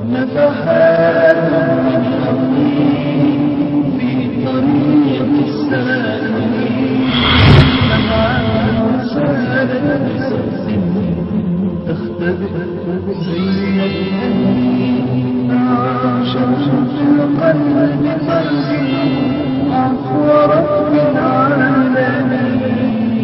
نفحات من حقه في طريق السالكين نفعات رسالة بصوت تختبئ زي الأنين عاشت في القلب قلبي عفو رب العالمين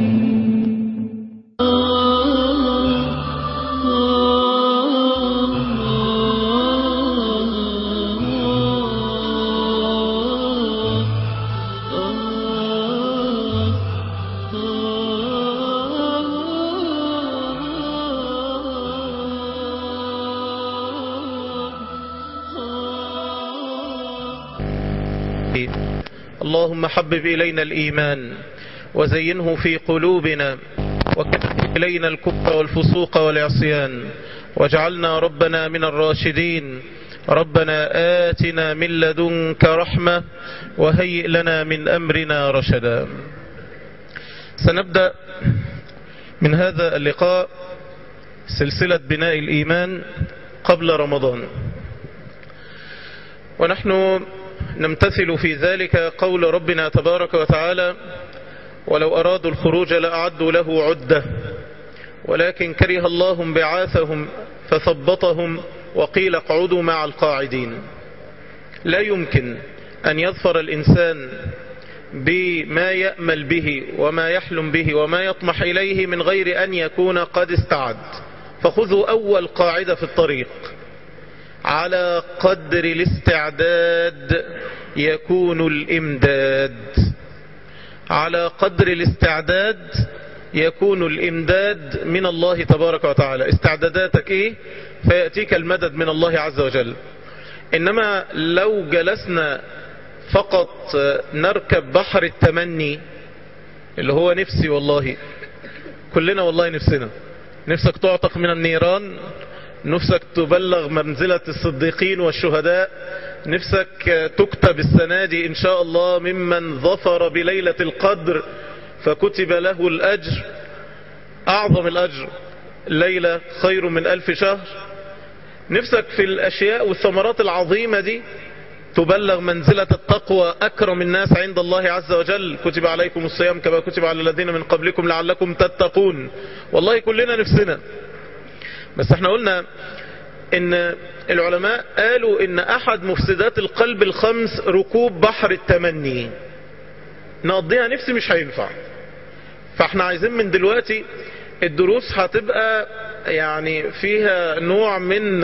اللهم حبب إلينا الإيمان وزينه في قلوبنا وكفر إلينا الكفر والفسوق والعصيان واجعلنا ربنا من الراشدين ربنا آتنا من لدنك رحمة وهيئ لنا من أمرنا رشدا سنبدأ من هذا اللقاء سلسلة بناء الإيمان قبل رمضان ونحن نمتثل في ذلك قول ربنا تبارك وتعالى ولو أرادوا الخروج لأعدوا له عدة ولكن كره الله بعاثهم فثبطهم وقيل اقعدوا مع القاعدين لا يمكن أن يظفر الإنسان بما يأمل به وما يحلم به وما يطمح إليه من غير أن يكون قد استعد فخذوا أول قاعدة في الطريق على قدر الاستعداد يكون الامداد على قدر الاستعداد يكون الامداد من الله تبارك وتعالى استعداداتك ايه فيأتيك المدد من الله عز وجل انما لو جلسنا فقط نركب بحر التمني اللي هو نفسي والله كلنا والله نفسنا نفسك تعتق من النيران نفسك تبلغ منزلة الصديقين والشهداء نفسك تكتب السنة دي إن شاء الله ممن ظفر بليلة القدر فكتب له الأجر أعظم الأجر ليلة خير من ألف شهر نفسك في الأشياء والثمرات العظيمة دي تبلغ منزلة التقوى أكرم الناس عند الله عز وجل كتب عليكم الصيام كما كتب على الذين من قبلكم لعلكم تتقون والله كلنا نفسنا بس احنا قلنا ان العلماء قالوا ان احد مفسدات القلب الخمس ركوب بحر التمني نقضيها نفسي مش هينفع فاحنا عايزين من دلوقتي الدروس هتبقى يعني فيها نوع من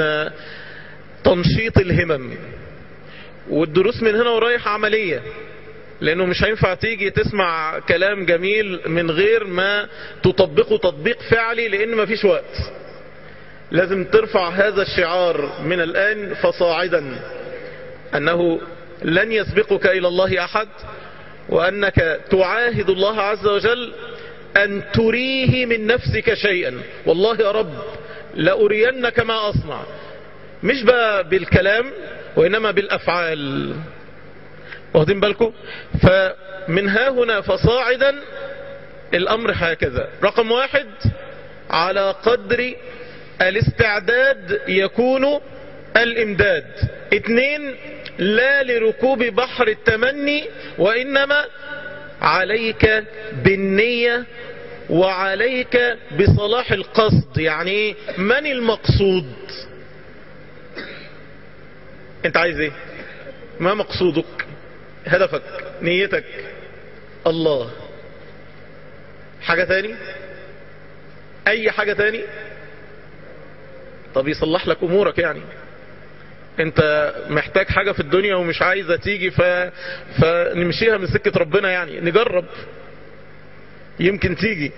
تنشيط الهمم والدروس من هنا ورايح عملية لانه مش هينفع تيجي تسمع كلام جميل من غير ما تطبقه تطبيق فعلي لان مفيش وقت لازم ترفع هذا الشعار من الآن فصاعدا أنه لن يسبقك إلى الله أحد وأنك تعاهد الله عز وجل أن تريه من نفسك شيئا والله يا رب لأرينك ما أصنع مش بقى بالكلام وإنما بالأفعال واخدين بالكم فمن ها هنا فصاعدا الأمر هكذا رقم واحد على قدر الاستعداد يكون الامداد اتنين لا لركوب بحر التمني وانما عليك بالنية وعليك بصلاح القصد يعني من المقصود انت عايز ايه ما مقصودك هدفك نيتك الله حاجة تاني اي حاجة تاني طب يصلح لك امورك يعني انت محتاج حاجة في الدنيا ومش عايزة تيجي ف... فنمشيها من سكة ربنا يعني نجرب يمكن تيجي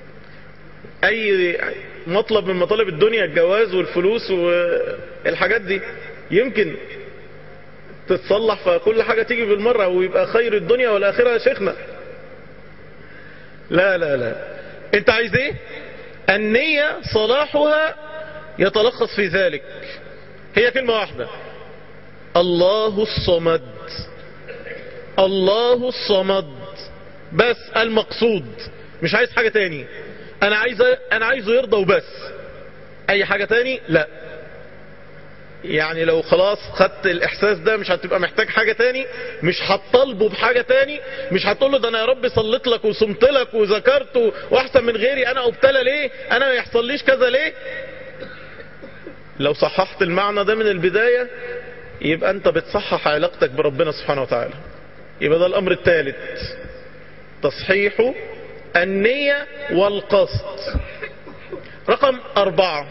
اي مطلب من مطالب الدنيا الجواز والفلوس والحاجات دي يمكن تتصلح فكل حاجة تيجي بالمرة ويبقى خير الدنيا والاخرة يا شيخنا لا لا لا انت عايز ايه النية صلاحها يتلخص في ذلك هي كلمة واحدة الله الصمد الله الصمد بس المقصود مش عايز حاجة تاني انا عايز انا عايزه يرضى وبس اي حاجة تاني لا يعني لو خلاص خدت الاحساس ده مش هتبقى محتاج حاجة تاني مش هتطالبه بحاجة تاني مش هتقول له ده انا يا رب صليت لك وصمت لك وذكرت واحسن من غيري انا ابتلى ليه انا ما يحصليش كذا ليه لو صححت المعنى ده من البداية يبقى انت بتصحح علاقتك بربنا سبحانه وتعالى يبقى ده الامر الثالث تصحيح النية والقصد رقم اربعة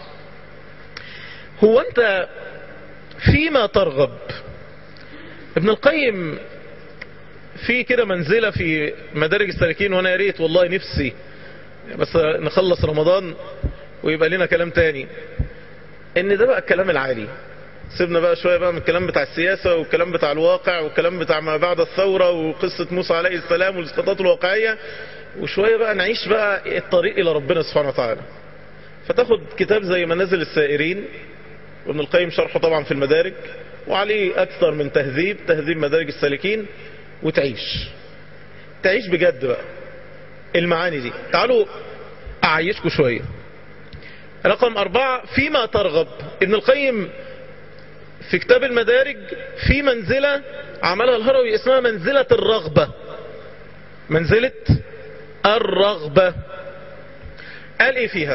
هو انت فيما ترغب ابن القيم في كده منزلة في مدارج السالكين وانا يا ريت والله نفسي بس نخلص رمضان ويبقى لنا كلام تاني ان ده بقى الكلام العالي سيبنا بقى شوية بقى من الكلام بتاع السياسة والكلام بتاع الواقع والكلام بتاع ما بعد الثورة وقصة موسى عليه السلام والاسقاطات الواقعية وشوية بقى نعيش بقى الطريق الى ربنا سبحانه وتعالى فتاخد كتاب زي منازل السائرين وابن القيم شرحه طبعا في المدارج وعليه اكثر من تهذيب تهذيب مدارج السالكين وتعيش تعيش بجد بقى المعاني دي تعالوا اعيشكم شوية رقم اربعة فيما ترغب ابن القيم في كتاب المدارج في منزلة عملها الهروي اسمها منزلة الرغبة منزلة الرغبة قال ايه فيها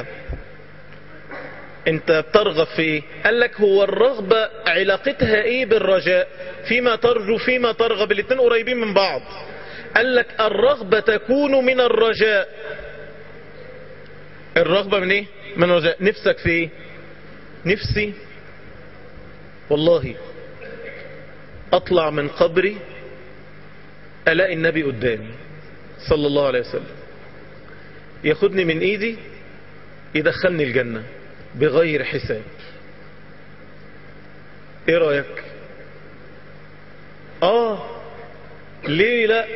انت بترغب في ايه قال لك هو الرغبة علاقتها ايه بالرجاء فيما ترجو فيما ترغب الاتنين قريبين من بعض قال لك الرغبة تكون من الرجاء الرغبة من ايه من الرجاء نفسك في ايه نفسي والله اطلع من قبري الاقي النبي قدامي صلى الله عليه وسلم ياخدني من ايدي يدخلني الجنة بغير حساب ايه رأيك اه ليه لا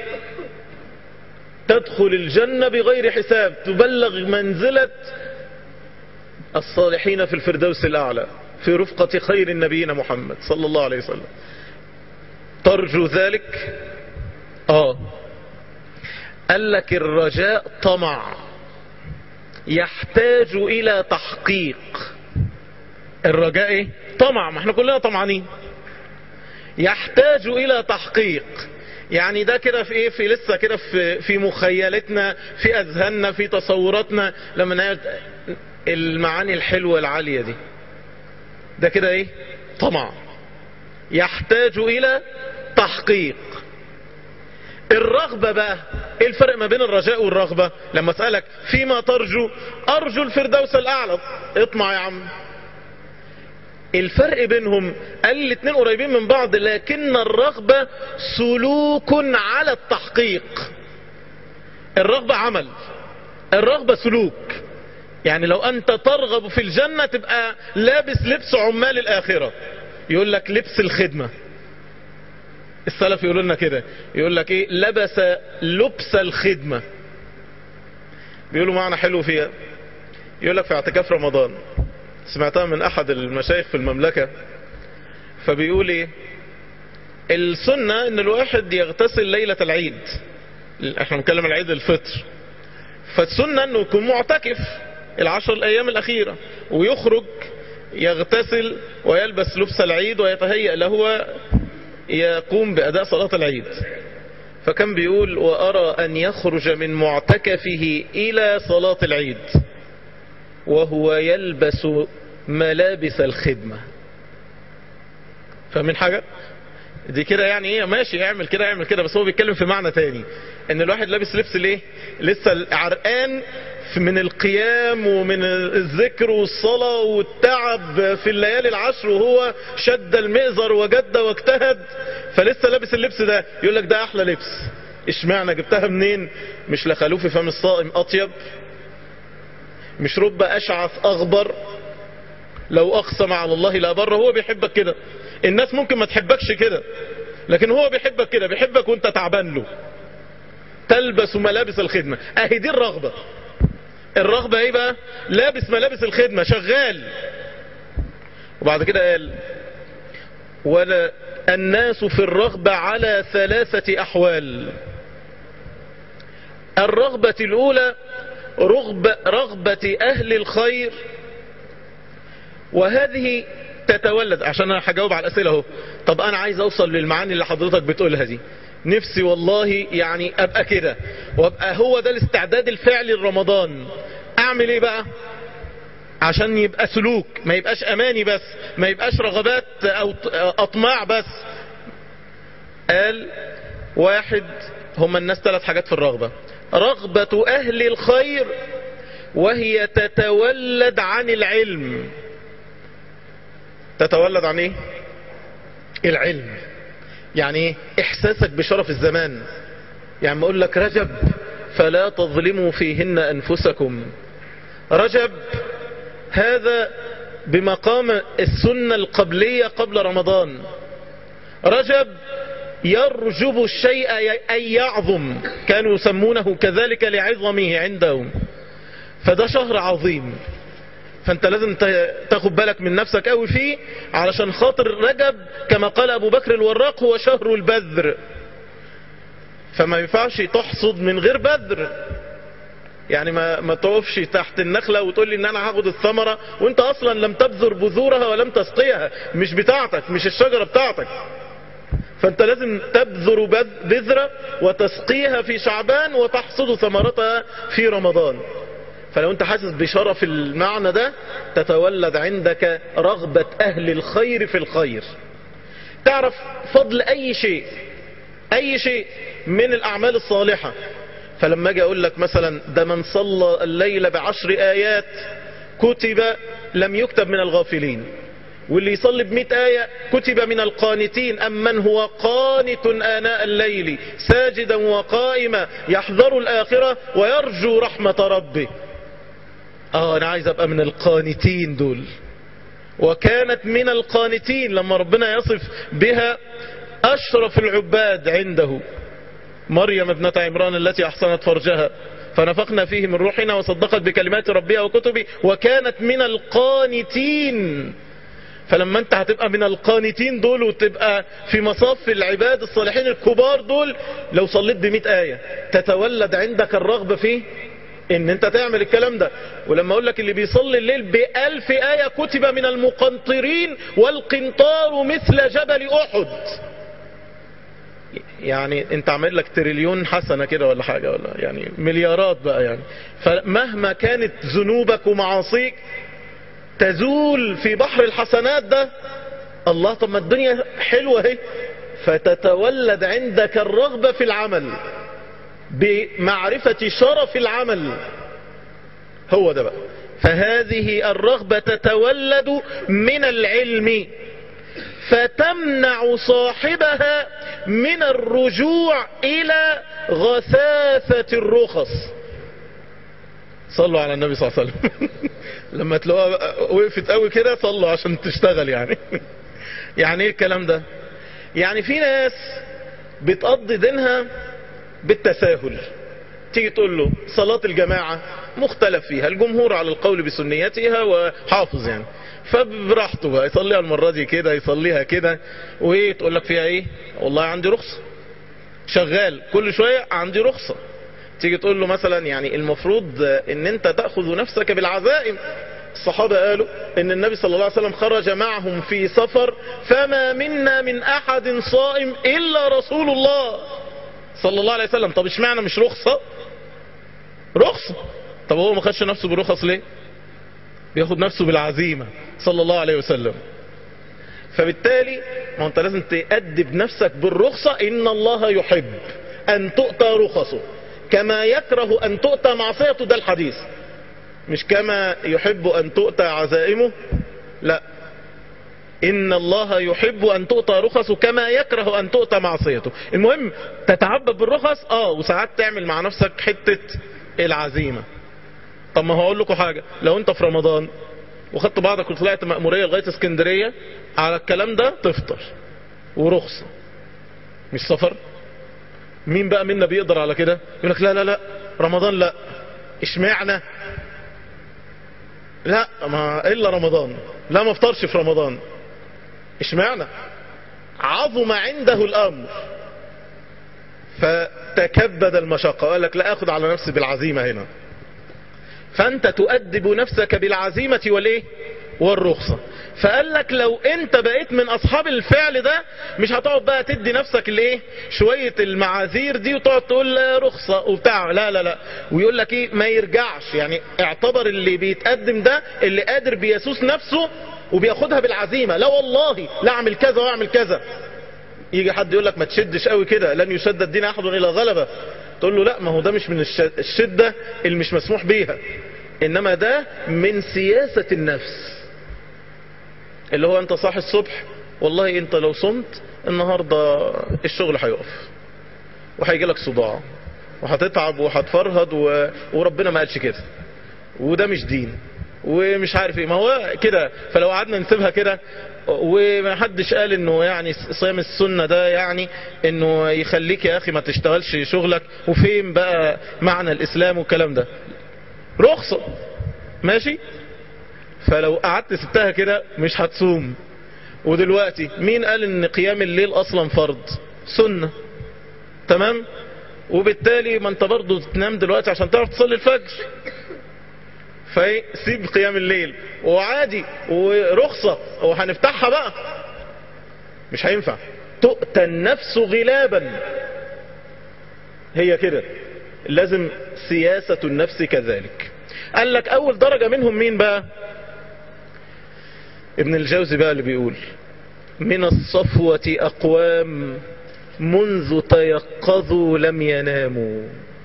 تدخل الجنة بغير حساب تبلغ منزلة الصالحين في الفردوس الأعلى في رفقة خير النبيين محمد صلى الله عليه وسلم ترجو ذلك اه قال لك الرجاء طمع يحتاج الى تحقيق الرجاء ايه طمع ما احنا كلنا طمعانين يحتاج الى تحقيق يعني ده كده في ايه في لسه كده في في مخيلتنا في اذهاننا في تصوراتنا لما نعرف المعاني الحلوه العاليه دي ده كده ايه طمع يحتاج الى تحقيق الرغبة بقى ايه الفرق ما بين الرجاء والرغبة لما اسألك فيما ترجو ارجو الفردوس الاعلى اطمع يا عم الفرق بينهم قال الاتنين قريبين من بعض لكن الرغبة سلوك على التحقيق الرغبة عمل الرغبة سلوك يعني لو انت ترغب في الجنة تبقى لابس لبس عمال الاخرة يقول لك لبس الخدمة السلف يقول لنا كده يقول لك ايه لبس لبس الخدمة بيقولوا معنى حلو فيها يقول لك في اعتكاف رمضان سمعتها من احد المشايخ في المملكة فبيقول ايه السنة ان الواحد يغتسل ليلة العيد احنا بنتكلم العيد الفطر فالسنة انه يكون معتكف العشر الايام الاخيرة ويخرج يغتسل ويلبس لبس العيد ويتهيأ له يقوم بأداء صلاة العيد فكان بيقول وأرى أن يخرج من معتكفه إلى صلاة العيد وهو يلبس ملابس الخدمة فمن حاجة دي كده يعني ايه ماشي يعمل كده يعمل كده بس هو بيتكلم في معنى تاني ان الواحد لابس لبس ليه لسه عرقان من القيام ومن الذكر والصلاة والتعب في الليالي العشر وهو شد المئزر وجد واجتهد فلسه لابس اللبس ده يقول لك ده احلى لبس اشمعنى جبتها منين مش لخلوف فم الصائم اطيب مش رب اشعث اغبر لو اقسم على الله لا بر هو بيحبك كده الناس ممكن ما تحبكش كده لكن هو بيحبك كده بيحبك وانت تعبان له تلبس ملابس الخدمة اهي دي الرغبة الرغبة ايه بقى لابس ملابس الخدمة شغال وبعد كده قال ولا الناس في الرغبة على ثلاثة احوال الرغبة الاولى رغبة, رغبة اهل الخير وهذه تتولد عشان انا هجاوب على الاسئله اهو طب انا عايز اوصل للمعاني اللي حضرتك بتقولها دي نفسي والله يعني ابقى كده وابقى هو ده الاستعداد الفعلي لرمضان اعمل ايه بقى عشان يبقى سلوك ما يبقاش اماني بس ما يبقاش رغبات او اطماع بس قال واحد هم الناس ثلاث حاجات في الرغبة رغبة اهل الخير وهي تتولد عن العلم تتولد عن ايه العلم يعني ايه احساسك بشرف الزمان يعني ما اقول لك رجب فلا تظلموا فيهن انفسكم رجب هذا بمقام السنة القبلية قبل رمضان رجب يرجب الشيء أن يعظم كانوا يسمونه كذلك لعظمه عندهم فده شهر عظيم فانت لازم تاخد بالك من نفسك قوي فيه علشان خاطر رجب كما قال ابو بكر الوراق هو شهر البذر فما ينفعش تحصد من غير بذر يعني ما ما تقفش تحت النخلة وتقول لي ان انا هاخد الثمرة وانت اصلا لم تبذر بذورها ولم تسقيها مش بتاعتك مش الشجرة بتاعتك فانت لازم تبذر بذرة وتسقيها في شعبان وتحصد ثمرتها في رمضان فلو انت حاسس بشرف المعنى ده تتولد عندك رغبة اهل الخير في الخير تعرف فضل اي شيء اي شيء من الاعمال الصالحة فلما اجي اقول لك مثلا ده من صلى الليل بعشر ايات كتب لم يكتب من الغافلين واللي يصلي بمئة آية كتب من القانتين أم من هو قانت آناء الليل ساجدا وقائما يحذر الآخرة ويرجو رحمة ربه آه أنا عايز أبقى من القانتين دول وكانت من القانتين لما ربنا يصف بها أشرف العباد عنده مريم ابنة عمران التي أحصنت فرجها فنفقنا فيه من روحنا وصدقت بكلمات ربها وكتبه وكانت من القانتين فلما انت هتبقى من القانتين دول وتبقى في مصاف العباد الصالحين الكبار دول لو صليت بمئة آية تتولد عندك الرغبة فيه ان انت تعمل الكلام ده ولما اقول لك اللي بيصلي الليل بألف آية كتب من المقنطرين والقنطار مثل جبل احد يعني انت عامل لك تريليون حسنة كده ولا حاجة ولا يعني مليارات بقى يعني فمهما كانت ذنوبك ومعاصيك تزول في بحر الحسنات ده الله طب ما الدنيا حلوة اهي فتتولد عندك الرغبة في العمل بمعرفة شرف العمل هو ده بقى فهذه الرغبة تتولد من العلم فتمنع صاحبها من الرجوع الى غثاثة الرخص صلوا على النبي صلى الله عليه وسلم لما تلاقوها وقفت قوي كده صلوا عشان تشتغل يعني يعني ايه الكلام ده يعني في ناس بتقضي دينها بالتساهل تيجي تقول له صلاة الجماعة مختلف فيها الجمهور على القول بسنيتها وحافظ يعني فبراحته بقى يصليها المرة دي كده يصليها كده وايه تقول لك فيها ايه والله عندي رخصة شغال كل شوية عندي رخصة تيجي تقول له مثلا يعني المفروض ان انت تأخذ نفسك بالعزائم الصحابة قالوا ان النبي صلى الله عليه وسلم خرج معهم في سفر فما منا من احد صائم الا رسول الله صلى الله عليه وسلم طب اشمعنى مش رخصة رخصة طب هو ما خدش نفسه بالرخص ليه بياخد نفسه بالعزيمة صلى الله عليه وسلم فبالتالي ما انت لازم تأدب نفسك بالرخصة ان الله يحب ان تؤتى رخصه كما يكره ان تؤتى معصيته ده الحديث مش كما يحب ان تؤتى عزائمه لا ان الله يحب ان تؤتى رخصه كما يكره ان تؤتى معصيته المهم تتعبد بالرخص اه وساعات تعمل مع نفسك حتة العزيمة طب ما هقول لكم حاجة لو انت في رمضان وخدت بعضك وطلعت مأمورية لغاية اسكندرية على الكلام ده تفطر ورخصة مش سفر مين بقى منا بيقدر على كده يقول لك لا لا لا رمضان لا اشمعنى لا ما الا رمضان لا ما افطرش في رمضان اشمعنى عظم عنده الامر فتكبد المشقة قال لك لا اخذ على نفسي بالعزيمة هنا فانت تؤدب نفسك بالعزيمة والايه والرخصة فقال لك لو انت بقيت من اصحاب الفعل ده مش هتقعد بقى تدي نفسك الايه شوية المعاذير دي وتقعد تقول لا رخصة وبتاع لا لا لا ويقول لك ايه ما يرجعش يعني اعتبر اللي بيتقدم ده اللي قادر بيسوس نفسه وبياخدها بالعزيمة لا والله لا اعمل كذا واعمل كذا يجي حد يقول لك ما تشدش قوي كده لن يشد الدين احد الى غلبة تقول له لا ما هو ده مش من الش- الشدة اللي مش مسموح بيها انما ده من سياسة النفس اللي هو انت صاحي الصبح والله انت لو صمت النهاردة الشغل هيقف وهيجي لك صداع وهتتعب وهتفرهد و... وربنا ما قالش كده وده مش دين ومش عارف ايه ما هو كده فلو قعدنا نسيبها كده ومحدش قال انه يعني صيام السنة ده يعني انه يخليك يا اخي ما تشتغلش شغلك وفين بقى معنى الاسلام والكلام ده رخصة ماشي فلو قعدت سبتها كده مش هتصوم ودلوقتي مين قال ان قيام الليل اصلا فرض سنة تمام وبالتالي ما انت برضه تنام دلوقتي عشان تعرف تصلي الفجر فسيب قيام الليل وعادي ورخصة وهنفتحها بقى مش هينفع تؤتى النفس غلابا هي كده لازم سياسة النفس كذلك قال لك اول درجة منهم مين بقى ابن الجوزي بقى اللي بيقول من الصفوة اقوام منذ تيقظوا لم يناموا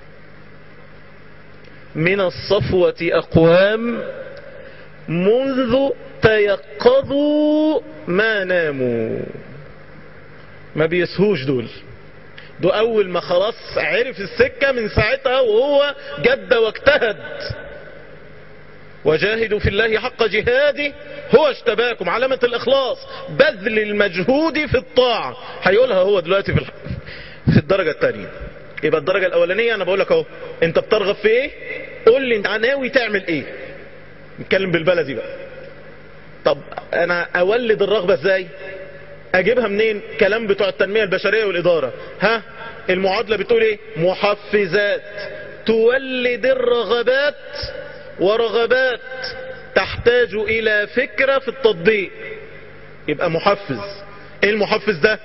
من الصفوة أقوام منذ تيقظوا ما ناموا ما بيسهوش دول دول أول ما خلاص عرف السكة من ساعتها وهو جد واجتهد وجاهدوا في الله حق جهاده هو اشتباكم علامة الإخلاص بذل المجهود في الطاعة هيقولها هو دلوقتي في, الح... في الدرجة الثانية يبقى الدرجة الأولانية أنا بقول لك أهو أنت بترغب في إيه قول لي أنت ناوي تعمل إيه نتكلم بالبلدي بقى طب أنا أولد الرغبة إزاي أجيبها منين كلام بتوع التنمية البشرية والإدارة ها المعادلة بتقول إيه محفزات تولد الرغبات ورغبات تحتاج إلى فكرة في التطبيق يبقى محفز إيه المحفز ده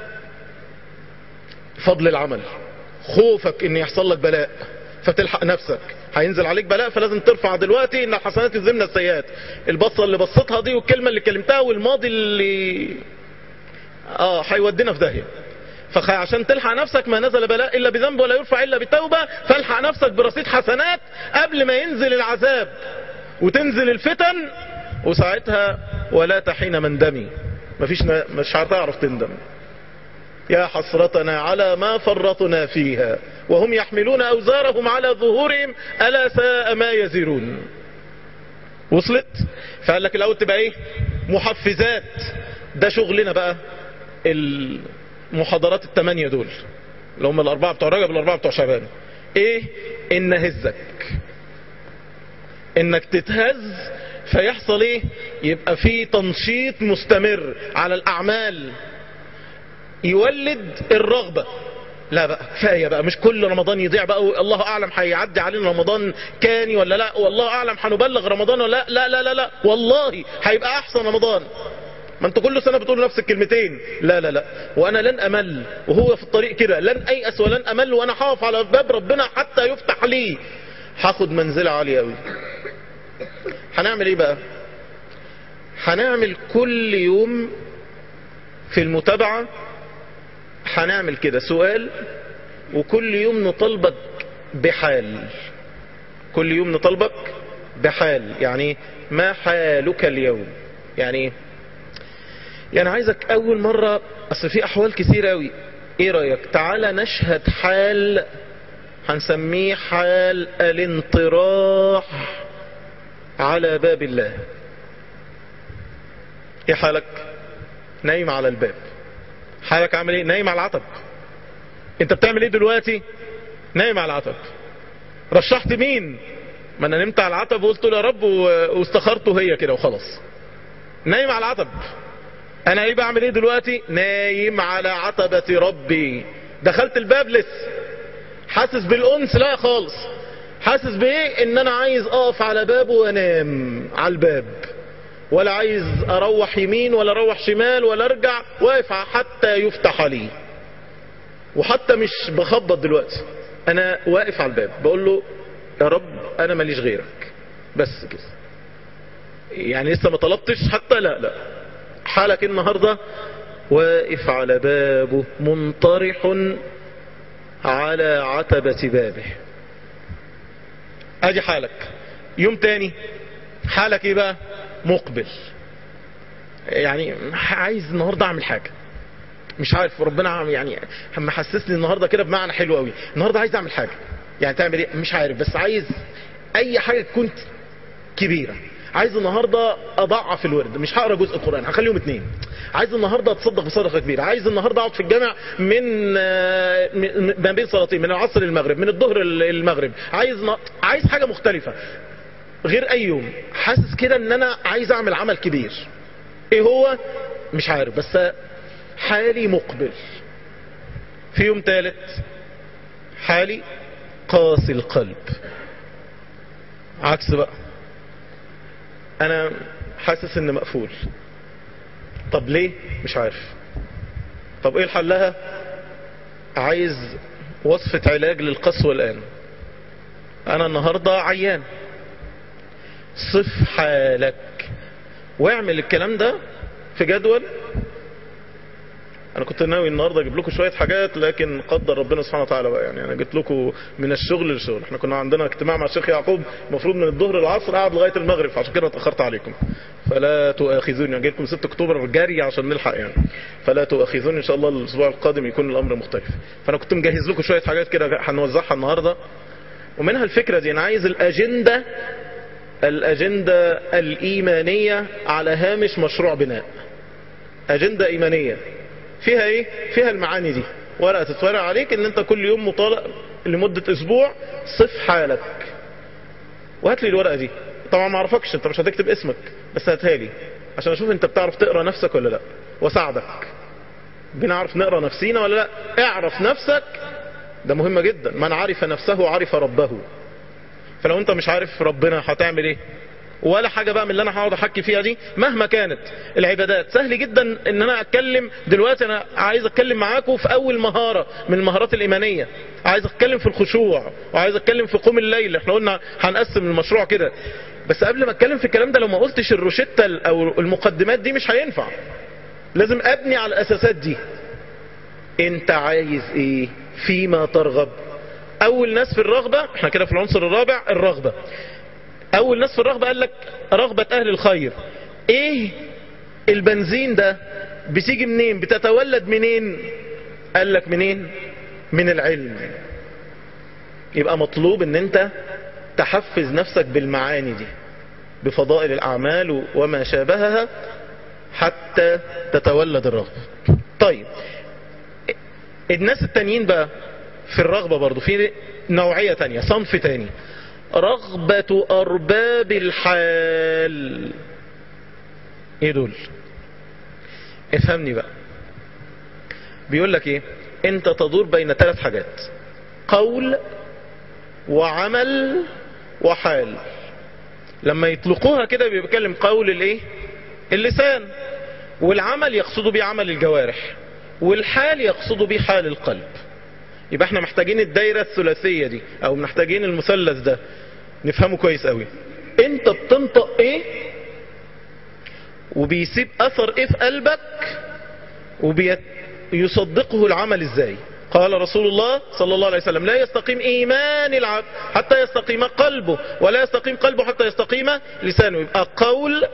فضل العمل خوفك ان يحصل لك بلاء فتلحق نفسك هينزل عليك بلاء فلازم ترفع دلوقتي ان الحسنات يزمنا السيئات البصه اللي بصيتها دي والكلمه اللي كلمتها والماضي اللي اه هيودينا في داهيه فعشان تلحق نفسك ما نزل بلاء الا بذنب ولا يرفع الا بتوبه فالحق نفسك برصيد حسنات قبل ما ينزل العذاب وتنزل الفتن وساعتها ولا تحين مندمي مفيش ن... مش هتعرف تندم يا حسرتنا على ما فرطنا فيها وهم يحملون أوزارهم على ظهورهم ألا ساء ما يزرون وصلت فقال لك الأول تبقى إيه محفزات ده شغلنا بقى المحاضرات الثمانية دول اللي هم الأربعة بتوع رجب الأربعة بتوع شعبان إيه إن هزك إنك تتهز فيحصل إيه يبقى في تنشيط مستمر على الأعمال يولد الرغبة لا بقى كفاية بقى مش كل رمضان يضيع بقى الله أعلم هيعدي علينا رمضان كاني ولا لا والله أعلم هنبلغ رمضان ولا لا لا لا لا, لا. والله هيبقى أحسن رمضان ما انتوا كل سنة بتقولوا نفس الكلمتين لا لا لا وانا لن امل وهو في الطريق كده لن ايأس ولن امل وانا هقف على باب ربنا حتى يفتح لي هاخد منزلة عالية قوي هنعمل ايه بقى هنعمل كل يوم في المتابعة هنعمل كده سؤال وكل يوم نطلبك بحال كل يوم نطلبك بحال يعني ما حالك اليوم يعني يعني عايزك اول مرة اصل في احوال كثيرة اوي ايه رأيك تعالى نشهد حال هنسميه حال الانطراح على باب الله ايه حالك نايم على الباب حالك عامل ايه نايم على العتب انت بتعمل ايه دلوقتي نايم على العتب رشحت مين ما انا نمت على العتب وقلت له يا رب واستخرته هي كده وخلاص نايم على العتب انا ايه بعمل ايه دلوقتي نايم على عتبة ربي دخلت الباب لسه حاسس بالانس لا خالص حاسس بايه ان انا عايز اقف على بابه وانام على الباب ولا عايز اروح يمين ولا اروح شمال ولا ارجع واقف حتى يفتح لي وحتى مش بخبط دلوقتي انا واقف على الباب بقول له يا رب انا ماليش غيرك بس كده يعني لسه ما طلبتش حتى لا لا حالك النهاردة واقف على بابه منطرح على عتبة بابه ادي حالك يوم تاني حالك ايه بقى مقبل يعني عايز النهاردة اعمل حاجة مش عارف ربنا عم يعني محسسني النهاردة كده بمعنى حلو قوي النهاردة عايز اعمل حاجة يعني تعمل ايه مش عارف بس عايز اي حاجة تكون كبيرة عايز النهاردة اضعف الورد مش هقرا جزء القرآن هخليهم اتنين عايز النهاردة اتصدق بصدقة كبيرة عايز النهاردة اقعد في الجامع من ما بين صلاتين من العصر للمغرب من الظهر للمغرب عايز ن... عايز حاجة مختلفة غير اي يوم حاسس كده ان انا عايز اعمل عمل كبير ايه هو مش عارف بس حالي مقبل في يوم ثالث حالي قاسي القلب عكس بقى انا حاسس ان مقفول طب ليه مش عارف طب ايه الحل لها عايز وصفة علاج للقسوة الان انا النهاردة عيان صف حالك واعمل الكلام ده في جدول انا كنت ناوي النهارده اجيب لكم شويه حاجات لكن قدر ربنا سبحانه وتعالى بقى يعني انا جبت لكم من الشغل للشغل احنا كنا عندنا اجتماع مع الشيخ يعقوب المفروض من الظهر للعصر قاعد لغايه المغرب فعشان كده اتاخرت عليكم فلا تؤاخذوني اجي لكم 6 اكتوبر جري عشان نلحق يعني فلا تؤاخذوني ان شاء الله الاسبوع القادم يكون الامر مختلف فانا كنت مجهز لكم شويه حاجات كده هنوزعها النهارده ومنها الفكره دي انا عايز الاجنده الاجنده الايمانيه على هامش مشروع بناء اجنده ايمانيه فيها ايه فيها المعاني دي ورقة تتورق عليك ان انت كل يوم مطالع لمدة اسبوع صف حالك وهات لي الورقة دي طبعا ما اعرفكش انت مش هتكتب اسمك بس هاتها لي عشان اشوف انت بتعرف تقرا نفسك ولا لا واساعدك بنعرف نقرا نفسينا ولا لا اعرف نفسك ده مهمة جدا من عرف نفسه عرف ربه فلو انت مش عارف ربنا هتعمل ايه ولا حاجة بقى من اللي انا هقعد احكي فيها دي مهما كانت العبادات سهل جدا ان انا اتكلم دلوقتي انا عايز اتكلم معاكم في اول مهارة من المهارات الايمانية عايز اتكلم في الخشوع وعايز اتكلم في قوم الليل احنا قلنا هنقسم المشروع كده بس قبل ما اتكلم في الكلام ده لو ما قلتش الروشتة او المقدمات دي مش هينفع لازم ابني على الاساسات دي انت عايز ايه فيما ترغب اول ناس في الرغبة احنا كده في العنصر الرابع الرغبة اول ناس في الرغبة قال لك رغبة اهل الخير ايه البنزين ده بتيجي منين بتتولد منين قال لك منين من العلم يبقى مطلوب ان انت تحفز نفسك بالمعاني دي بفضائل الاعمال وما شابهها حتى تتولد الرغبة طيب الناس التانيين بقى في الرغبة برضو في نوعية تانية صنف تاني رغبة أرباب الحال ايه دول افهمني بقى بيقول لك ايه انت تدور بين ثلاث حاجات قول وعمل وحال لما يطلقوها كده بيتكلم قول الايه اللسان والعمل يقصدوا بيه عمل الجوارح والحال يقصدوا بيه حال القلب يبقى احنا محتاجين الدايرة الثلاثية دي او محتاجين المثلث ده نفهمه كويس قوي انت بتنطق ايه وبيسيب اثر ايه في قلبك وبيصدقه العمل ازاي قال رسول الله صلى الله عليه وسلم لا يستقيم ايمان العبد حتى يستقيم قلبه ولا يستقيم قلبه حتى يستقيم لسانه يبقى قول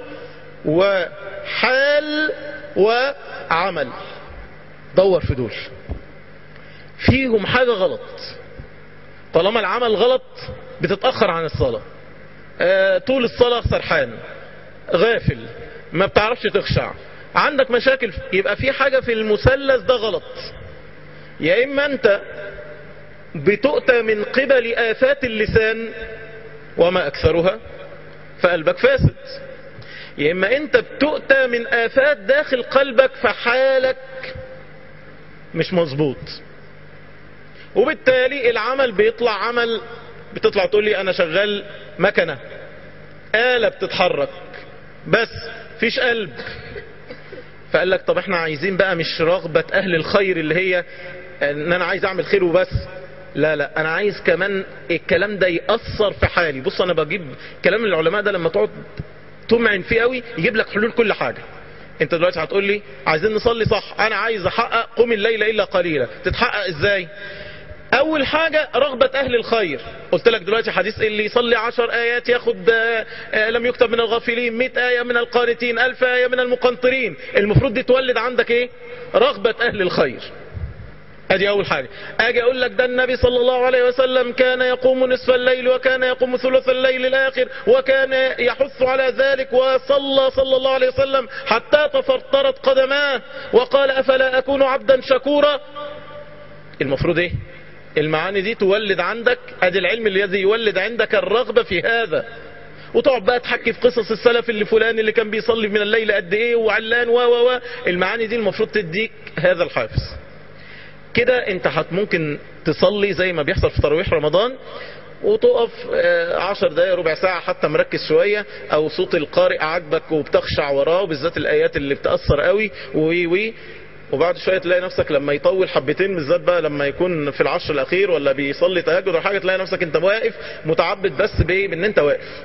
وحال وعمل دور في دول فيهم حاجة غلط طالما العمل غلط بتتأخر عن الصلاة آه طول الصلاة سرحان غافل ما بتعرفش تخشع عندك مشاكل يبقى في حاجة في المثلث ده غلط يا إما أنت بتؤتى من قبل آفات اللسان وما أكثرها فقلبك فاسد يا إما أنت بتؤتى من آفات داخل قلبك فحالك مش مظبوط وبالتالي العمل بيطلع عمل بتطلع تقول لي انا شغال مكنة آلة بتتحرك بس فيش قلب فقال لك طب احنا عايزين بقى مش رغبة اهل الخير اللي هي ان انا عايز اعمل خير وبس لا لا انا عايز كمان الكلام ده يأثر في حالي بص انا بجيب كلام العلماء ده لما تقعد تمعن فيه قوي يجيب لك حلول كل حاجة انت دلوقتي هتقول لي عايزين نصلي صح انا عايز احقق قم الليل الا قليلا تتحقق ازاي اول حاجة رغبة اهل الخير قلت لك دلوقتي حديث اللي يصلي عشر ايات ياخد آه، آه، لم يكتب من الغافلين مئة اية من القانتين الف اية من المقنطرين المفروض دي تولد عندك ايه رغبة اهل الخير ادي اول حاجة اجي اقول لك ده النبي صلى الله عليه وسلم كان يقوم نصف الليل وكان يقوم ثلث الليل الاخر وكان يحث على ذلك وصلى صلى الله عليه وسلم حتى تفطرت قدماه وقال افلا اكون عبدا شكورا المفروض ايه المعاني دي تولد عندك ادي العلم الذي يولد عندك الرغبة في هذا وتقعد بقى تحكي في قصص السلف اللي فلان اللي كان بيصلي من الليل قد ايه وعلان و و و المعاني دي المفروض تديك هذا الحافز كده انت هت ممكن تصلي زي ما بيحصل في تراويح رمضان وتقف آه، عشر دقايق ربع ساعة حتى مركز شوية او صوت القارئ عاجبك وبتخشع وراه بالذات الايات اللي بتأثر قوي وي وي وبعد شوية تلاقي نفسك لما يطول حبتين بالذات بقى لما يكون في العشر الاخير ولا بيصلي تهجد ولا حاجة تلاقي نفسك انت واقف متعبد بس بايه بان انت واقف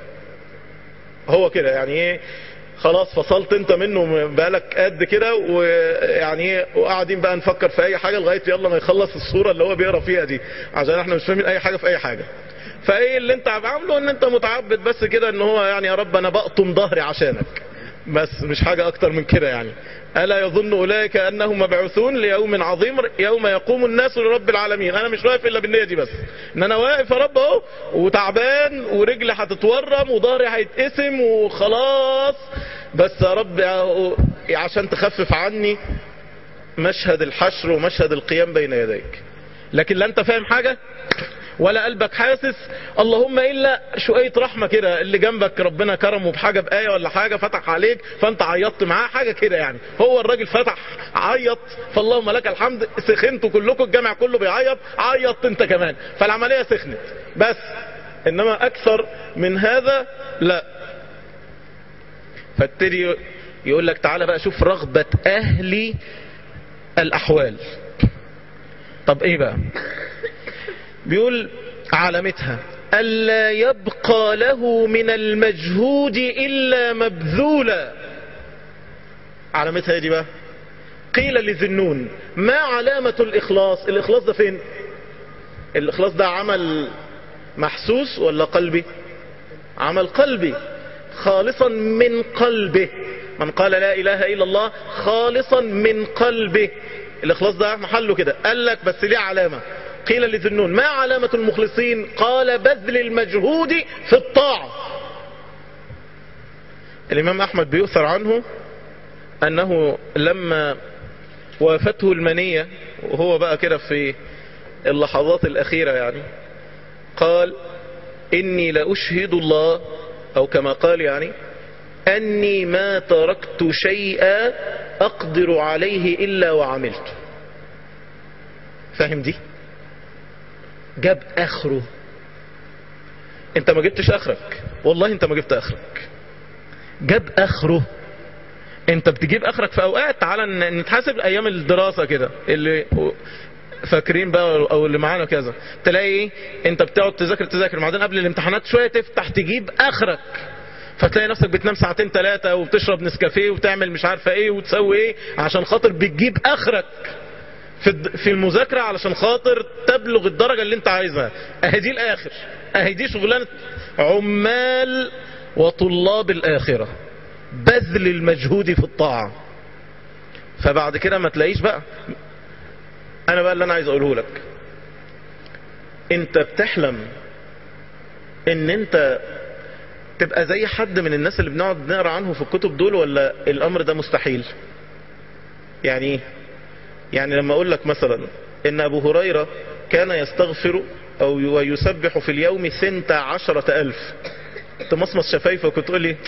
هو كده يعني ايه خلاص فصلت انت منه بقالك قد كده ويعني ايه وقاعدين بقى نفكر في اي حاجه لغايه يلا ما يخلص الصوره اللي هو بيقرا فيها دي عشان احنا مش فاهمين اي حاجه في اي حاجه فايه اللي انت عامله ان انت متعبد بس كده ان هو يعني يا رب انا بقطم ظهري عشانك بس مش حاجه اكتر من كده يعني الا يظن اولئك انهم مبعوثون ليوم عظيم يوم يقوم الناس لرب العالمين انا مش واقف الا بالنيه دي بس ان انا واقف يا رب اهو وتعبان ورجلي هتتورم وظهري هيتقسم وخلاص بس يا رب عشان تخفف عني مشهد الحشر ومشهد القيام بين يديك لكن لا انت فاهم حاجة ولا قلبك حاسس اللهم الا شوية رحمة كده اللي جنبك ربنا كرمه بحاجة بآية ولا حاجة فتح عليك فانت عيطت معاه حاجة كده يعني هو الراجل فتح عيط فاللهم لك الحمد سخنتوا كلكم الجامع كله بيعيط عيطت انت كمان فالعملية سخنت بس انما اكثر من هذا لا فابتدي يقول لك تعالى بقى شوف رغبة اهل الاحوال طب ايه بقى بيقول علامتها ألا يبقى له من المجهود إلا مبذولا علامتها ايه دي بقى قيل لذنون ما علامة الإخلاص الإخلاص ده فين الإخلاص ده عمل محسوس ولا قلبي عمل قلبي خالصا من قلبه من قال لا إله إلا الله خالصا من قلبه الإخلاص ده محله كده قال لك بس ليه علامة قيل لذنون ما علامة المخلصين قال بذل المجهود في الطاعة الإمام أحمد بيؤثر عنه أنه لما وافته المنية وهو بقى كده في اللحظات الأخيرة يعني قال إني لأشهد الله أو كما قال يعني أني ما تركت شيئا أقدر عليه إلا وعملته فاهم دي جاب اخره انت ما جبتش اخرك والله انت ما جبت اخرك جاب اخره انت بتجيب اخرك في اوقات تعالى نتحاسب ايام الدراسة كده اللي فاكرين بقى او اللي معانا كذا تلاقي ايه انت بتقعد تذاكر تذاكر بعدين قبل الامتحانات شوية تفتح تجيب اخرك فتلاقي نفسك بتنام ساعتين ثلاثة وبتشرب نسكافيه وتعمل مش عارفة ايه وتسوي ايه عشان خاطر بتجيب اخرك في في المذاكرة علشان خاطر تبلغ الدرجة اللي انت عايزها اهي دي الاخر اهي دي شغلانة عمال وطلاب الاخرة بذل المجهود في الطاعة فبعد كده ما تلاقيش بقى انا بقى اللي انا عايز اقوله لك انت بتحلم ان انت تبقى زي حد من الناس اللي بنقعد نقرا عنه في الكتب دول ولا الامر ده مستحيل يعني ايه يعني لما اقول لك مثلا ان ابو هريرة كان يستغفر او ويسبح في اليوم سنت عشرة الف تمصمص شفايفك وتقول لي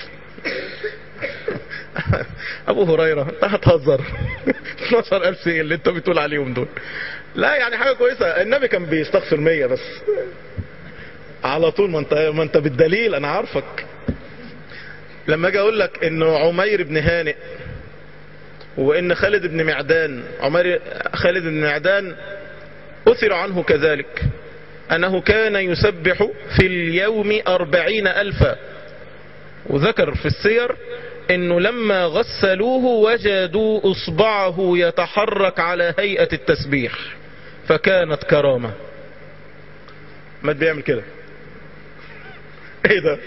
ابو هريرة انت هتهزر 12 الف ايه اللي انت بتقول عليهم دول لا يعني حاجة كويسة النبي كان بيستغفر مية بس على طول ما انت, ما انت بالدليل انا عارفك لما اجي اقول لك انه عمير بن هانئ وان خالد بن معدان عمير خالد بن معدان اثر عنه كذلك انه كان يسبح في اليوم اربعين الفا وذكر في السير انه لما غسلوه وجدوا اصبعه يتحرك على هيئة التسبيح فكانت كرامة ما بيعمل كده ايه ده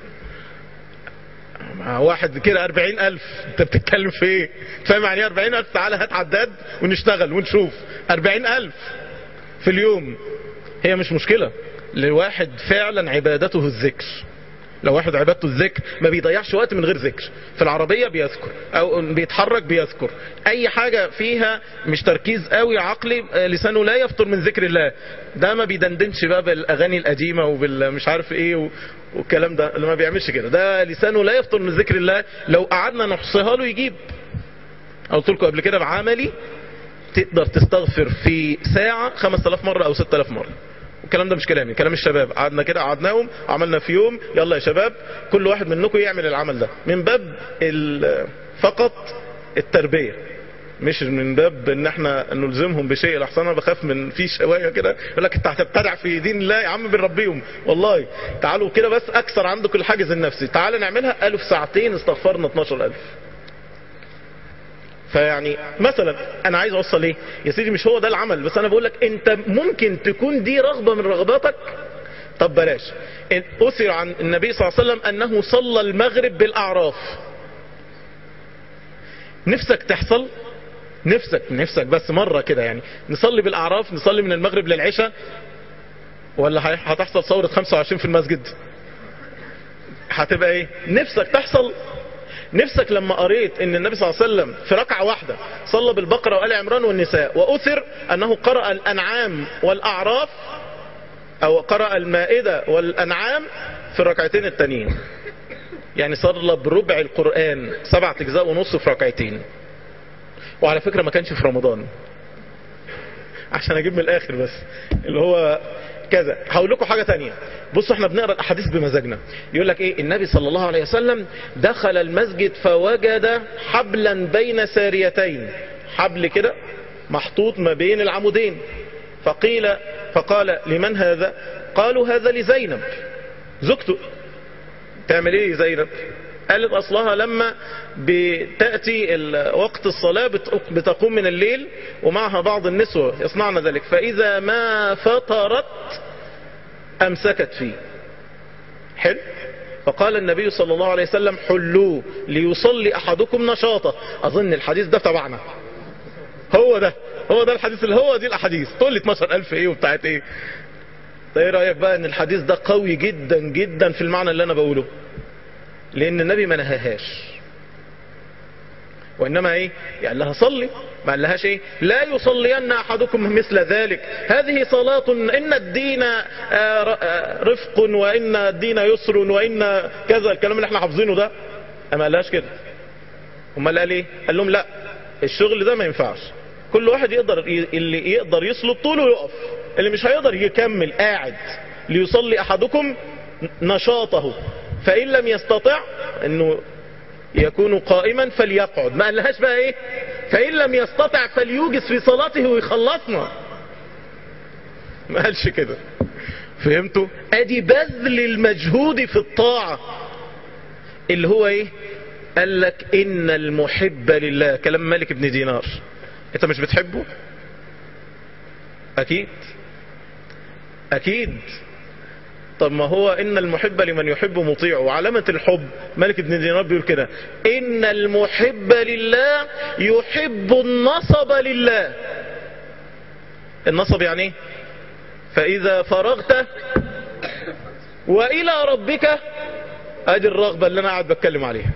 مع واحد كده أربعين ألف أنت بتتكلم في إيه؟ فاهم يعني إيه أربعين ألف تعالى هات عداد ونشتغل ونشوف أربعين ألف في اليوم هي مش مشكلة لواحد فعلا عبادته الذكر لو واحد عبادته الذكر ما بيضيعش وقت من غير ذكر في العربية بيذكر او بيتحرك بيذكر اي حاجة فيها مش تركيز قوي عقلي لسانه لا يفطر من ذكر الله ده ما بيدندنش بقى بالاغاني القديمة وبالمش عارف ايه و... والكلام ده اللي ما بيعملش كده ده لسانه لا يفطر من ذكر الله لو قعدنا نحصيها له يجيب قلت لكم قبل كده بعملي تقدر تستغفر في ساعة 5000 مرة او 6000 مرة الكلام ده مش كلامي كلام الشباب قعدنا كده قعدناهم عملنا في يوم يلا يا شباب كل واحد منكم يعمل العمل ده من باب فقط التربية مش من باب ان احنا نلزمهم بشيء لحسن انا بخاف من في شوايه كده يقول لك انت هتبتدع في دين الله يا عم بنربيهم والله تعالوا كده بس اكثر عندكم الحاجز النفسي تعال نعملها قالوا في ساعتين استغفرنا 12000 فيعني مثلا انا عايز اوصل ايه يا سيدي مش هو ده العمل بس انا بقول لك انت ممكن تكون دي رغبة من رغباتك طب بلاش اثر عن النبي صلى الله عليه وسلم انه صلى المغرب بالاعراف نفسك تحصل نفسك نفسك بس مرة كده يعني نصلي بالاعراف نصلي من المغرب للعشاء ولا هتحصل ثورة 25 في المسجد هتبقى ايه نفسك تحصل نفسك لما قريت ان النبي صلى الله عليه وسلم في ركعة واحدة صلى بالبقرة وآل عمران والنساء وأثر أنه قرأ الأنعام والأعراف أو قرأ المائدة والأنعام في الركعتين التانيين يعني صلى بربع القرآن سبعة أجزاء ونص في ركعتين وعلى فكرة ما كانش في رمضان عشان أجيب من الآخر بس اللي هو كذا هقول لكم حاجة تانية بصوا احنا بنقرأ الأحاديث بمزاجنا يقول لك ايه النبي صلى الله عليه وسلم دخل المسجد فوجد حبلا بين ساريتين حبل كده محطوط ما بين العمودين فقيل فقال لمن هذا قالوا هذا لزينب زوجته تعمل ايه زينب قالت اصلها لما بتأتي وقت الصلاة بتقوم من الليل ومعها بعض النسوة يصنعن ذلك فاذا ما فطرت امسكت فيه حلو فقال النبي صلى الله عليه وسلم حلوه ليصلي احدكم نشاطه اظن الحديث ده تبعنا هو ده هو ده الحديث اللي هو دي الاحاديث تقول لي 12000 ايه وبتاعت ايه ايه رايك بقى ان الحديث ده قوي جدا جدا في المعنى اللي انا بقوله لان النبي ما نهاهاش وانما ايه قال لها صلي ما قال لهاش ايه لا يصلين احدكم مثل ذلك هذه صلاة ان الدين رفق وان الدين يسر وان كذا الكلام اللي احنا حافظينه ده ما قالهاش كده امال قال ايه قال لهم لا الشغل ده ما ينفعش كل واحد يقدر اللي يقدر يصلي طوله يقف اللي مش هيقدر يكمل قاعد ليصلي احدكم نشاطه فان لم يستطع انه يكون قائما فليقعد ما قالهاش بقى ايه فان لم يستطع فليوجز في صلاته ويخلصنا ما قالش كده فهمتوا ادي بذل المجهود في الطاعة اللي هو ايه قال لك ان المحب لله كلام مالك بن دينار انت مش بتحبه اكيد اكيد طب ما هو ان المحب لمن يحب مطيع وعلامة الحب مالك بن دينار بيقول كده ان المحب لله يحب النصب لله النصب يعني ايه فاذا فرغت والى ربك ادي الرغبة اللي انا قاعد بتكلم عليها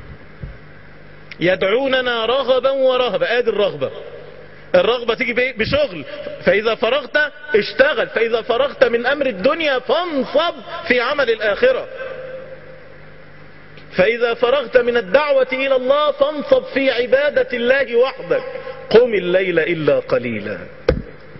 يدعوننا رغبا ورهبا ادي الرغبة الرغبة تيجي بايه بشغل فاذا فرغت اشتغل فاذا فرغت من امر الدنيا فانصب في عمل الاخرة فاذا فرغت من الدعوة الى الله فانصب في عبادة الله وحدك قم الليل الا قليلا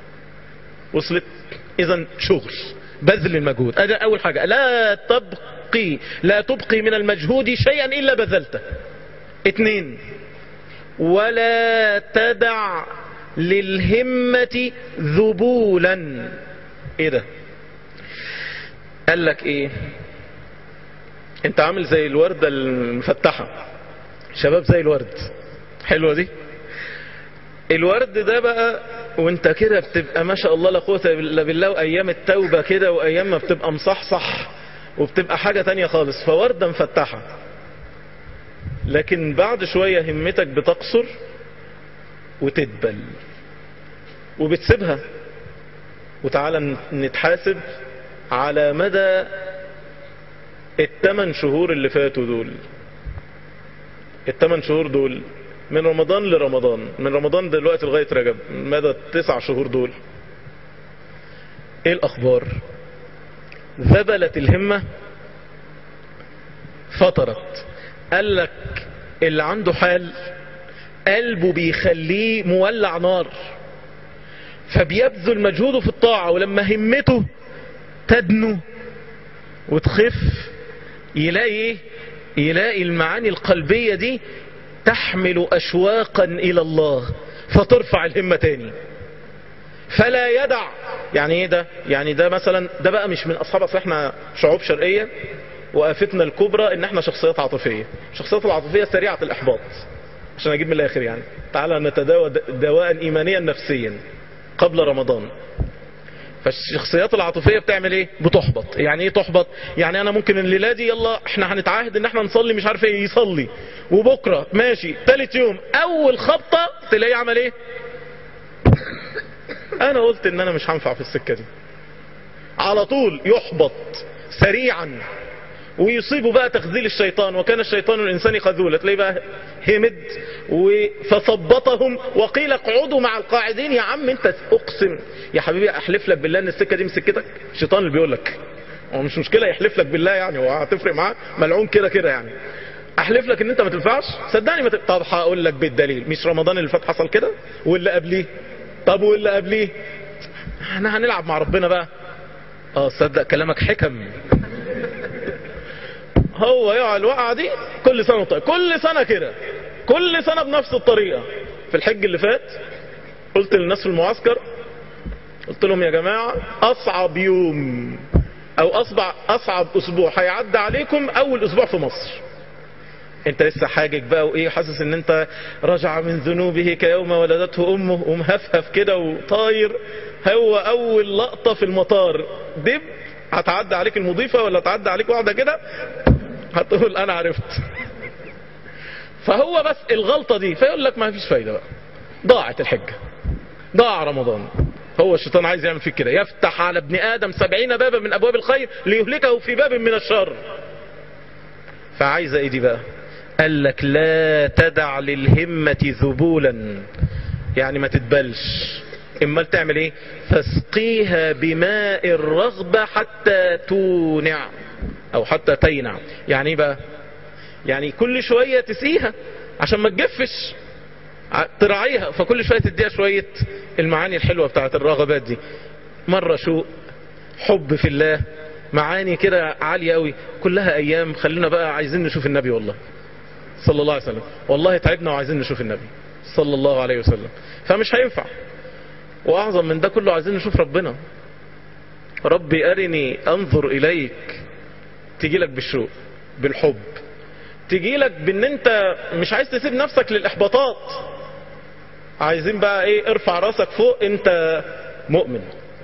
وصلت اذا شغل بذل المجهود ادي اول حاجة لا تبق تبقي لا تبقي من المجهود شيئا إلا بذلته اتنين ولا تدع للهمة ذبولا ايه ده قال لك ايه انت عامل زي الوردة المفتحة شباب زي الورد حلوة دي الورد ده بقى وانت كده بتبقى ما شاء الله لا قوه الا بالله وايام التوبه كده وايام ما بتبقى مصحصح وبتبقى حاجه تانية خالص فورده مفتحه لكن بعد شويه همتك بتقصر وتدبل وبتسيبها وتعالى نتحاسب على مدى الثمان شهور اللي فاتوا دول الثمان شهور دول من رمضان لرمضان من رمضان دلوقتي لغاية رجب مدى التسع شهور دول ايه الاخبار ذبلت الهمة فطرت قال لك اللي عنده حال قلبه بيخليه مولع نار فبيبذل مجهوده في الطاعة ولما همته تدنو وتخف يلاقي ايه يلاقي المعاني القلبية دي تحمل أشواقا إلى الله فترفع الهمة تاني فلا يدع يعني ايه ده يعني ده مثلا ده بقى مش من اصحاب اصل احنا شعوب شرقيه وآفتنا الكبرى ان احنا شخصيات عاطفيه الشخصيات العاطفيه سريعه الاحباط عشان اجيب من الاخر يعني تعالى نتداوى دواء ايمانيا نفسيا قبل رمضان فالشخصيات العاطفيه بتعمل ايه بتحبط يعني ايه تحبط يعني انا ممكن الليله دي يلا احنا هنتعاهد ان احنا نصلي مش عارف ايه يصلي وبكره ماشي ثالث يوم اول خبطه تلاقيه عمل ايه انا قلت ان انا مش هنفع في السكه دي على طول يحبط سريعا ويصيبه بقى تخذيل الشيطان وكان الشيطان الانسان خذولا تلاقيه بقى همد فثبطهم وقيل اقعدوا مع القاعدين يا عم انت اقسم يا حبيبي احلف لك بالله ان السكه دي من سكتك الشيطان اللي بيقول لك هو مش مشكله يحلف لك بالله يعني هو هتفرق معاه ملعون كده كده يعني احلف لك ان انت ما تنفعش صدقني ما ت... طب هقول لك بالدليل مش رمضان اللي فات حصل كده واللي قبليه طب واللي قبليه احنا هنلعب مع ربنا بقى اه صدق كلامك حكم هو يقع الوقعه دي كل سنه طيب كل سنه كده كل سنه بنفس الطريقه في الحج اللي فات قلت للناس في المعسكر قلت لهم يا جماعه اصعب يوم او اصبع اصعب اسبوع هيعدي عليكم اول اسبوع في مصر انت لسه حاجك بقى وايه حاسس ان انت رجع من ذنوبه كيوم ولدته امه ومهفهف كده وطاير هو اول لقطه في المطار دب هتعدي عليك المضيفه ولا تعدي عليك واحده كده هتقول انا عرفت فهو بس الغلطه دي فيقول لك ما فيش فايده بقى ضاعت الحجه ضاع رمضان هو الشيطان عايز يعمل فيك كده يفتح على ابن ادم سبعين بابا من ابواب الخير ليهلكه في باب من الشر فعايزه ايه دي بقى قال لك لا تدع للهمة ذبولا يعني ما تتبلش امال تعمل ايه فاسقيها بماء الرغبة حتى تونع او حتى تينع يعني ايه بقى يعني كل شوية تسقيها عشان ما تجفش تراعيها فكل شوية تديها شوية المعاني الحلوة بتاعت الرغبات دي مرة شوق حب في الله معاني كده عالية قوي كلها ايام خلينا بقى عايزين نشوف النبي والله صلى الله عليه وسلم والله تعبنا وعايزين نشوف النبي صلى الله عليه وسلم فمش هينفع واعظم من ده كله عايزين نشوف ربنا ربي ارني انظر اليك تيجي لك بالشوق بالحب تيجي لك بان انت مش عايز تسيب نفسك للاحباطات عايزين بقى ايه ارفع راسك فوق انت مؤمن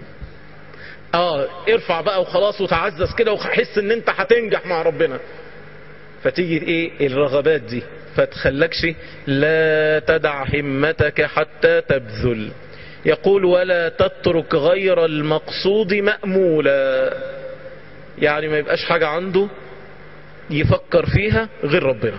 اه ارفع بقى وخلاص وتعزز كده وحس ان انت هتنجح مع ربنا فتيجي ايه الرغبات دي فتخلكش لا تدع همتك حتى تبذل يقول ولا تترك غير المقصود مأمولا يعني ما يبقاش حاجة عنده يفكر فيها غير ربنا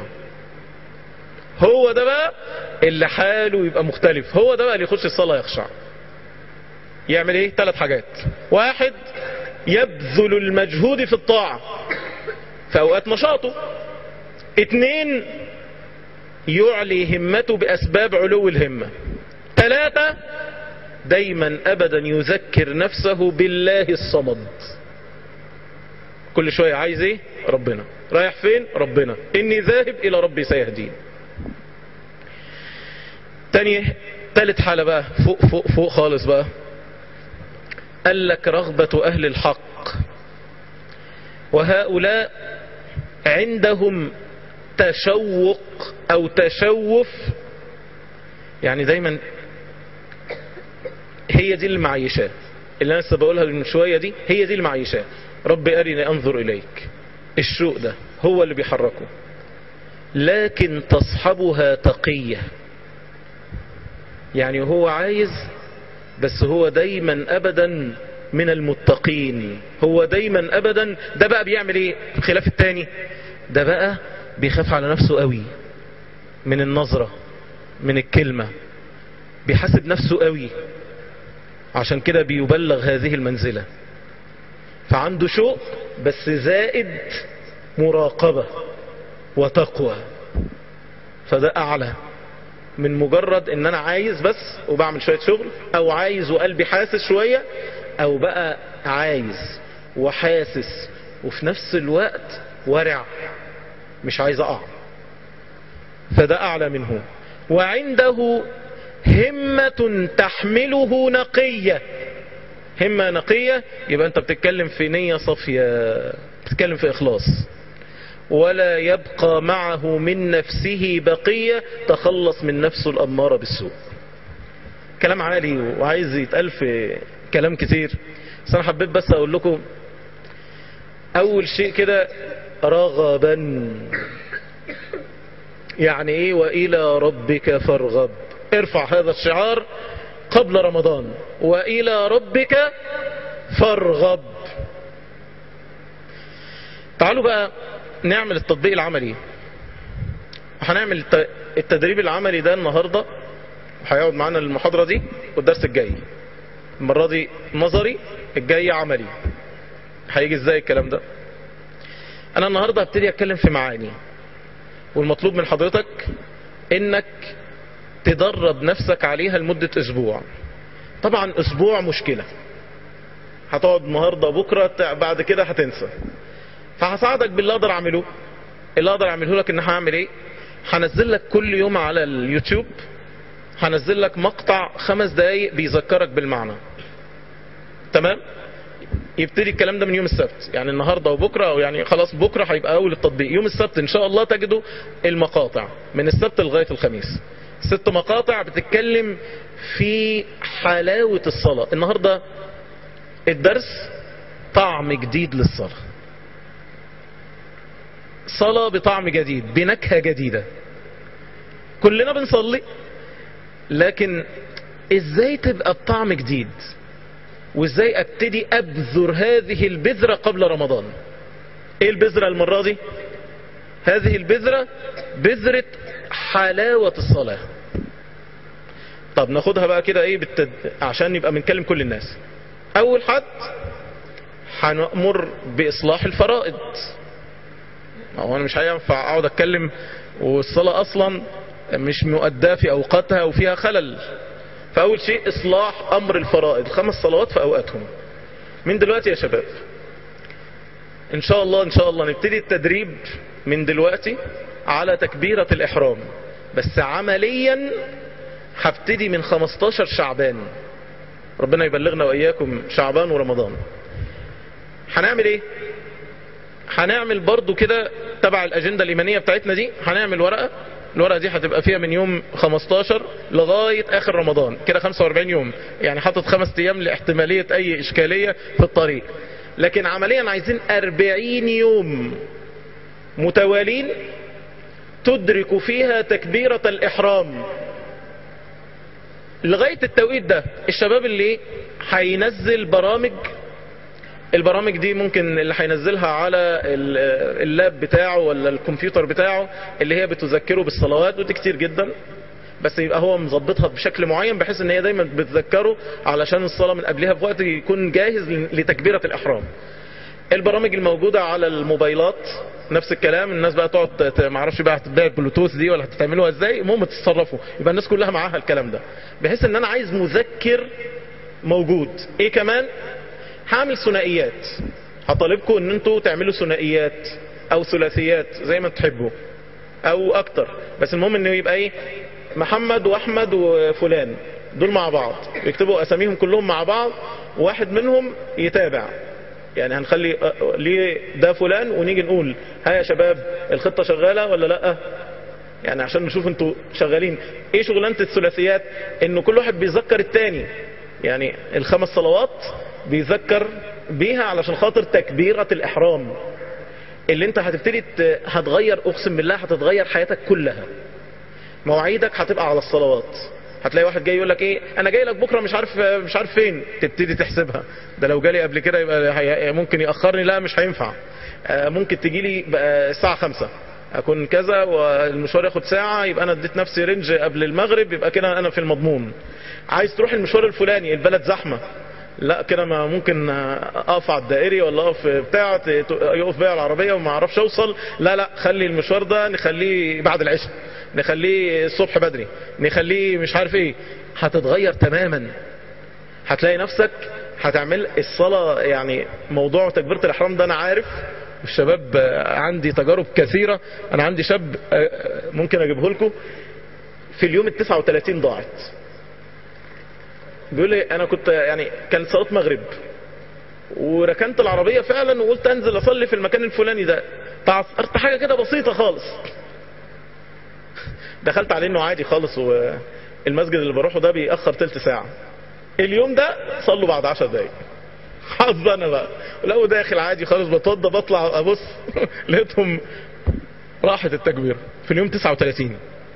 هو ده بقى اللي حاله يبقى مختلف هو ده بقى اللي يخش الصلاة يخشع يعمل ايه ثلاث حاجات واحد يبذل المجهود في الطاعة في اوقات نشاطه اتنين يعلي همته باسباب علو الهمة ثلاثة دايما ابدا يذكر نفسه بالله الصمد كل شوية عايز ايه ربنا رايح فين ربنا اني ذاهب الى ربي سيهدين تاني تالت حالة بقى فوق فوق فوق خالص بقى قال لك رغبة اهل الحق وهؤلاء عندهم تشوق او تشوف يعني دايما هي دي المعيشات اللي انا لسه بقولها من شويه دي هي دي المعيشات رب ارني انظر اليك الشوق ده هو اللي بيحركه لكن تصحبها تقيه يعني هو عايز بس هو دايما ابدا من المتقين هو دايما ابدا ده بقى بيعمل ايه خلاف التاني ده بقى بيخاف على نفسه قوي من النظرة من الكلمة بيحاسب نفسه قوي عشان كده بيبلغ هذه المنزلة فعنده شوق بس زائد مراقبة وتقوى فده اعلى من مجرد ان انا عايز بس وبعمل شوية شغل او عايز وقلبي حاسس شوية او بقى عايز وحاسس وفي نفس الوقت ورع مش عايز اقع فده اعلى منه وعنده همة تحمله نقية همة نقية يبقى انت بتتكلم في نية صافية بتتكلم في اخلاص ولا يبقى معه من نفسه بقية تخلص من نفسه الأمارة بالسوء كلام عالي وعايز يتقال في كلام كتير بس انا حبيت بس اقول لكم اول شيء كده رغبا يعني ايه والى ربك فارغب ارفع هذا الشعار قبل رمضان والى ربك فارغب تعالوا بقى نعمل التطبيق العملي هنعمل التدريب العملي ده النهاردة هيقعد معانا المحاضرة دي والدرس الجاي المرة دي نظري الجاي عملي هيجي ازاي الكلام ده انا النهاردة هبتدي اتكلم في معاني والمطلوب من حضرتك انك تدرب نفسك عليها لمدة اسبوع طبعا اسبوع مشكلة هتقعد النهاردة بكرة بعد كده هتنسى فهساعدك باللي اقدر اعمله اللي اقدر اعمله لك ان هعمل ايه هنزل لك كل يوم على اليوتيوب هنزل لك مقطع خمس دقايق بيذكرك بالمعنى تمام يبتدي الكلام ده من يوم السبت يعني النهاردة وبكرة او يعني خلاص بكرة هيبقى اول التطبيق يوم السبت ان شاء الله تجدوا المقاطع من السبت لغاية الخميس ست مقاطع بتتكلم في حلاوة الصلاة النهاردة الدرس طعم جديد للصلاة صلاة بطعم جديد بنكهة جديدة كلنا بنصلي لكن ازاي تبقى بطعم جديد وازاي ابتدي ابذر هذه البذرة قبل رمضان ايه البذرة المرة دي هذه البذرة بذرة حلاوة الصلاة طب ناخدها بقى كده ايه بالتد... عشان يبقى بنكلم كل الناس اول حد هنأمر باصلاح الفرائض هو انا مش هينفع اقعد اتكلم والصلاة اصلا مش مؤداة في اوقاتها وفيها خلل فاول شيء اصلاح امر الفرائض خمس صلوات في اوقاتهم من دلوقتي يا شباب ان شاء الله ان شاء الله نبتدي التدريب من دلوقتي على تكبيرة الاحرام بس عمليا هبتدي من 15 شعبان ربنا يبلغنا واياكم شعبان ورمضان هنعمل ايه هنعمل برضو كده تبع الاجندة الايمانية بتاعتنا دي هنعمل ورقة الورقة دي هتبقى فيها من يوم 15 لغاية اخر رمضان كده 45 يوم يعني حاطط خمس ايام لاحتمالية اي اشكالية في الطريق لكن عمليا عايزين 40 يوم متوالين تدرك فيها تكبيرة الاحرام لغاية التوقيت ده الشباب اللي هينزل برامج البرامج دي ممكن اللي هينزلها على اللاب بتاعه ولا الكمبيوتر بتاعه اللي هي بتذكره بالصلوات ودي كتير جدا بس يبقى هو مظبطها بشكل معين بحيث ان هي دايما بتذكره علشان الصلاة من قبلها بوقت يكون جاهز لتكبيرة الاحرام البرامج الموجودة على الموبايلات نفس الكلام الناس بقى تقعد ما اعرفش بقى هتبقى البلوتوث دي ولا هتعملوها ازاي المهم تتصرفوا يبقى الناس كلها معاها الكلام ده بحيث ان انا عايز مذكر موجود ايه كمان هعمل ثنائيات هطالبكم ان انتوا تعملوا ثنائيات او ثلاثيات زي ما تحبوا او اكتر بس المهم انه يبقى ايه محمد واحمد وفلان دول مع بعض يكتبوا اساميهم كلهم مع بعض وواحد منهم يتابع يعني هنخلي آه، ليه ده فلان ونيجي نقول ها يا شباب الخطة شغالة ولا لا يعني عشان نشوف انتوا شغالين ايه شغلانة الثلاثيات انه كل واحد بيذكر التاني يعني الخمس صلوات بيذكر بيها علشان خاطر تكبيرة الاحرام اللي انت هتبتدي ت- هتغير اقسم بالله هتتغير حياتك كلها مواعيدك هتبقى على الصلوات هتلاقي واحد جاي يقول لك ايه انا جاي لك بكره مش عارف مش عارف فين تبتدي تحسبها ده لو جالي قبل كده يبقى هي- ممكن ياخرني لا مش هينفع آه، ممكن تجي لي بقى الساعه 5 اكون كذا والمشوار ياخد ساعه يبقى انا اديت نفسي رينج قبل المغرب يبقى كده انا في المضمون عايز تروح المشوار الفلاني البلد زحمه لا كده ما ممكن اقف على الدائري ولا اقف بتاع ت- ت- يقف بيا العربيه وما اعرفش اوصل لا لا خلي المشوار ده نخليه بعد العشاء نخليه الصبح بدري نخليه مش عارف ايه هتتغير تماما هتلاقي نفسك هتعمل الصلاة يعني موضوع تكبيرة الإحرام ده أنا عارف الشباب آه، عندي تجارب كثيرة أنا عندي شاب آه، آه، ممكن أجيبه لكم في اليوم ال 39 ضاعت بيقول لي أنا كنت يعني كانت صلاة مغرب وركنت العربية فعلا وقلت أنزل أصلي في المكان الفلاني ده تعثرت حاجة كده بسيطة خالص دخلت عليه انه عادي خالص والمسجد اللي بروحه ده بيأخر تلت ساعة اليوم ده صلوا بعد عشر دقايق حظ انا بقى لو داخل عادي خالص بتوضى بطلع ابص لقيتهم راحت التكبير في اليوم 39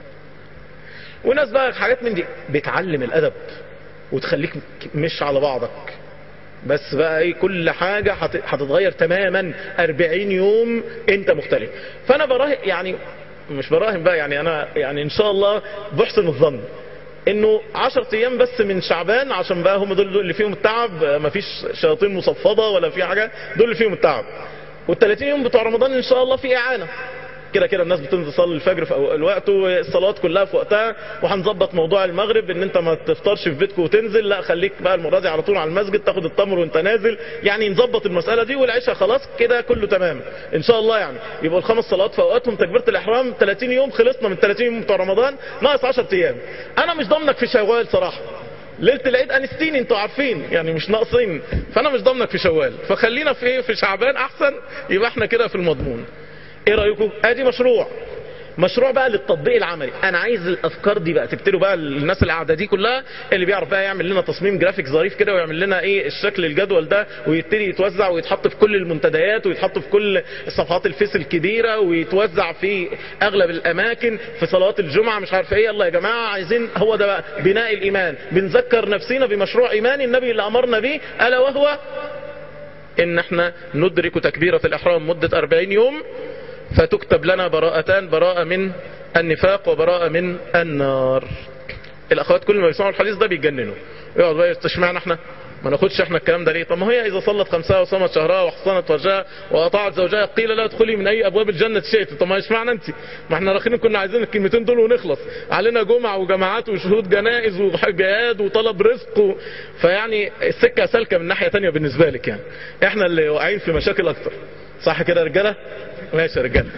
وناس بقى حاجات من دي بتعلم الادب وتخليك مش على بعضك بس بقى ايه كل حاجة هت- هتتغير تماما 40 يوم انت مختلف فانا براهن يعني مش براهن بقى يعني انا يعني ان شاء الله بحسن الظن انه 10 ايام بس من شعبان عشان بقى هم دول, دول اللي فيهم التعب مفيش شياطين مصفدة ولا في حاجة دول اللي فيهم التعب وال30 يوم بتوع رمضان ان شاء الله في اعانة كده كده الناس بتنزل تصلي الفجر في أو- الوقت والصلوات كلها في وقتها وهنظبط موضوع المغرب ان انت ما تفطرش في بيتك وتنزل لا خليك بقى المره دي على طول على المسجد تاخد التمر وانت نازل يعني نظبط المساله دي والعشاء خلاص كده كله تمام ان شاء الله يعني يبقوا الخمس صلوات في اوقاتهم تكبيره الاحرام 30 يوم خلصنا من 30 يوم بتوع رمضان ناقص 10 ايام انا مش ضامنك في شوال صراحه ليله العيد انستيني انتوا عارفين يعني مش ناقصين فانا مش ضامنك في شوال فخلينا في ايه في شعبان احسن يبقى احنا كده في المضمون ايه رايكم ادي مشروع مشروع بقى للتطبيق العملي انا عايز الافكار دي بقى تبتدوا بقى الناس اللي قاعده دي كلها اللي بيعرف بقى يعمل لنا تصميم جرافيك ظريف كده ويعمل لنا ايه الشكل الجدول ده ويبتدي يتوزع ويتحط في كل المنتديات ويتحط في كل صفحات الفيس الكبيره ويتوزع في اغلب الاماكن في صلوات الجمعه مش عارف ايه يلا يا جماعه عايزين هو ده بقى بناء الايمان بنذكر نفسنا بمشروع ايماني النبي اللي امرنا بيه الا وهو ان احنا ندرك تكبيره الاحرام مده 40 يوم فتكتب لنا براءتان براءة من النفاق وبراءة من النار الاخوات كل ما يسمعوا الحديث ده بيتجننوا يقعد بقى اشمعنى احنا ما ناخدش احنا الكلام ده ليه طب ما هي اذا صلت خمسها وصامت شهرها وحصنت فرجها واطاعت زوجها قيل لا ادخلي من اي ابواب الجنه شئت طب ما اشمعنى انت ما احنا رايحين كنا عايزين الكلمتين دول ونخلص علينا جمع وجماعات وشهود جنائز وجهاد وطلب رزق و... فيعني السكه سالكه من ناحيه تانية بالنسبه لك يعني احنا اللي واقعين في مشاكل اكتر صح كده يا رجاله ماشي يا رجاله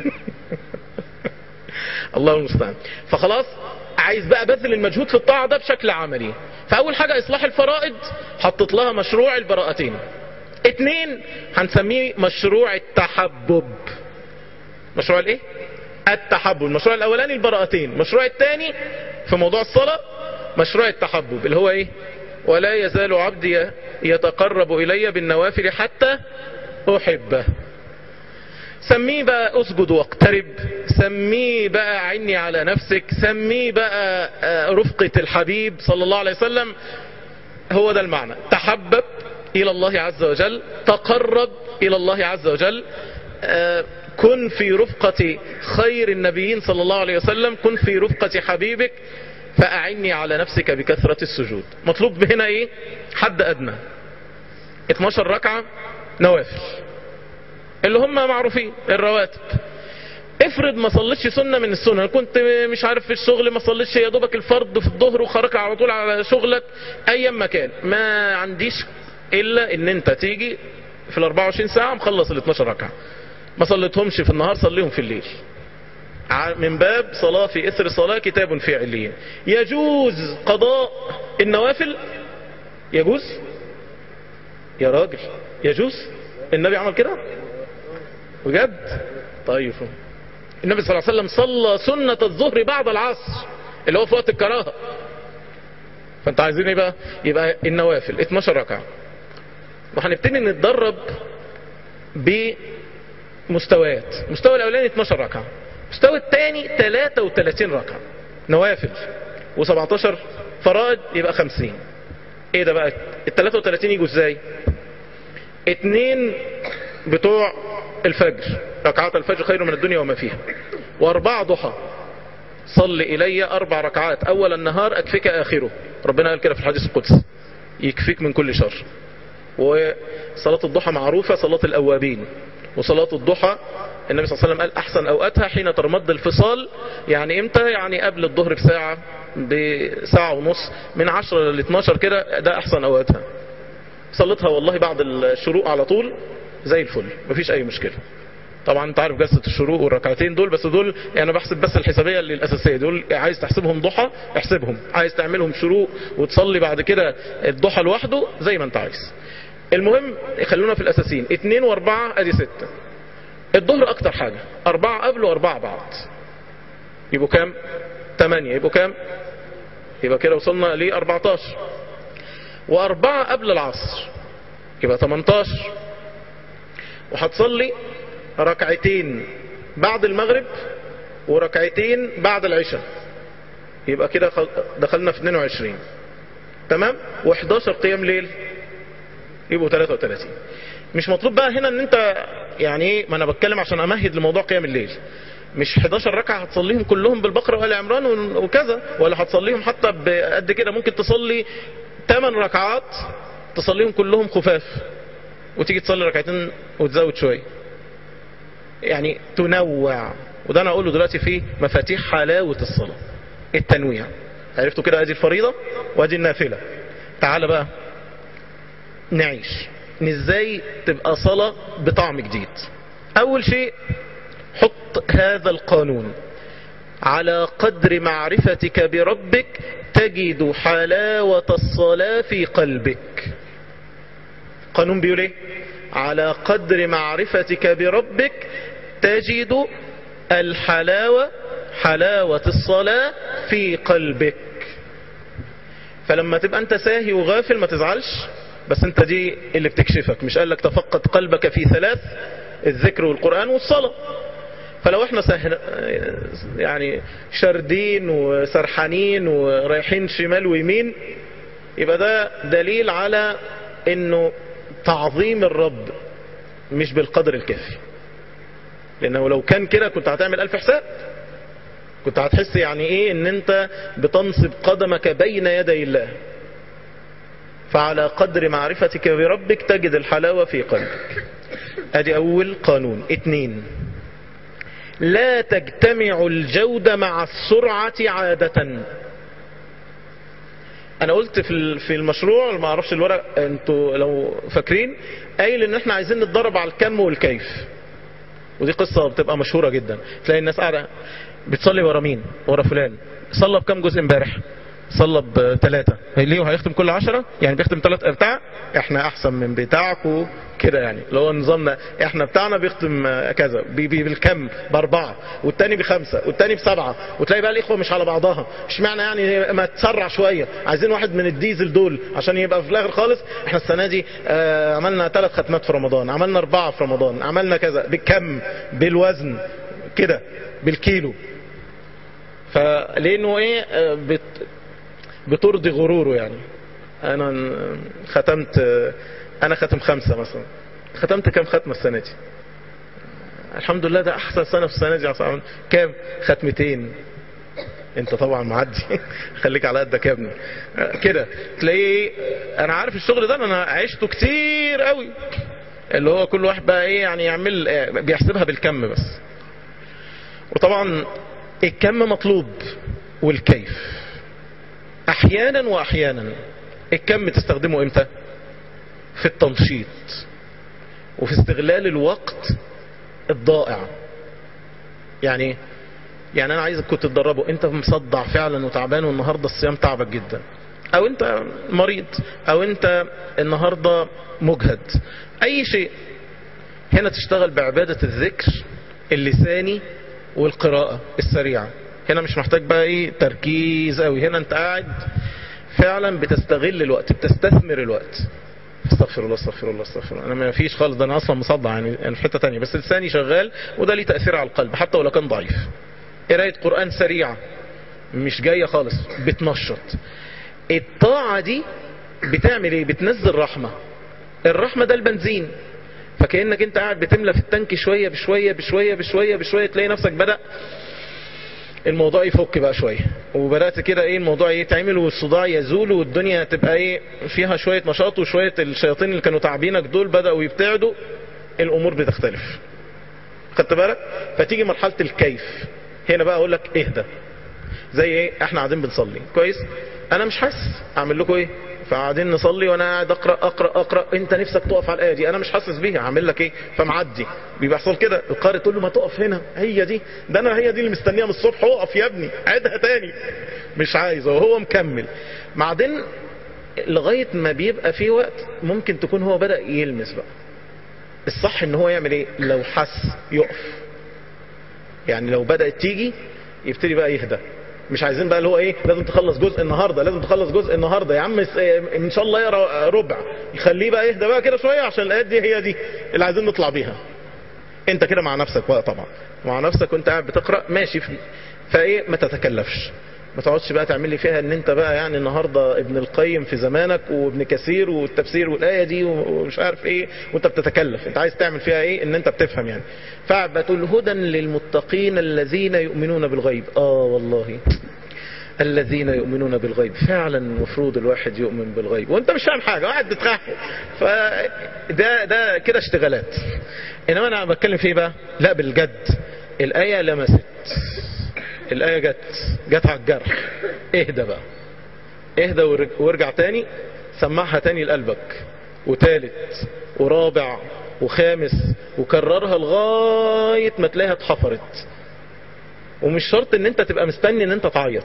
الله المستعان فخلاص عايز بقى بذل المجهود في الطاعة ده بشكل عملي فأول حاجة إصلاح الفرائض حطت لها مشروع البراءتين اتنين هنسميه مشروع التحبب مشروع الايه التحبب المشروع الاولاني البراءتين المشروع الثاني في موضوع الصلاة مشروع التحبب اللي هو ايه ولا يزال عبدي يتقرب الي بالنوافل حتى احبه سميه بقى اسجد واقترب سميه بقى عني على نفسك سميه بقى آه، رفقة الحبيب صلى الله عليه وسلم هو ده المعنى تحبب الى الله عز وجل تقرب الى الله عز وجل آه، كن في رفقة خير النبيين صلى الله عليه وسلم كن في رفقة حبيبك فأعني على نفسك بكثرة السجود مطلوب هنا ايه حد ادنى 12 ركعة نوافل اللي هم معروفين الرواتب افرض ما صليتش سنة من السنة كنت مش عارف في الشغل ما صليتش يا دوبك الفرض في الظهر وخرج على طول على شغلك ايا ما كان ما عنديش الا ان انت تيجي في ال 24 ساعة مخلص ال 12 ركعة ما صليتهمش في النهار صليهم في الليل ع- من باب صلاة في إثر صلاة كتاب في عليين يجوز قضاء النوافل يجوز يا راجل يجوز النبي عمل كده بجد طيب النبي صلى الله عليه وسلم صلى سنة الظهر بعد العصر اللي هو في وقت الكراهة فانت عايزين ايه بقى يبقى النوافل 12 ركعة وهنبتدي نتدرب بمستويات المستوى الاولاني 12 ركعة المستوى الثاني 33 ركعة نوافل و17 فرائض يبقى 50 ايه ده بقى ال 33 يجوا ازاي اتنين بتوع الفجر ركعات الفجر خير من الدنيا وما فيها واربعة ضحى صل إلي أربع ركعات أول النهار أكفيك آخره ربنا قال كده في الحديث القدسي يكفيك من كل شر وصلاة الضحى معروفة صلاة الأوابين وصلاة الضحى النبي صلى الله عليه وسلم قال أحسن أوقاتها حين ترمض الفصال يعني إمتى يعني قبل الظهر بساعة بساعة ونص من 10 ل 12 كده ده أحسن أوقاتها صليتها والله بعد الشروق على طول زي الفل مفيش أي مشكلة طبعا انت عارف جلسه الشروق والركعتين دول بس دول يعني انا بحسب بس الحسابيه اللي الاساسيه دول عايز تحسبهم ضحى احسبهم عايز تعملهم شروق وتصلي بعد كده الضحى لوحده زي ما انت عايز المهم خلونا في الاساسيين اتنين واربعة ادي ستة الظهر اكتر حاجة اربعة قبل واربعة بعد يبقوا كام تمانية يبقوا كام يبقى كده وصلنا ل 14 واربعة قبل العصر يبقى 18 وهتصلي ركعتين بعد المغرب وركعتين بعد العشاء يبقى كده خل- دخلنا في 22 تمام و11 قيام ليل يبقوا 33 مش مطلوب بقى هنا ان انت يعني ايه ما انا بتكلم عشان امهد لموضوع قيام الليل مش 11 ركعه هتصليهم كلهم بالبقره وال عمران وكذا ولا هتصليهم حتى بقد كده ممكن تصلي 8 ركعات تصليهم كلهم خفاف وتيجي تصلي ركعتين وتزود شويه يعني تنوع وده انا اقوله دلوقتي في مفاتيح حلاوة الصلاة التنويع عرفتوا كده ادي الفريضة وادي النافلة تعال بقى نعيش إن ازاي تبقى صلاة بطعم جديد اول شيء حط هذا القانون على قدر معرفتك بربك تجد حلاوة الصلاة في قلبك قانون بيقول ايه على قدر معرفتك بربك تجد الحلاوة حلاوة الصلاة في قلبك فلما تبقى انت ساهي وغافل ما تزعلش بس انت دي اللي بتكشفك مش قال لك تفقد قلبك في ثلاث الذكر والقرآن والصلاة فلو احنا سهر يعني شاردين وسرحانين ورايحين شمال ويمين يبقى ده دليل على انه تعظيم الرب مش بالقدر الكافي لانه لو كان كده كنت هتعمل الف حساب كنت هتحس يعني ايه ان انت بتنصب قدمك بين يدي الله فعلى قدر معرفتك بربك تجد الحلاوة في قلبك ادي اول قانون اتنين لا تجتمع الجودة مع السرعة عادة انا قلت في في المشروع ما اعرفش الورق انتوا لو فاكرين قايل ان احنا عايزين نتدرب على الكم والكيف ودي قصة بتبقى مشهورة جدا تلاقي الناس قاعدة بتصلي ورا مين ورا فلان صلى بكم جزء امبارح صلى بثلاثة ليه وهيختم كل عشرة يعني بيختم ثلاث بتاع احنا احسن من بتاعكم كده يعني اللي هو نظامنا احنا بتاعنا بيختم كذا بي بي بالكم باربعة والتاني بخمسة والتاني بسبعة وتلاقي بقى الاخوة مش على بعضها اشمعنى يعني ما تسرع شوية عايزين واحد من الديزل دول عشان يبقى في الاخر خالص احنا السنة دي اه عملنا ثلاث ختمات في رمضان عملنا اربعة في رمضان عملنا كذا بالكم بالوزن كده بالكيلو فلانه ايه اه بت بترضي غروره يعني انا ختمت انا ختم خمسة مثلا ختمت كام ختمة السنة دي الحمد لله ده احسن سنة في السنة دي عصام كام ختمتين انت طبعا معدي خليك على قدك يا ابني كده تلاقيه انا عارف الشغل ده انا عشته كتير قوي اللي هو كل واحد بقى ايه يعني يعمل بيحسبها بالكم بس وطبعا الكم مطلوب والكيف احيانا واحيانا الكم تستخدمه امتى في التنشيط وفي استغلال الوقت الضائع يعني ايه؟ يعني انا عايزك كنت تدربه انت مصدع فعلا وتعبان والنهارده الصيام تعبك جدا او انت مريض او انت النهارده مجهد اي شيء هنا تشتغل بعبادة الذكر اللساني والقراءة السريعة هنا مش محتاج بقى ايه تركيز قوي هنا انت قاعد فعلا بتستغل الوقت بتستثمر الوقت استغفر الله استغفر الله استغفر الله انا ما فيش خالص ده انا اصلا مصدع يعني أنا في حته تانية بس لساني شغال وده ليه تاثير على القلب حتى ولو كان ضعيف قرايه قران سريعه مش جايه خالص بتنشط الطاعه دي بتعمل ايه بتنزل رحمه الرحمه ده البنزين فكانك انت قاعد بتملى في التانك شويه بشويه بشويه بشويه بشويه تلاقي نفسك بدا الموضوع يفك بقى شويه وبدات كده ايه الموضوع يتعمل والصداع يزول والدنيا تبقى ايه فيها شويه نشاط وشويه الشياطين اللي كانوا تعبينك دول بداوا يبتعدوا الامور بتختلف خدت بالك فتيجي مرحله الكيف هنا بقى اقول لك اهدى زي ايه احنا قاعدين بنصلي كويس انا مش حاسس اعمل لكم ايه فقاعدين نصلي وانا قاعد اقرا اقرا اقرا انت نفسك تقف على الايه دي انا مش حاسس بيها اعمل لك ايه فمعدي بيبقى يحصل كده القارئ تقول له ما تقف هنا هي دي ده انا هي دي اللي مستنيها من الصبح اقف يا ابني عيدها تاني مش عايز وهو مكمل بعدين لغايه ما بيبقى في وقت ممكن تكون هو بدا يلمس بقى الصح ان هو يعمل ايه لو حس يقف يعني لو بدات تيجي يبتدي بقى يهدى مش عايزين بقى اللي هو ايه لازم تخلص جزء النهارده لازم تخلص جزء النهارده يا عم ان شاء الله يقرا ربع يخليه بقى يهدى بقى كده شويه عشان الايات دي هي دي اللي عايزين نطلع بيها انت كده مع نفسك بقى طبعا مع نفسك وانت قاعد بتقرا ماشي في فايه ما تتكلفش ما تقعدش بقى تعمل لي فيها ان انت بقى يعني النهارده ابن القيم في زمانك وابن كثير والتفسير والايه دي ومش عارف ايه وانت بتتكلف انت عايز تعمل فيها ايه ان انت بتفهم يعني فبتقول هدى للمتقين الذين يؤمنون بالغيب اه والله الذين يؤمنون بالغيب فعلا المفروض الواحد يؤمن بالغيب وانت مش فاهم حاجه واحد بتخاف فده ده كده اشتغالات انما انا بتكلم في ايه بقى لا بالجد الايه لمست الايه جت جت على الجرح اهدى بقى اهدى وارجع تاني سمعها تاني لقلبك وتالت ورابع وخامس وكررها لغايه ما تلاقيها اتحفرت ومش شرط ان انت تبقى مستني ان انت تعيط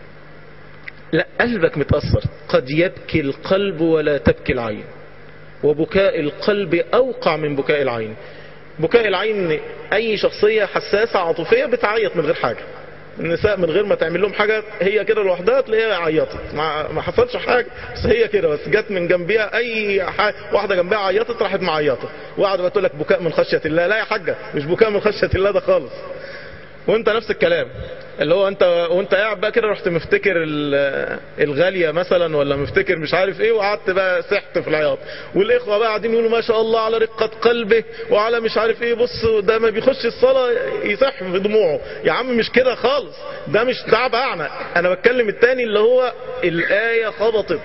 لا قلبك متأثر قد يبكي القلب ولا تبكي العين وبكاء القلب أوقع من بكاء العين بكاء العين أي شخصية حساسة عاطفية بتعيط من غير حاجة النساء من غير ما تعمل لهم حاجة هي كده لوحدها تلاقيها عيطت ما, ما حصلش حاجة بس هي كده بس جت من جنبها أي حاجة واحدة جنبها عيطت راحت معيطة وقعدت بتقول لك بكاء من خشية الله لا يا حاجة مش بكاء من خشية الله ده خالص وانت نفس الكلام اللي هو انت وانت قاعد بقى كده رحت مفتكر الغالية مثلا ولا مفتكر مش عارف ايه وقعدت بقى سحت في العياط والاخوة بقى قاعدين يقولوا ما شاء الله على رقة قلبه وعلى مش عارف ايه بص ده ما بيخش الصلاة يسح في دموعه يا عم مش كده خالص ده مش تعب اعنى انا بتكلم التاني اللي هو الآية خبطت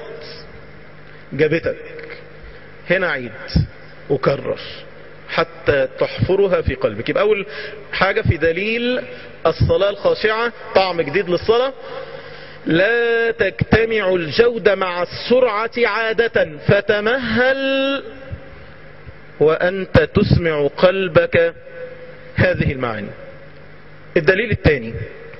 جابتك هنا عيد وكرر حتى تحفرها في قلبك يبقى أول حاجة في دليل الصلاة الخاشعة طعم جديد للصلاة لا تجتمع الجودة مع السرعة عادة فتمهل وأنت تسمع قلبك هذه المعاني الدليل الثاني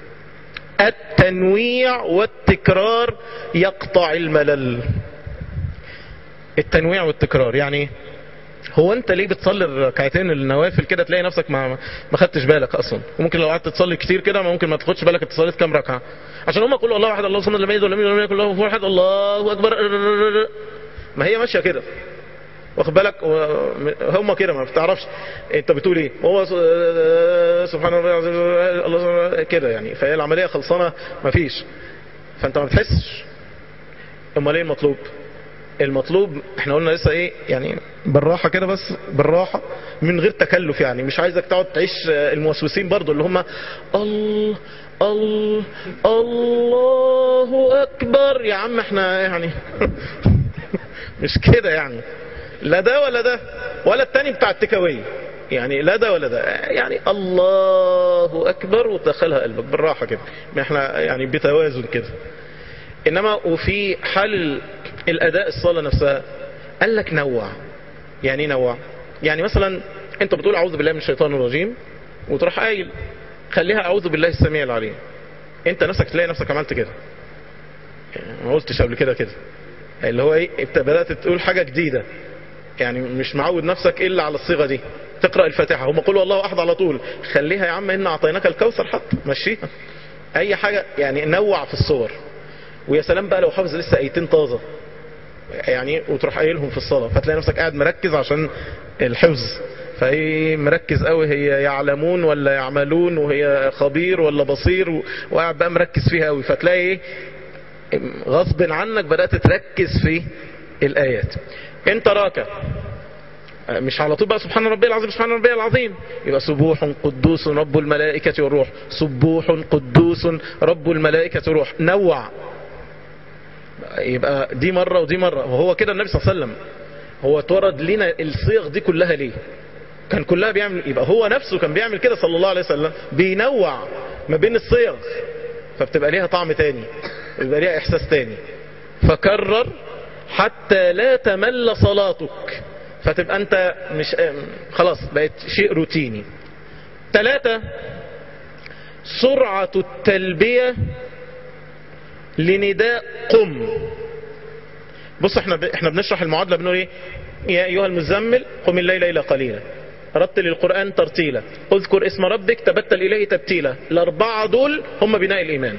التنويع والتكرار يقطع الملل التنويع والتكرار يعني هو انت ليه بتصلي الركعتين النوافل كده تلاقي نفسك ما ما خدتش بالك اصلا وممكن لو قعدت تصلي كتير كده ممكن ما تاخدش بالك انت صليت كام ركعه عشان هم يقولوا الله واحد الله صمد لم يلد ولم يولد ولم يكن له كفوا احد الله اكبر ما هي ماشيه كده واخد بالك هم كده ما بتعرفش انت بتقول ايه هو سبحان الله العظيم الله كده يعني فهي العمليه خلصانه ما فيش فانت ما بتحسش امال ايه المطلوب المطلوب احنا قلنا لسه ايه يعني بالراحه كده بس بالراحه من غير تكلف يعني مش عايزك تقعد تعيش الموسوسين برضو اللي هم الله الله الله اكبر يا عم احنا يعني مش كده يعني لا ده ولا ده ولا التاني بتاع التكاوي يعني لا ده ولا ده يعني الله اكبر وتدخلها قلبك بالراحه كده احنا يعني بتوازن كده انما وفي حال الاداء الصلاة نفسها قال لك نوع يعني ايه نوع يعني مثلا انت بتقول اعوذ بالله من الشيطان الرجيم وتروح قايل خليها اعوذ بالله السميع العليم انت نفسك تلاقي نفسك عملت كده يعني ما قلتش قبل كده كده اللي هو ايه انت بدات تقول حاجه جديده يعني مش معود نفسك الا على الصيغه دي تقرا الفاتحه هم قولوا الله احد على طول خليها يا عم ان اعطيناك الكوثر حتى مشيها اي حاجه يعني نوع في الصور ويا سلام بقى لو حافظ لسه ايتين طازه يعني وتروح قايلهم في الصلاه فتلاقي نفسك قاعد مركز عشان الحفظ فايه مركز قوي هي يعلمون ولا يعملون وهي خبير ولا بصير و- وقاعد بقى مركز فيها قوي فتلاقي ايه غصب عنك بدات تركز في الايات انت راكع مش على طول بقى سبحان ربي العظيم سبحان ربي العظيم يبقى سبوح قدوس رب الملائكة والروح سبوح قدوس رب الملائكة والروح نوع يبقى دي مرة ودي مرة وهو كده النبي صلى الله عليه وسلم هو اتورد لنا الصيغ دي كلها ليه كان كلها بيعمل يبقى هو نفسه كان بيعمل كده صلى الله عليه وسلم بينوع ما بين الصيغ فبتبقى ليها طعم تاني يبقى ليها احساس تاني فكرر حتى لا تمل صلاتك فتبقى انت مش خلاص بقت شيء روتيني ثلاثة سرعة التلبية لنداء قم بص احنا ب... احنا بنشرح المعادلة بنقول ايه يا ايها المزمل قم الليل الى قليلا رتل القرآن ترتيلا اذكر اسم ربك تبتل اليه تبتيلا الاربعة دول هم بناء الايمان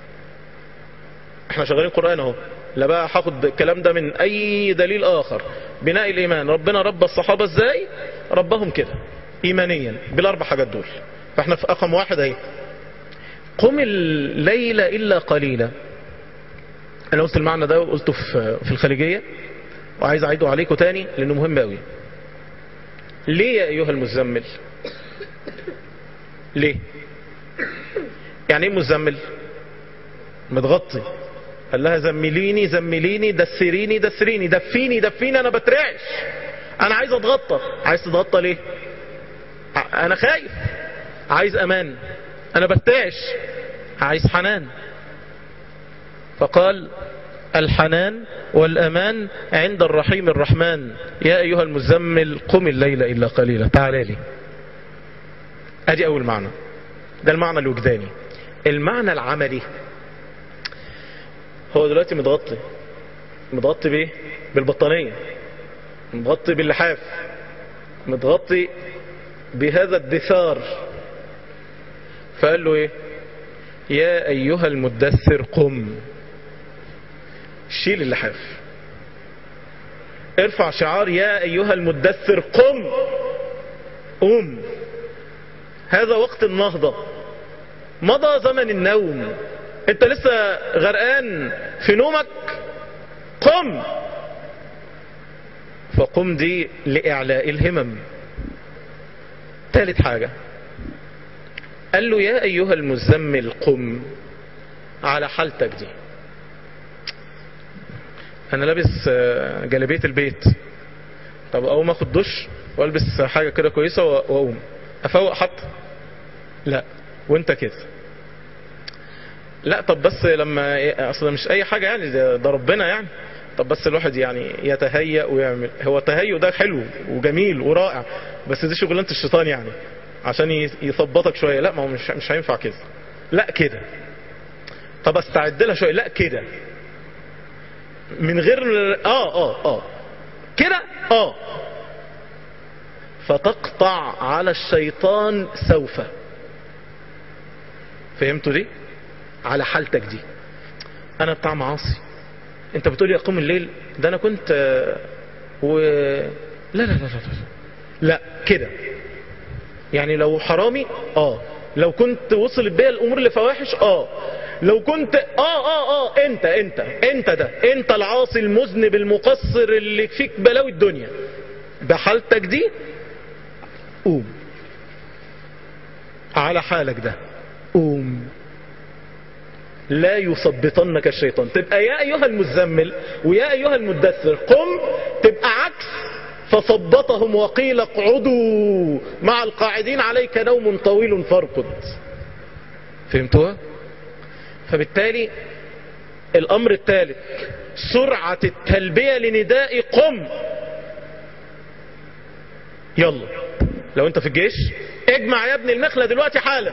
احنا شغالين قرآن اهو لا بقى هاخد الكلام ده من اي دليل اخر بناء الايمان ربنا رب الصحابة ازاي ربهم كده ايمانيا بالاربع حاجات دول فاحنا في رقم واحد اهي قم الليل الا قليلا انا قلت المعنى ده وقلته في في الخليجية وعايز اعيده عليكم تاني لانه مهم قوي ليه يا ايها المزمل ليه يعني ايه مزمل متغطي قال لها زمليني زمليني دثريني دثريني دفيني دفيني انا بترعش انا عايز اتغطى عايز تتغطى ليه ع- انا خايف عايز امان انا برتعش عايز حنان فقال الحنان والامان عند الرحيم الرحمن يا ايها المزمل قم الليل الا قليلا تعال لي ادي اول معنى ده المعنى الوجداني المعنى العملي هو دلوقتي متغطي متغطي بايه بالبطانية متغطي باللحاف متغطي بهذا الدثار فقال له ايه يا ايها المدثر قم شيل اللحاف ارفع شعار يا ايها المدثر قم قم هذا وقت النهضة مضى زمن النوم انت لسه غرقان في نومك قم فقم دي لإعلاء الهمم ثالث حاجة قال له يا أيها المزمل قم على حالتك دي أنا لابس آه، جلابية البيت طب أقوم أخد دش وألبس حاجة كده كويسة وأقوم أفوق حتى لا وأنت كده لا طب بس لما إيه، اصل مش اي حاجة يعني ده, ده ربنا يعني طب بس الواحد يعني يتهيأ ويعمل هو التهيؤ ده حلو وجميل ورائع بس دي شغلانة الشيطان يعني عشان ي- يثبطك شوية لا ما هو مش مش هينفع كده لا كده طب استعد لها شوية لا كده من غير اه اه اه كده اه فتقطع على الشيطان سوف فهمتوا دي على حالتك دي انا بتاع معاصي انت بتقولي اقوم الليل ده انا كنت آه، و لا لا لا لا لا لا كده يعني لو حرامي اه لو كنت وصلت بيا الامور لفواحش اه لو كنت اه اه اه انت انت انت ده انت العاصي المذنب المقصر اللي فيك بلاوي الدنيا بحالتك دي قوم على حالك ده قوم لا يثبطنك الشيطان تبقى يا ايها المزمل ويا ايها المدثر قم تبقى عكس فثبطهم وقيل اقعدوا مع القاعدين عليك نوم طويل فارقد فهمتوها فبالتالي الامر الثالث سرعة التلبية لنداء قم يلا لو انت في الجيش اجمع يا ابني النخلة دلوقتي حالا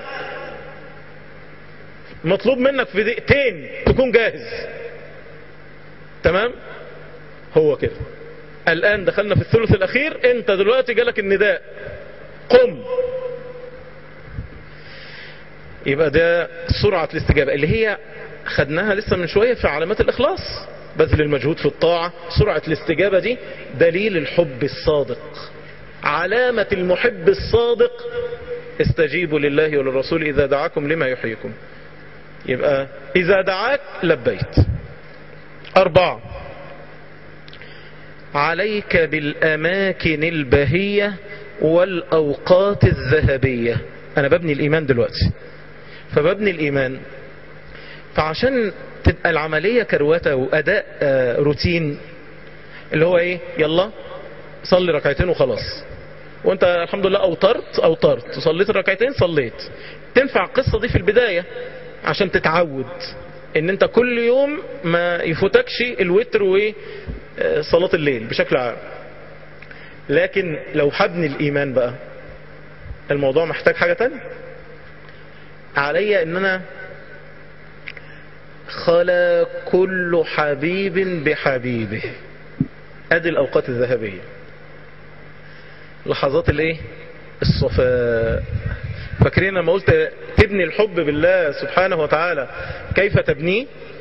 مطلوب منك في دقيقتين تكون جاهز تمام هو كده الآن دخلنا في الثلث الأخير انت دلوقتي جالك النداء قم يبقى ده سرعة الاستجابة اللي هي خدناها لسه من شوية في علامات الإخلاص بذل المجهود في الطاعة سرعة الاستجابة دي دليل الحب الصادق علامة المحب الصادق استجيبوا لله وللرسول إذا دعاكم لما يحييكم يبقى إذا دعاك لبيت أربعة عليك بالأماكن البهية والأوقات الذهبية أنا ببني الإيمان دلوقتي فببني الإيمان فعشان تبقى العملية كروتة وأداء آه روتين اللي هو إيه يلا صلي ركعتين وخلاص وانت الحمد لله اوترت اوترت صليت الركعتين صليت تنفع القصة دي في البداية عشان تتعود ان انت كل يوم ما يفوتكش الوتر وصلاة الليل بشكل عام لكن لو حبني الايمان بقى الموضوع محتاج حاجة تانية علي ان انا خلا كل حبيب بحبيبه ادي الاوقات الذهبية لحظات الايه الصفاء فاكرين لما قلت تبني الحب بالله سبحانه وتعالى كيف تبنيه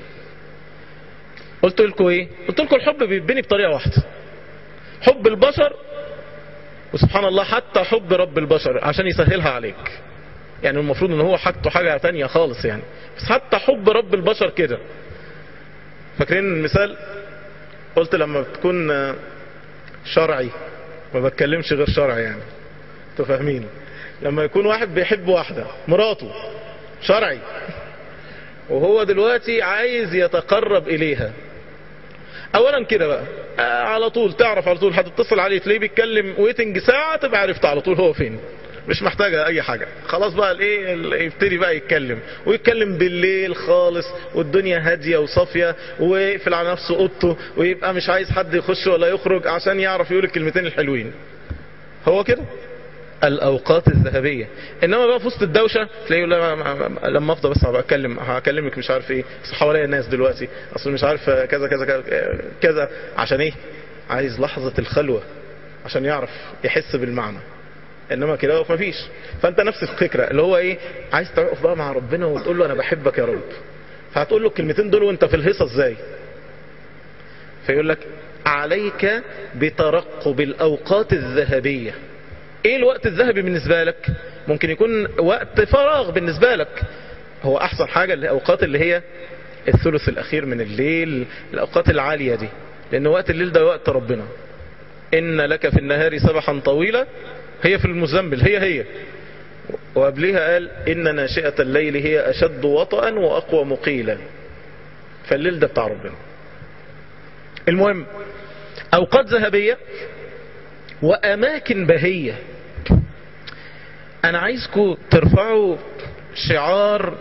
قلت لكم ايه قلت لكم الحب بيتبني بطريقة واحدة حب البشر وسبحان الله حتى حب رب البشر عشان يسهلها عليك يعني المفروض ان هو حاجته حاجة تانية خالص يعني بس حتى حب رب البشر كده فاكرين المثال قلت لما بتكون شرعي ما بتكلمش غير شرعي يعني انتوا فاهمين لما يكون واحد بيحب واحدة مراته شرعي وهو دلوقتي عايز يتقرب اليها اولا كده بقى آه على طول تعرف على طول هتتصل عليه تلاقيه بيتكلم ويتنج ساعة تبقى عرفت على طول هو فين مش محتاجة اي حاجة خلاص بقى الايه يبتدي بقى يتكلم ويتكلم بالليل خالص والدنيا هادية وصافية ويقفل على نفسه اوضته ويبقى مش عايز حد يخش ولا يخرج عشان يعرف يقول الكلمتين الحلوين هو كده الاوقات الذهبية انما بقى في وسط الدوشة تلاقيه لما افضل بس هبقى اتكلم هكلمك مش عارف ايه حواليا الناس دلوقتي اصل مش عارف كذا كذا كذا كذا عشان ايه عايز لحظة الخلوة عشان يعرف يحس بالمعنى انما كده ما فيش فانت نفس الفكرة اللي هو ايه عايز تقف بقى مع ربنا وتقول له انا بحبك يا رب فهتقول له الكلمتين دول وانت في الهيصة ازاي فيقول لك عليك بترقب الاوقات الذهبية ايه الوقت الذهبي بالنسبة لك ممكن يكون وقت فراغ بالنسبة لك هو احسن حاجة الاوقات اللي هي الثلث الاخير من الليل الاوقات العالية دي لان وقت الليل ده وقت ربنا ان لك في النهار سبحا طويلة هي في المزمل هي هي وقبلها قال ان ناشئة الليل هي اشد وطئا واقوى مقيلا فالليل ده بتاع ربنا المهم اوقات ذهبية واماكن بهية انا عايزكم ترفعوا شعار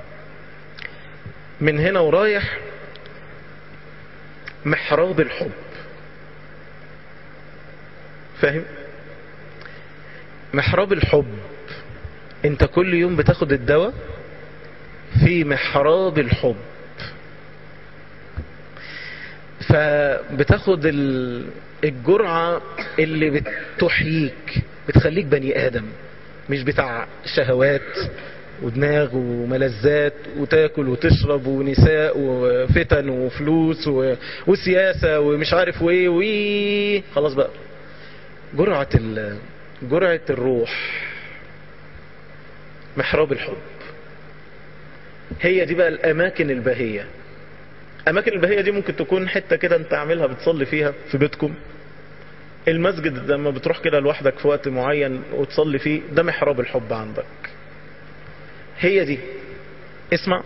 من هنا ورايح محراب الحب فاهم محراب الحب انت كل يوم بتاخد الدواء في محراب الحب فبتاخد الجرعة اللي بتحييك بتخليك بني آدم مش بتاع شهوات ودماغ وملذات وتاكل وتشرب ونساء وفتن وفلوس وسياسة ومش عارف وايه ويه خلاص بقى جرعة جرعة الروح محراب الحب هي دي بقى الأماكن البهية أماكن البهية دي ممكن تكون حتة كده أنت عاملها بتصلي فيها في بيتكم المسجد لما بتروح كده لوحدك في وقت معين وتصلي فيه ده محراب الحب عندك هي دي اسمع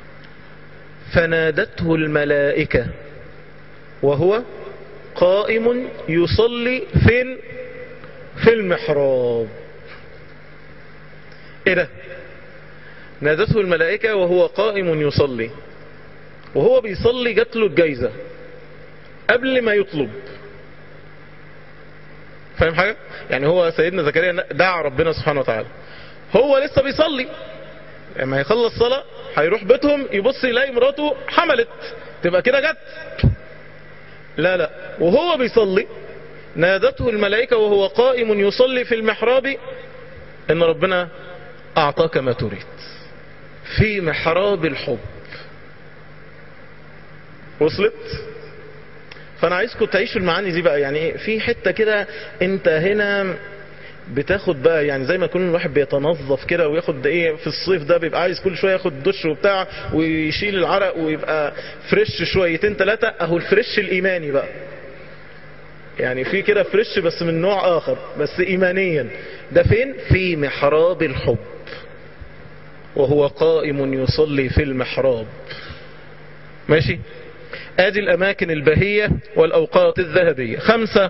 فنادته الملائكة وهو قائم يصلي فين في المحراب ايه ده نادته الملائكة وهو قائم يصلي وهو بيصلي جات له الجايزة قبل ما يطلب فاهم حاجة يعني هو سيدنا زكريا دعا ربنا سبحانه وتعالى هو لسه بيصلي لما يخلص صلاة هيروح بيتهم يبص يلاقي مراته حملت تبقى كده جت لا لا وهو بيصلي نادته الملائكة وهو قائم يصلي في المحراب ان ربنا اعطاك ما تريد في محراب الحب وصلت فانا عايزكم تعيشوا المعاني دي بقى يعني ايه في حتة كده انت هنا بتاخد بقى يعني زي ما يكون الواحد بيتنظف كده وياخد ايه في الصيف ده بيبقى عايز كل شويه ياخد دش وبتاع ويشيل العرق ويبقى فريش شويتين ثلاثه اهو الفريش الايماني بقى يعني في كده فريش بس من نوع اخر بس ايمانيا ده فين في محراب الحب وهو قائم يصلي في المحراب ماشي ادي الاماكن البهية والاوقات الذهبية خمسة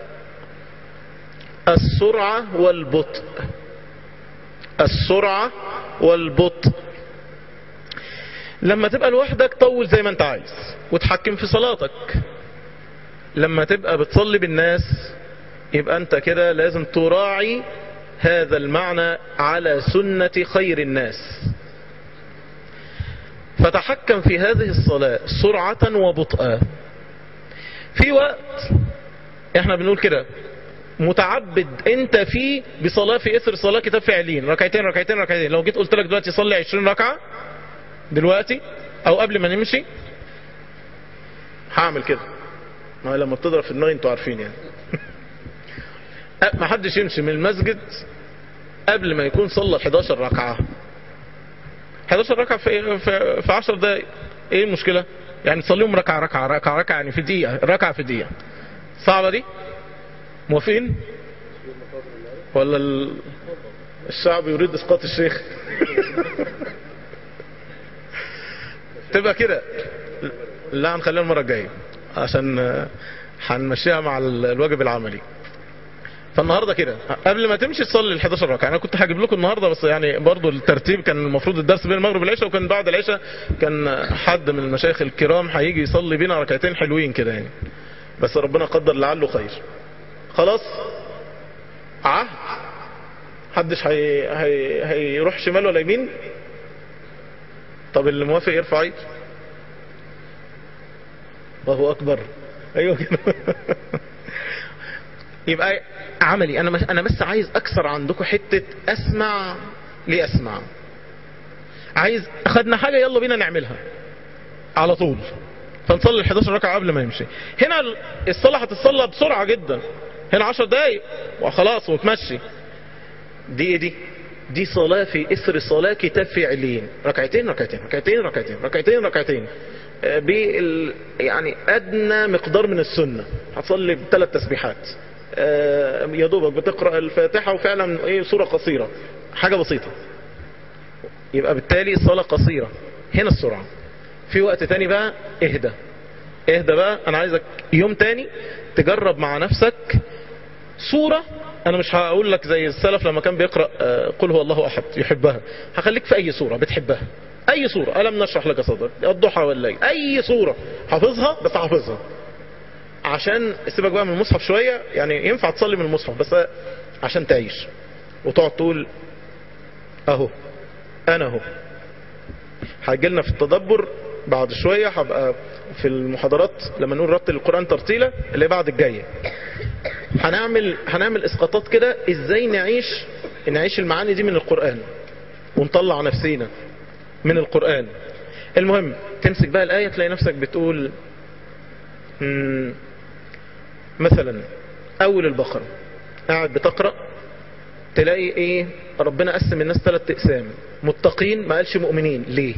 السرعة والبطء السرعة والبطء لما تبقى لوحدك طول زي ما انت عايز وتحكم في صلاتك لما تبقى بتصلي بالناس يبقى انت كده لازم تراعي هذا المعنى على سنة خير الناس فتحكم في هذه الصلاة سرعة وبطئا في وقت احنا بنقول كده متعبد انت فيه بصلاة في اثر صلاة كتاب فعلين ركعتين ركعتين ركعتين لو جيت قلت لك دلوقتي صلي 20 ركعة دلوقتي او قبل ما نمشي هعمل كده ما هي لما بتضرب في دماغي انتوا عارفين يعني ما حدش يمشي من المسجد قبل ما يكون صلى 11 ركعة 11 ركعة في في, في 10 دقايق ايه المشكلة يعني تصليهم ركعة ركعة ركعة ركعة يعني في دقيقة ركعة في دقيقة صعبة دي موافقين ولا ال... الشعب يريد اسقاط الشيخ تبقى كده لا هنخليها المرة الجاية عشان هنمشيها مع الواجب العملي فالنهارده كده قبل ما تمشي تصلي ال 11 ركعه انا كنت هجيب لكم النهارده بس يعني برضو الترتيب كان المفروض الدرس بين المغرب والعشاء وكان بعد العشاء كان حد من المشايخ الكرام هيجي يصلي بينا ركعتين حلوين كده يعني بس ربنا قدر لعله خير خلاص عهد محدش هي... هي... هيروح شمال ولا يمين طب اللي موافق يرفع ايد الله اكبر ايوه كده يبقى عملي انا مش انا بس عايز اكسر عندكم حته اسمع ليه اسمع عايز اخدنا حاجه يلا بينا نعملها على طول فنصلي ال 11 ركعه قبل ما يمشي هنا الصلاه هتتصلى بسرعه جدا هنا 10 دقايق وخلاص وتمشي دي ايه دي دي صلاة في إثر صلاة كتاب فعلين ركعتين ركعتين ركعتين ركعتين ركعتين ركعتين بال يعني أدنى مقدار من السنة هتصلي بثلاث تسبيحات يا دوبك بتقرأ الفاتحة وفعلا ايه سورة قصيرة حاجة بسيطة يبقى بالتالي الصلاة قصيرة هنا السرعة في وقت تاني بقى اهدى اهدى بقى انا عايزك يوم تاني تجرب مع نفسك سورة انا مش هقول لك زي السلف لما كان بيقرأ قل هو الله احد يحبها هخليك في اي سورة بتحبها اي سورة الم نشرح لك صدرك الضحى والليل اي سورة حافظها بس حافظها عشان سيبك بقى من المصحف شوية يعني ينفع تصلي من المصحف بس عشان تعيش وتقعد تقول اهو انا اهو هيجيلنا في التدبر بعد شوية هبقى في المحاضرات لما نقول رتل القرآن ترتيلة اللي بعد الجاية هنعمل هنعمل اسقاطات كده ازاي نعيش نعيش المعاني دي من القرآن ونطلع نفسينا من القرآن المهم تمسك بقى الآية تلاقي نفسك بتقول مثلا اول البقرة قاعد بتقرأ تلاقي ايه ربنا قسم الناس ثلاث اقسام متقين ما قالش مؤمنين ليه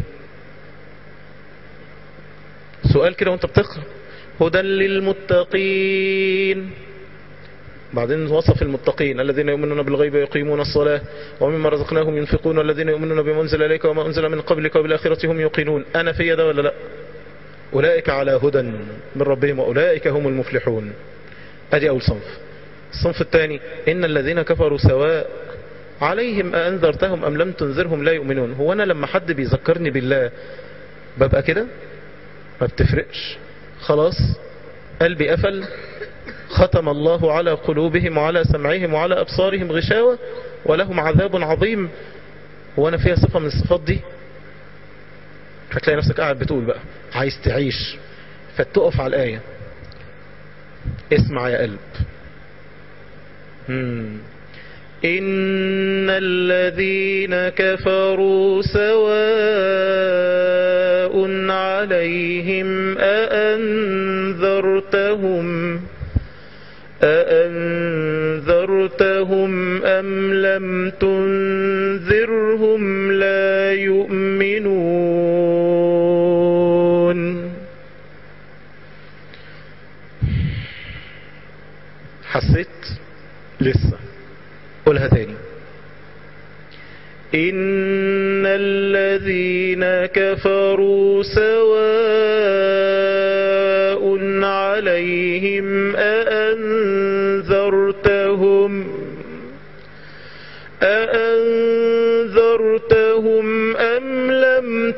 سؤال كده وانت بتقرأ هدى للمتقين بعدين وصف المتقين الذين يؤمنون بالغيب ويقيمون الصلاة ومما رزقناهم ينفقون والذين يؤمنون بما أنزل إليك وما أنزل من قبلك وبالآخرة هم يوقنون أنا في ده ولا لا أولئك على هدى من ربهم وأولئك هم المفلحون أدي أول صنف الصنف الثاني إن الذين كفروا سواء عليهم أنذرتهم أم لم تنذرهم لا يؤمنون هو أنا لما حد بيذكرني بالله ببقى كده ما بتفرقش خلاص قلبي قفل ختم الله على قلوبهم وعلى سمعهم وعلى أبصارهم غشاوة ولهم عذاب عظيم وانا فيها صفة من الصفات دي فتلاقي نفسك قاعد بتقول بقى عايز تعيش فتقف على الآية اسمع يا قلب مم. إن الذين كفروا سواء عليهم أأنذرتهم أأنذرتهم أم لم تنذرهم لا يؤمنون حسيت لسه قولها تاني إن الذين كفروا سواء عليهم أأنذرتهم أأنذرتهم أم لم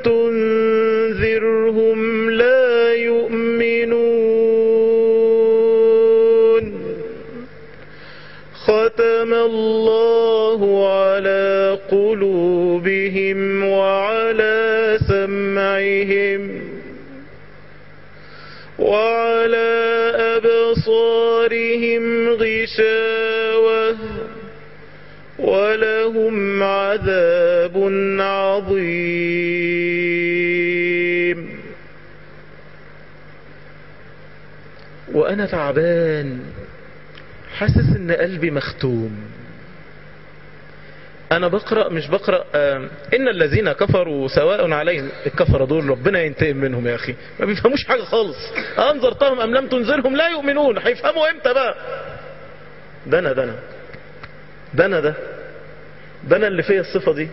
تنذرهم لا يؤمنون ختم الله على قلوبهم وعلى سمعهم وعلى أبصارهم غشاوة ولهم عذاب عظيم وأنا تعبان حاسس ان قلبي مختوم انا بقرأ مش بقرأ آه ان الذين كفروا سواء عليهم الكفر دول ربنا ينتقم منهم يا اخي ما بيفهموش حاجة خالص انذرتهم ام لم تنذرهم لا يؤمنون هيفهموا امتى بقى ده انا ده انا ده انا ده ده انا اللي فيا الصفة دي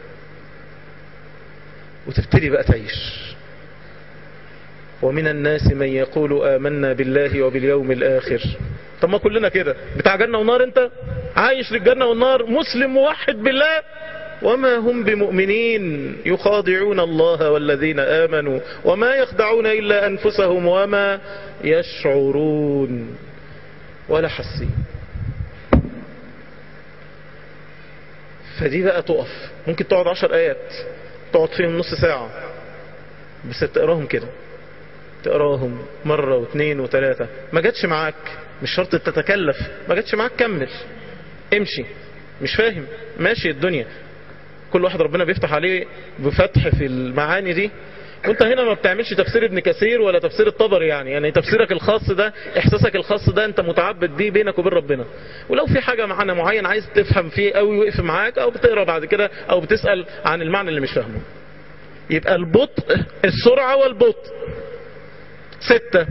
وتبتدي بقى تعيش ومن الناس من يقول آمنا بالله وباليوم الآخر طب ما كلنا كده بتاع جنة ونار انت عايش للجنة والنار مسلم موحد بالله وما هم بمؤمنين يخادعون الله والذين آمنوا وما يخدعون إلا أنفسهم وما يشعرون ولا حسين فدي بقى تقف ممكن تقعد عشر آيات تقعد فيهم نص ساعة بس تقراهم كده تقراهم مرة واثنين وثلاثة ما جاتش معاك مش شرط تتكلف ما جاتش معاك كمل امشي مش فاهم ماشي الدنيا كل واحد ربنا بيفتح عليه بفتح في المعاني دي وانت هنا ما بتعملش تفسير ابن كثير ولا تفسير الطبري يعني يعني تفسيرك الخاص ده احساسك الخاص ده انت متعبد بيه بينك وبين ربنا ولو في حاجة معنى معين عايز تفهم فيه قوي وقف معاك او بتقرا بعد كده او بتسأل عن المعنى اللي مش فاهمه يبقى البطء السرعة والبطء ستة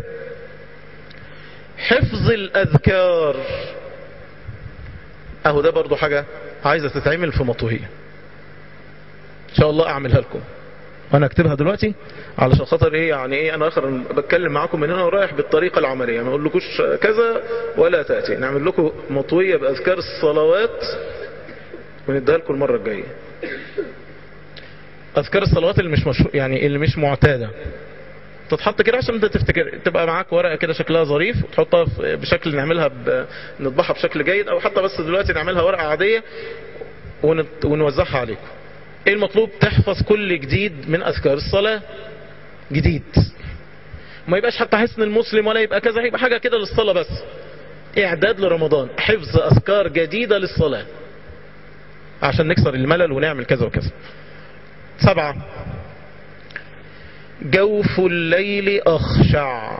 حفظ الأذكار أهو ده برضو حاجة عايزة تتعمل في مطوهية إن شاء الله أعملها لكم وأنا أكتبها دلوقتي علشان خاطر إيه يعني إيه أنا آخر بتكلم معاكم من هنا ورايح بالطريقة العملية ما أقول لكوش كذا ولا تأتي نعمل لكم مطوية بأذكار الصلوات ونديها لكم المرة الجاية أذكار الصلوات اللي مش مشهور يعني اللي مش معتادة تتحط كده عشان انت تفتكر تبقى معاك ورقه كده شكلها ظريف وتحطها بشكل نعملها ب... نطبعها بشكل جيد او حتى بس دلوقتي نعملها ورقه عاديه ونت... ونوزعها عليكم ايه المطلوب تحفظ كل جديد من اذكار الصلاه جديد ما يبقاش حتى حسن المسلم ولا يبقى كذا يبقى حاجه كده للصلاه بس اعداد لرمضان حفظ اذكار جديده للصلاه عشان نكسر الملل ونعمل كذا وكذا سبعة جوف الليل أخشع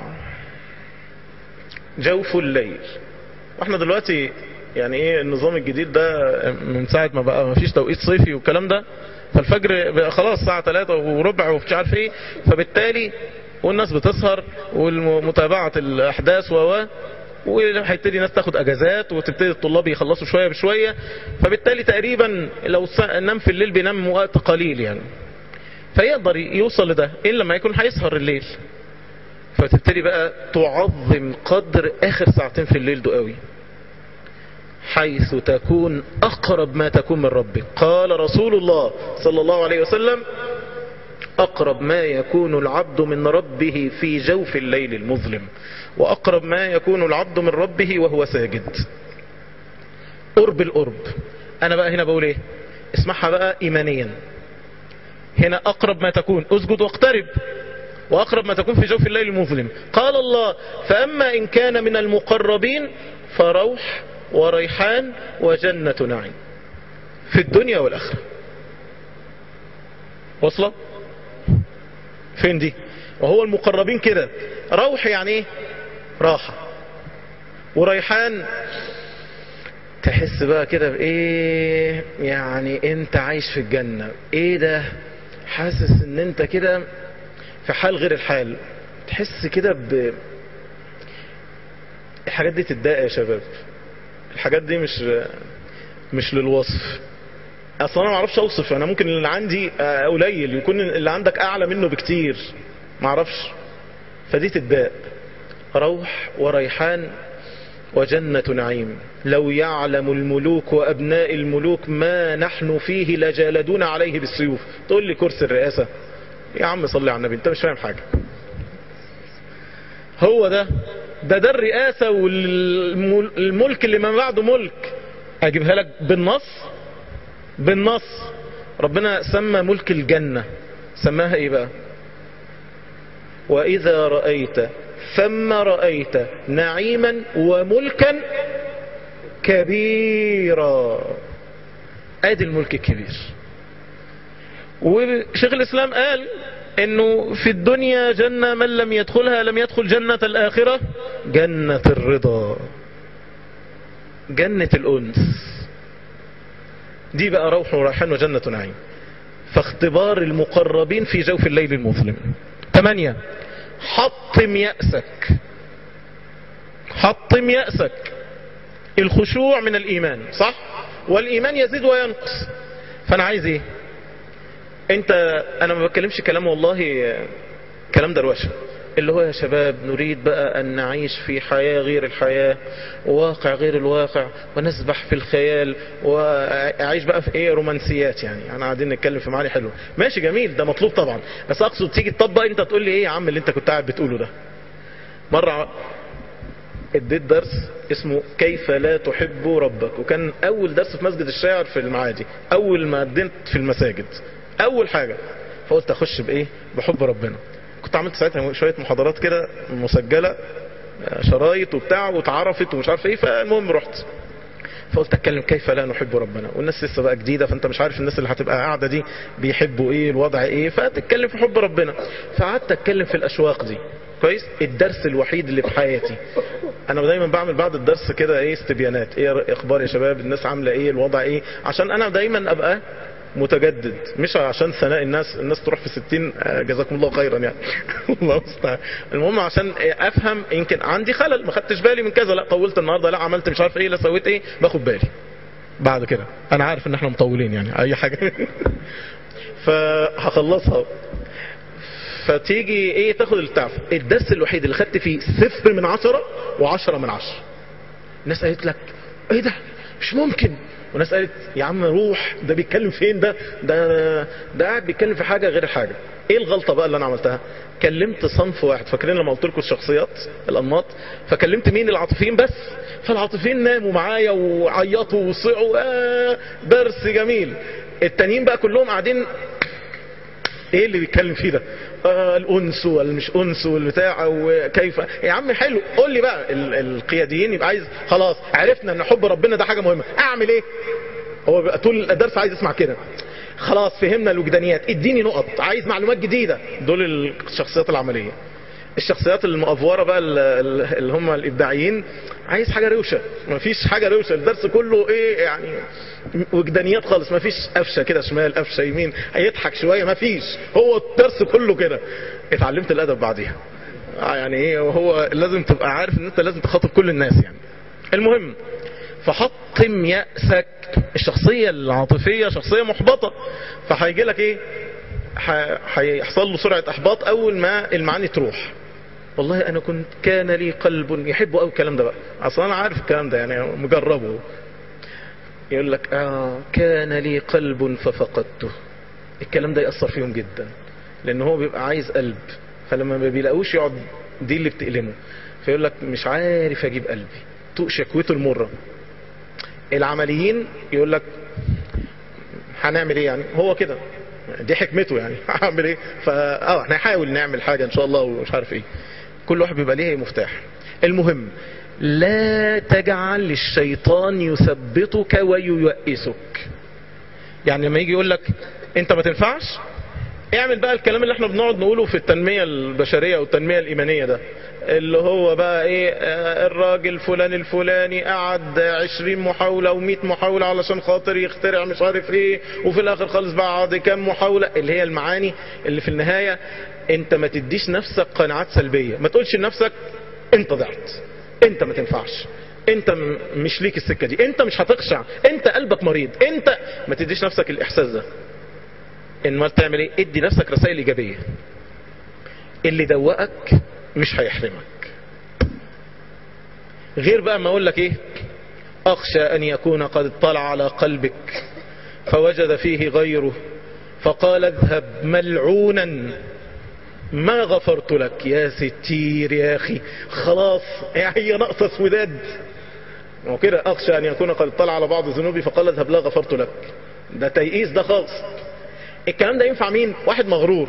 جوف الليل واحنا دلوقتي يعني ايه النظام الجديد ده من ساعة ما بقى ما فيش توقيت صيفي والكلام ده فالفجر بقى خلاص الساعة 3 وربع ومش عارف ايه فبالتالي والناس بتسهر ومتابعة الأحداث و وهيبتدي ناس تاخد اجازات وتبتدي الطلاب يخلصوا شوية بشوية فبالتالي تقريبا لو نام في الليل بينام وقت قليل يعني فيقدر يوصل لده إلا لما يكون هيسهر الليل فتبتدي بقى تعظم قدر آخر ساعتين في الليل ده قوي حيث تكون أقرب ما تكون من ربك قال رسول الله صلى الله عليه وسلم أقرب ما يكون العبد من ربه في جوف الليل المظلم وأقرب ما يكون العبد من ربه وهو ساجد قرب القرب أنا بقى هنا بقول إيه اسمعها بقى إيمانيا هنا أقرب ما تكون أسجد واقترب وأقرب ما تكون في جوف الليل المظلم قال الله فأما إن كان من المقربين فروح وريحان وجنة نعيم في الدنيا والآخرة وصلة فين دي وهو المقربين كده روح يعني ايه راحة وريحان تحس بقى كده بايه يعني انت عايش في الجنة ايه ده حاسس ان انت كده في حال غير الحال تحس كده ب الحاجات دي تتضايق يا شباب الحاجات دي مش مش للوصف اصلا انا ما اعرفش اوصف انا ممكن اللي عندي آه، قليل يكون اللي عندك اعلى منه بكتير ما اعرفش فدي تتضايق روح وريحان وجنة نعيم لو يعلم الملوك وأبناء الملوك ما نحن فيه لجالدون عليه بالسيوف تقول لي كرسي الرئاسة يا عم صلي على النبي انت مش فاهم حاجة هو ده ده ده الرئاسة والملك اللي ما بعده ملك اجيبها لك بالنص بالنص ربنا سمى ملك الجنة سماها ايه بقى واذا رأيت ثم رأيت نعيما وملكا كبيرا ادي الملك الكبير وشيخ الاسلام قال انه في الدنيا جنة من لم يدخلها لم يدخل جنة الاخرة جنة الرضا جنة الانس دي بقى روح وريحان وجنة نعيم فاختبار المقربين في جوف الليل المظلم ثمانية حطم يأسك حطم يأسك الخشوع من الإيمان صح والإيمان يزيد وينقص فأنا عايز إيه أنت أنا ما بتكلمش كلام والله كلام دروشة اللي هو يا شباب نريد بقى أن نعيش في حياة غير الحياة وواقع غير الواقع ونسبح في الخيال وأعيش بقى في إيه رومانسيات يعني أنا قاعدين نتكلم في معاني حلوة ماشي جميل ده مطلوب طبعا بس أقصد تيجي تطبق أنت تقول لي إيه يا عم اللي أنت كنت قاعد بتقوله ده مرة اديت درس اسمه كيف لا تحب ربك وكان أول درس في مسجد الشاعر في المعادي أول ما اديت في المساجد أول حاجة فقلت أخش بإيه بحب ربنا كنت عملت ساعتها شوية محاضرات كده مسجلة شرايط وبتاع واتعرفت ومش عارف ايه فالمهم رحت فقلت اتكلم كيف لا نحب ربنا والناس لسه بقى جديدة فانت مش عارف الناس اللي هتبقى قاعدة دي بيحبوا ايه الوضع ايه فتتكلم في حب ربنا فقعدت اتكلم في الاشواق دي كويس الدرس الوحيد اللي في حياتي انا دايما بعمل بعد الدرس كده ايه استبيانات ايه اخبار يا شباب الناس عامله ايه الوضع ايه عشان انا دايما ابقى متجدد مش عشان ثناء الناس الناس تروح في ستين جزاكم الله خيرا يعني الله المستعان المهم عشان افهم يمكن عندي خلل ما خدتش بالي من كذا لا طولت النهارده لا عملت مش عارف ايه لا سويت ايه باخد بالي بعد كده انا عارف ان احنا مطولين يعني اي حاجه فهخلصها فتيجي ايه تاخد التعف الدرس الوحيد اللي خدت فيه صفر من عشرة وعشرة من عشرة الناس قالت لك ايه ده مش ممكن وناس قالت يا عم روح ده بيتكلم فين ده ده ده قاعد بيتكلم في حاجة غير حاجة ايه الغلطة بقى اللي انا عملتها كلمت صنف واحد فاكرين لما قلت لكم الشخصيات الانماط فكلمت مين العاطفيين بس فالعاطفيين ناموا معايا وعيطوا وصعوا آه درس جميل التانيين بقى كلهم قاعدين ايه اللي بيتكلم فيه ده آه الانس والمش انس والبتاع وكيف يا عم حلو قول لي بقى ال- القياديين يبقى عايز خلاص عرفنا ان حب ربنا ده حاجه مهمه اعمل ايه هو بقى طول الدرس عايز يسمع كده خلاص فهمنا الوجدانيات اديني نقط عايز معلومات جديده دول الشخصيات العمليه الشخصيات المأفورة بقى ال- ال- اللي هم الإبداعيين عايز حاجة روشة مفيش حاجة روشة الدرس كله إيه يعني وجدانيات خالص مفيش قفشة كده شمال قفشة يمين هيضحك شوية مفيش هو الدرس كله كده اتعلمت الأدب بعديها آه يعني ايه هو لازم تبقى عارف ان انت لازم تخاطب كل الناس يعني المهم فحطم يأسك الشخصية العاطفية شخصية محبطة فهيجي لك ايه ح- هيحصل له سرعة احباط اول ما المعاني تروح والله انا كنت كان لي قلب يحب قوي الكلام ده بقى اصلا انا عارف الكلام ده يعني مجربه يقول لك اه كان لي قلب ففقدته الكلام ده يأثر فيهم جدا لان هو بيبقى عايز قلب فلما ما بيلاقوش يقعد دي اللي بتألمه فيقول لك مش عارف اجيب قلبي طوق شكوته المرة العمليين يقول لك هنعمل ايه يعني هو كده دي حكمته يعني هعمل ايه فا اه احنا هنحاول نعمل حاجة ان شاء الله ومش عارف ايه كل واحد بيبقى ليه مفتاح المهم لا تجعل الشيطان يثبتك وييأسك يعني لما يجي يقول لك انت ما تنفعش اعمل بقى الكلام اللي احنا بنقعد نقوله في التنمية البشرية والتنمية الإيمانية ده اللي هو بقى ايه آه، الراجل فلان الفلاني قعد عشرين محاولة ومئة محاولة علشان خاطر يخترع مش عارف ايه وفي الاخر خالص بعد كام محاولة اللي هي المعاني اللي في النهاية انت ما تديش نفسك قناعات سلبية ما تقولش لنفسك انت ضعت انت ما تنفعش انت م- مش ليك السكة دي انت مش هتخشع انت قلبك مريض انت ما تديش نفسك الاحساس ده امال تعمل ايه ادي نفسك رسائل ايجابيه اللي دوقك مش هيحرمك غير بقى ما اقول لك ايه اخشى ان يكون قد اطلع على قلبك فوجد فيه غيره فقال اذهب ملعونا ما غفرت لك يا ستير يا اخي خلاص هي ناقصه سوداد وكده اخشى ان يكون قد اطلع على بعض ذنوبي فقال اذهب لا غفرت لك ده تيئيس ده خالص الكلام ده ينفع مين واحد مغرور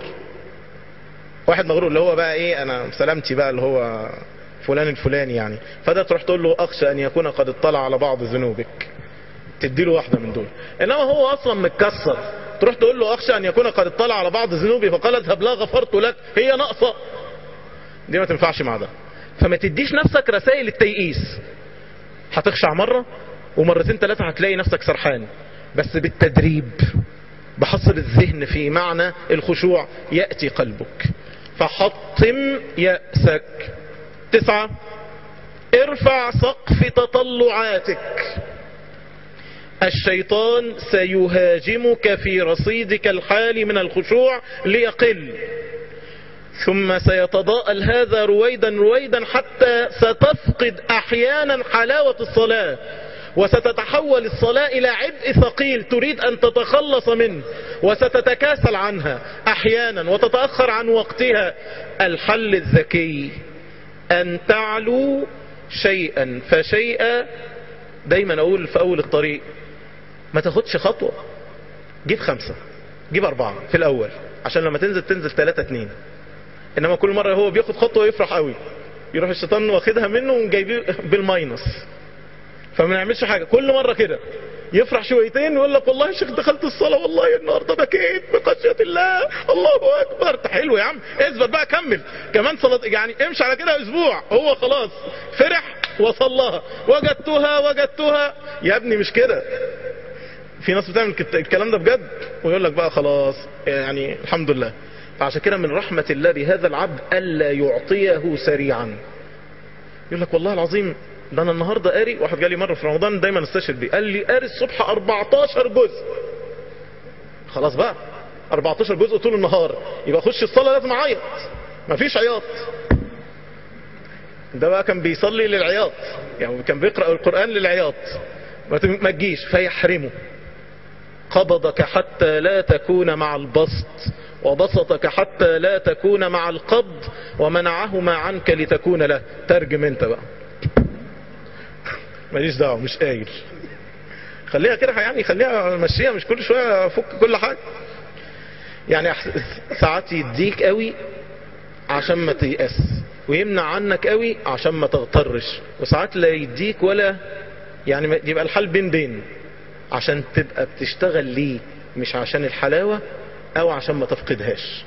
واحد مغرور اللي هو بقى ايه انا سلامتي بقى اللي هو فلان الفلاني يعني فده تروح تقول له اخشى ان يكون قد اطلع على بعض ذنوبك تدي له واحده من دول انما هو اصلا متكسر تروح تقول له اخشى ان يكون قد اطلع على بعض ذنوبي فقال اذهب لا غفرت لك هي ناقصه دي ما تنفعش مع ده فما تديش نفسك رسائل التيئيس هتخشع مره ومرتين ثلاثه هتلاقي نفسك سرحان بس بالتدريب بحصر الذهن في معنى الخشوع يأتي قلبك فحطم يأسك تسعة ارفع سقف تطلعاتك الشيطان سيهاجمك في رصيدك الحالي من الخشوع ليقل ثم سيتضاءل هذا رويدا رويدا حتى ستفقد احيانا حلاوة الصلاة وستتحول الصلاة الى عبء ثقيل تريد ان تتخلص منه وستتكاسل عنها احيانا وتتأخر عن وقتها الحل الذكي ان تعلو شيئا فشيئا دايما اقول في اول الطريق ما تاخدش خطوة جيب خمسة جيب اربعة في الاول عشان لما تنزل تنزل ثلاثة اتنين انما كل مرة هو بياخد خطوة يفرح قوي يروح الشيطان واخدها منه وجايبيه بالماينس فما نعملش حاجة كل مرة كده يفرح شويتين ويقول لك والله يا شيخ دخلت الصلاة والله النهارده بكيت بخشية الله الله اكبر ده حلو يا عم اثبت بقى كمل كمان صلاة يعني امشي على كده اسبوع هو خلاص فرح وصلها وجدتها وجدتها يا ابني مش كده في ناس بتعمل كت- الكلام ده بجد ويقول لك بقى خلاص يعني الحمد لله فعشان كده من رحمة الله بهذا العبد ألا يعطيه سريعا يقول لك والله العظيم ده انا النهارده قاري واحد جالي مره في رمضان دايما استشهد بيه قال لي قاري الصبح 14 جزء خلاص بقى 14 جزء طول النهار يبقى اخش الصلاه لازم اعيط مفيش عياط ده بقى كان بيصلي للعياط يعني كان بيقرا القران للعياط ما تم- ما تجيش فيحرمه قبضك حتى لا تكون مع البسط وبسطك حتى لا تكون مع القبض ومنعهما عنك لتكون له ترجم انت بقى ماليش دعوه مش قايل خليها كده يعني خليها مشيها مش كل شويه فك كل حاجه يعني أح- ساعات يديك قوي عشان ما تيأس ويمنع عنك قوي عشان ما تغترش وساعات لا يديك ولا يعني ما- يبقى الحال بين بين عشان تبقى بتشتغل ليه مش عشان الحلاوة او عشان ما تفقدهاش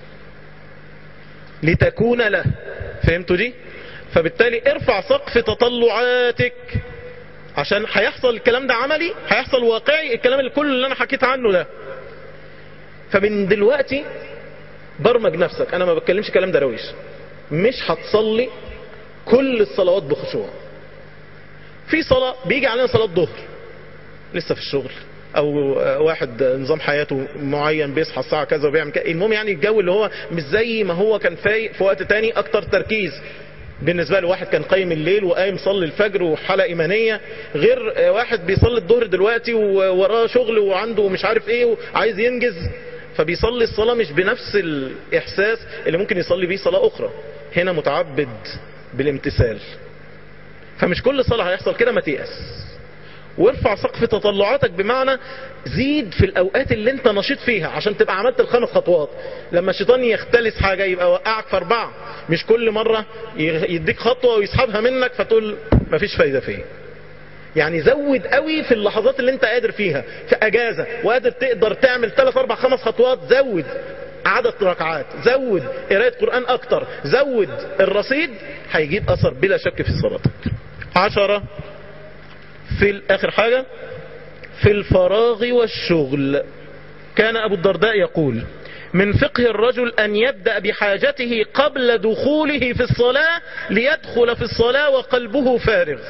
لتكون له فهمتوا دي فبالتالي ارفع سقف تطلعاتك عشان هيحصل الكلام ده عملي هيحصل واقعي الكلام اللي كل اللي انا حكيت عنه ده فمن دلوقتي برمج نفسك انا ما بتكلمش كلام درويش مش هتصلي كل الصلوات بخشوع في صلاة بيجي علينا صلاة ظهر لسه في الشغل او واحد نظام حياته معين بيصحى الساعة كذا وبيعمل كذا المهم يعني الجو اللي هو مش زي ما هو كان فايق في وقت تاني اكتر تركيز بالنسبة له واحد كان قايم الليل وقايم صلي الفجر وحالة ايمانية غير واحد بيصلي الظهر دلوقتي ووراه شغل وعنده مش عارف ايه وعايز ينجز فبيصلي الصلاة مش بنفس الإحساس اللي ممكن يصلي بيه صلاة أخرى هنا متعبد بالامتثال فمش كل صلاة هيحصل كده ما تيأس وارفع سقف تطلعاتك بمعنى زيد في الأوقات اللي انت نشيط فيها عشان تبقى عملت الخمس خطوات لما الشيطان يختلس حاجة يبقى وقعك في أربعة مش كل مرة يديك خطوة ويسحبها منك فتقول مفيش فايدة فيه يعني زود قوي في اللحظات اللي انت قادر فيها في اجازة وقادر تقدر تعمل 3 4 5 خطوات زود عدد ركعات زود قراءة قرآن اكتر زود الرصيد هيجيب اثر بلا شك في صلاتك عشرة في اخر حاجة في الفراغ والشغل كان ابو الدرداء يقول من فقه الرجل ان يبدأ بحاجته قبل دخوله في الصلاة ليدخل في الصلاة وقلبه فارغ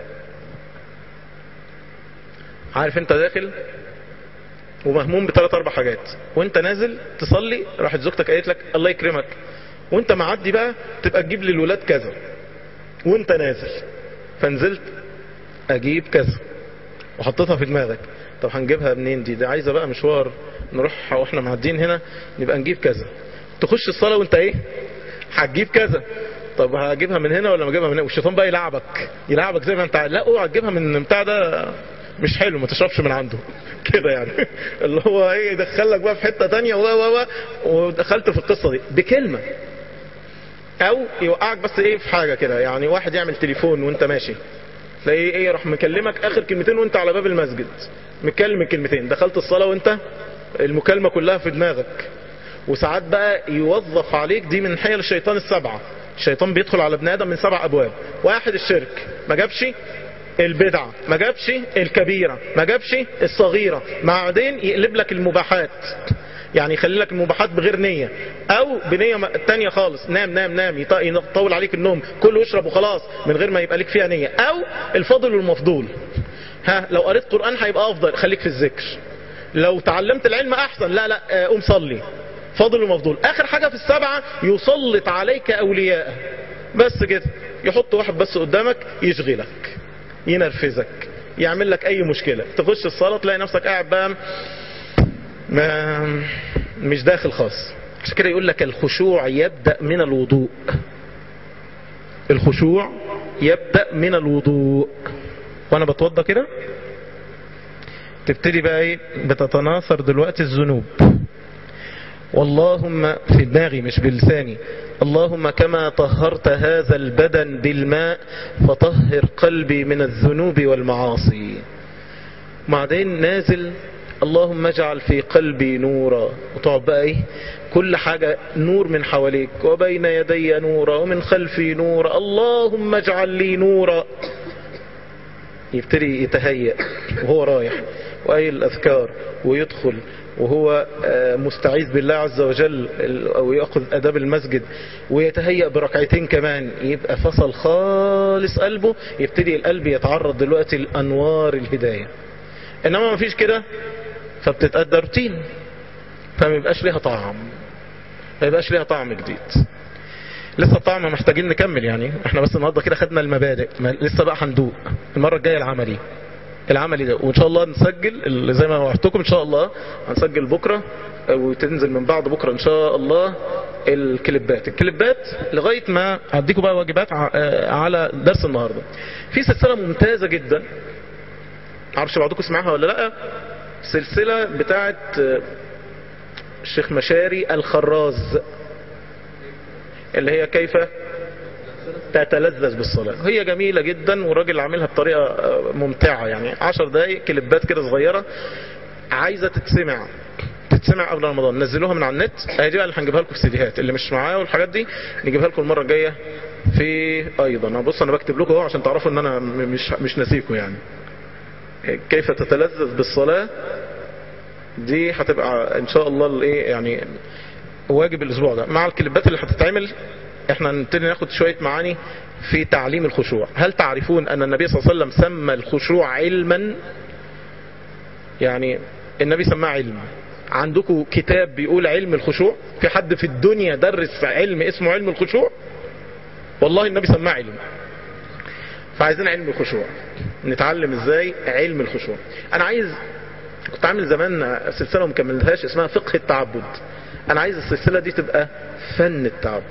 عارف انت داخل ومهموم بثلاث اربع حاجات وانت نازل تصلي راحت زوجتك قالت لك الله يكرمك وانت معدي بقى تبقى تجيب للولاد كذا وانت نازل فنزلت اجيب كذا وحطيتها في دماغك طب هنجيبها منين دي دي عايزه بقى مشوار نروح واحنا معديين هنا نبقى نجيب كذا تخش الصلاه وانت ايه هتجيب كذا طب هجيبها من هنا ولا ما اجيبها من هنا والشيطان بقى يلعبك يلعبك زي ما انت عايز. لا اوعى تجيبها من بتاع ده مش حلو ما تشربش من عنده كده يعني اللي هو ايه يدخلك بقى في حته تانية و و و ودخلت في القصه دي بكلمه او يوقعك بس ايه في حاجه كده يعني واحد يعمل تليفون وانت ماشي تلاقيه ايه راح مكلمك اخر كلمتين وانت على باب المسجد متكلم الكلمتين دخلت الصلاه وانت المكالمه كلها في دماغك وساعات بقى يوظف عليك دي من حيل الشيطان السبعه الشيطان بيدخل على ابن ادم من سبع ابواب واحد الشرك ما جابش البدعة ما جابش الكبيرة ما جابش الصغيرة بعدين يقلب لك المباحات يعني يخلي لك المباحات بغير نية او بنية تانية خالص نام نام نام يطول عليك النوم كله يشرب وخلاص من غير ما يبقى لك فيها نية او الفضل والمفضول ها لو قريت قرآن هيبقى افضل خليك في الذكر لو تعلمت العلم احسن لا لا قوم صلي فضل ومفضول اخر حاجة في السبعة يسلط عليك اولياء بس كده يحط واحد بس قدامك يشغلك ينرفزك يعمل لك اي مشكلة تخش الصلاة تلاقي نفسك قاعد بقى ما مش داخل خاص عشان كده يقول لك الخشوع يبدأ من الوضوء الخشوع يبدأ من الوضوء وانا بتوضى كده تبتدي بقى ايه بتتناثر دلوقتي الذنوب واللهم في دماغي مش بلساني اللهم كما طهرت هذا البدن بالماء فطهر قلبي من الذنوب والمعاصي بعدين نازل اللهم اجعل في قلبي نورا وتقعد بقى ايه كل حاجة نور من حواليك وبين يدي نورا ومن خلفي نورا اللهم اجعل لي نورا يبتدي يتهيأ وهو رايح وأي الأذكار ويدخل وهو مستعيذ بالله عز وجل او ياخذ اداب المسجد ويتهيأ بركعتين كمان يبقى فصل خالص قلبه يبتدي القلب يتعرض دلوقتي لانوار الهدايه انما ما فيش كده فبتتأدى روتين فما يبقاش ليها طعم ما يبقاش ليها طعم جديد لسه الطعم محتاجين نكمل يعني احنا بس النهارده كده خدنا المبادئ لسه بقى هندوق المره الجايه العملي العملي ده وان شاء الله نسجل زي ما وعدتكم ان شاء الله هنسجل بكره وتنزل من بعد بكره ان شاء الله الكليبات الكليبات لغايه ما هديكم بقى واجبات على درس النهارده في سلسله ممتازه جدا معرفش بعضكم سمعها ولا لا سلسله بتاعه الشيخ مشاري الخراز اللي هي كيف تتلذذ بالصلاة هي جميلة جدا والراجل عاملها بطريقة ممتعة يعني عشر دقايق كليبات كده صغيرة عايزة تتسمع تتسمع قبل رمضان نزلوها من على النت اهي دي بقى اللي هنجيبها لكم في السيديهات اللي مش معايا والحاجات دي نجيبها لكم المرة الجاية في ايضا بص انا بكتب لكم اهو عشان تعرفوا ان انا مش مش ناسيكم يعني كيف تتلذذ بالصلاة دي هتبقى ان شاء الله الايه يعني واجب الاسبوع ده مع الكليبات اللي هتتعمل احنا نبتدي ناخد شوية معاني في تعليم الخشوع هل تعرفون ان النبي صلى الله عليه وسلم سمى الخشوع علما يعني النبي سماه علم عندكم كتاب بيقول علم الخشوع في حد في الدنيا درس علم اسمه علم الخشوع والله النبي سماه علم فعايزين علم الخشوع نتعلم ازاي علم الخشوع انا عايز كنت عامل زمان سلسلة وما كملتهاش اسمها فقه التعبد انا عايز السلسلة دي تبقى فن التعبد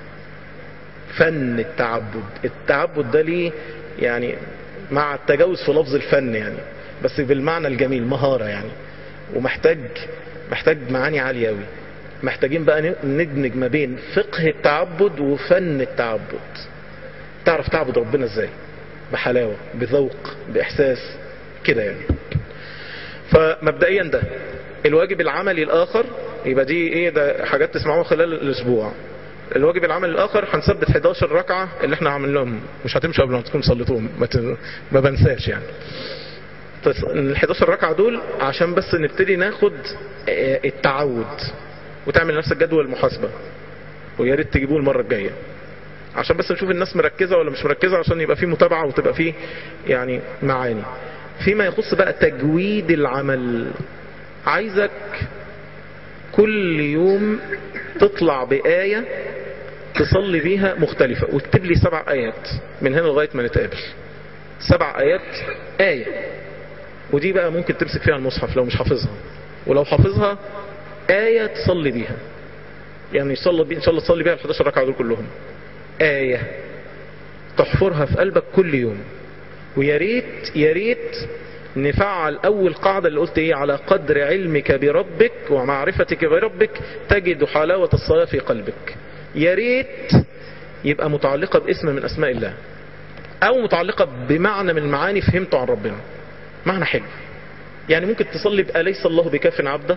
فن التعبد التعبد ده ليه يعني مع التجاوز في لفظ الفن يعني بس بالمعنى الجميل مهارة يعني ومحتاج محتاج معاني عالية قوي محتاجين بقى ندمج ما بين فقه التعبد وفن التعبد تعرف تعبد ربنا ازاي بحلاوة بذوق بإحساس كده يعني فمبدئيا ده الواجب العملي الآخر يبقى دي ايه ده حاجات تسمعوها خلال الأسبوع الواجب العملي الآخر هنثبت 11 ركعة اللي احنا عملناهم مش هتمشي قبل ما تكون صليتهم ما, ت... ما بنساش يعني ال 11 ركعة دول عشان بس نبتدي ناخد التعود وتعمل نفسك جدول محاسبة ويا ريت تجيبوه المرة الجاية عشان بس نشوف الناس مركزة ولا مش مركزة عشان يبقى في متابعة وتبقى في يعني معاني فيما يخص بقى تجويد العمل عايزك كل يوم تطلع بآية تصلي بيها مختلفة واكتب لي سبع آيات من هنا لغاية ما نتقابل سبع آيات آية ودي بقى ممكن تمسك فيها المصحف لو مش حافظها ولو حافظها آية تصلي بيها يعني صلي بي... إن شاء الله تصلي بيها ال 11 ركعة دول كلهم آية تحفرها في قلبك كل يوم ويا ريت يا ريت نفعل أول قاعدة اللي قلت إيه على قدر علمك بربك ومعرفتك بربك تجد حلاوة الصلاة في قلبك يا ريت يبقى متعلقة باسم من أسماء الله أو متعلقة بمعنى من المعاني فهمته عن ربنا معنى حلو يعني ممكن تصلي بأليس الله بكاف عبده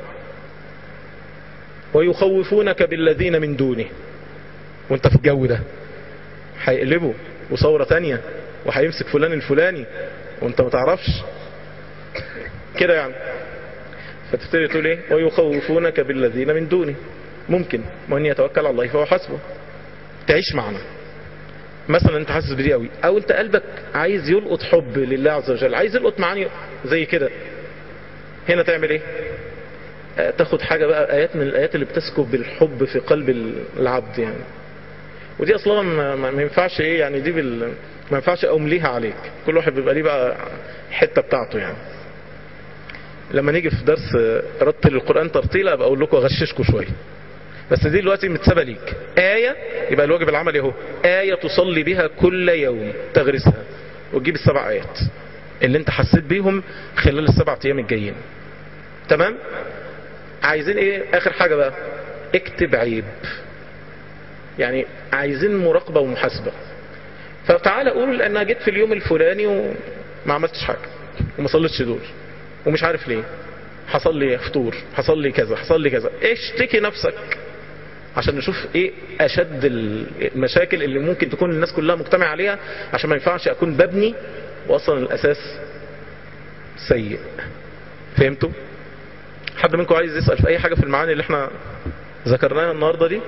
ويخوفونك بالذين من دونه وانت في الجو ده هيقلبوا وصورة تانية وهيمسك فلان الفلاني وانت ما تعرفش كده يعني فتبتدي تقول ايه ويخوفونك بالذين من دونه ممكن من يتوكل على الله فهو حسبه تعيش معنا مثلا انت حاسس بدي قوي او انت قلبك عايز يلقط حب لله عز وجل عايز يلقط معاني زي كده هنا تعمل ايه اه تاخد حاجة بقى ايات من الايات اللي بتسكب بالحب في قلب العبد يعني ودي اصلا ما, ما ينفعش ايه يعني دي بال... ما ينفعش امليها عليك كل واحد بيبقى ليه بقى حتة بتاعته يعني لما نيجي في درس رتل القرآن ترتيلا ابقى اقول لكم اغششكم شوية بس دي دلوقتي متسابه ليك آية يبقى الواجب العملي اهو آية تصلي بها كل يوم تغرسها وتجيب السبع آيات اللي انت حسيت بيهم خلال السبع ايام الجايين تمام عايزين ايه اخر حاجة بقى اكتب عيب يعني عايزين مراقبة ومحاسبة فتعالى قول انا جيت في اليوم الفلاني وما عملتش حاجة وما صليتش دول ومش عارف ليه حصل لي فطور حصل لي كذا حصل لي كذا اشتكي نفسك عشان نشوف ايه اشد المشاكل اللي ممكن تكون الناس كلها مجتمع عليها عشان ما ينفعش اكون ببني واصلا الاساس سيء فهمتوا حد منكم عايز يسأل في اي حاجة في المعاني اللي احنا ذكرناها النهاردة دي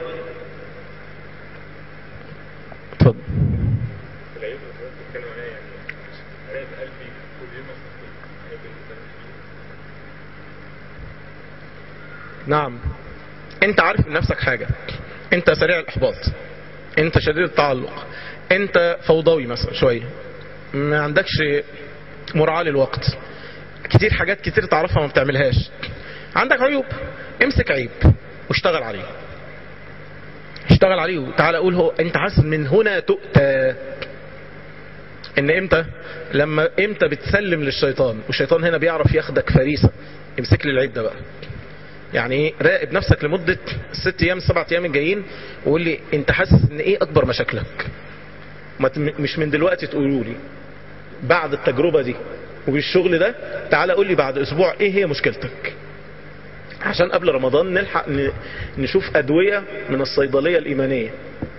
اتفضل نعم انت عارف من نفسك حاجة انت سريع الاحباط انت شديد التعلق انت فوضوي مثلا شوية ما عندكش مراعاة للوقت كتير حاجات كتير تعرفها ما بتعملهاش عندك عيوب امسك عيب واشتغل عليه اشتغل عليه وتعال اقول هو انت حاسس من هنا تؤتى ان امتى لما امتى بتسلم للشيطان والشيطان هنا بيعرف ياخدك فريسة امسك لي العيب ده بقى يعني ايه راقب نفسك لمدة ست ايام سبعة ايام الجايين وقول لي انت حاسس ان ايه اكبر مشاكلك ما مش من دلوقتي تقولوا لي بعد التجربة دي وبالشغل ده تعالى قول لي بعد اسبوع ايه هي مشكلتك عشان قبل رمضان نلحق نشوف ادوية من الصيدلية الايمانية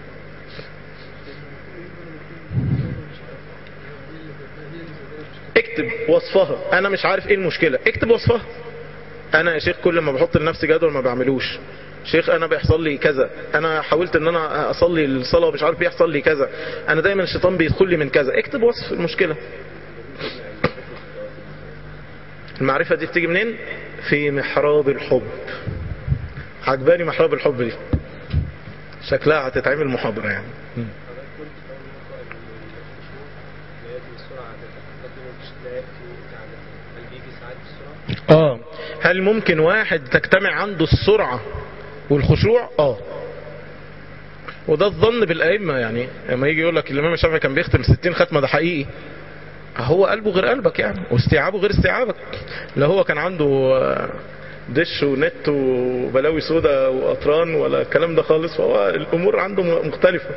اكتب وصفها انا مش عارف ايه المشكلة اكتب وصفها انا يا شيخ كل ما بحط لنفسي جدول ما بعملوش شيخ انا بيحصل لي كذا انا حاولت ان انا اصلي الصلاة ومش عارف بيحصل لي كذا انا دايما الشيطان بيدخل لي من كذا اكتب وصف المشكلة المعرفة دي بتيجي منين في محراب الحب عجباني محراب الحب دي شكلها هتتعمل محاضرة يعني بسرعة عادة قبل مش لا يأتي عادة هل بيجي ساعات بسرعة؟ اه هل ممكن واحد تجتمع عنده السرعة والخشوع اه وده الظن بالأئمة يعني لما يجي يقول لك الإمام الشافعي كان بيختم 60 ختمة ده حقيقي هو قلبه غير قلبك يعني واستيعابه غير استيعابك لا هو كان عنده آه، دش ونت وبلاوي سودا وقطران ولا الكلام ده خالص فهو الأمور عنده م- مختلفة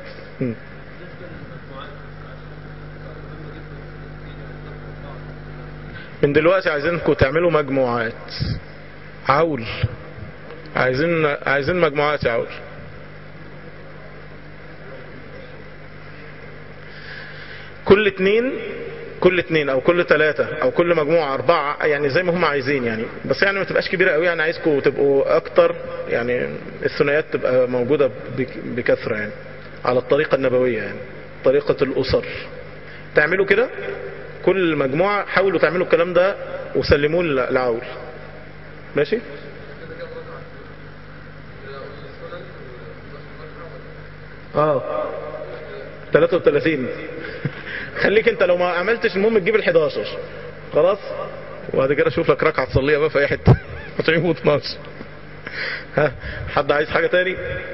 من دلوقتي عايزينكم تعملوا مجموعات عول عايزين عايزين مجموعات يا عول كل اتنين كل اتنين او كل تلاتة او كل مجموعة اربعة يعني زي ما هم عايزين يعني بس يعني ما تبقاش كبيرة قوي يعني عايزكم تبقوا اكتر يعني الثنائيات تبقى موجودة بك- بكثرة يعني على الطريقة النبوية يعني طريقة الاسر تعملوا كده كل مجموعة حاولوا تعملوا الكلام ده وسلموه لعول ماشي اه 33 خليك انت لو ما عملتش المهم تجيب ال 11 خلاص وبعد كده اشوف لك ركعه تصليها بقى في اي حته هتعيبوا 12 ها حد عايز حاجه تاني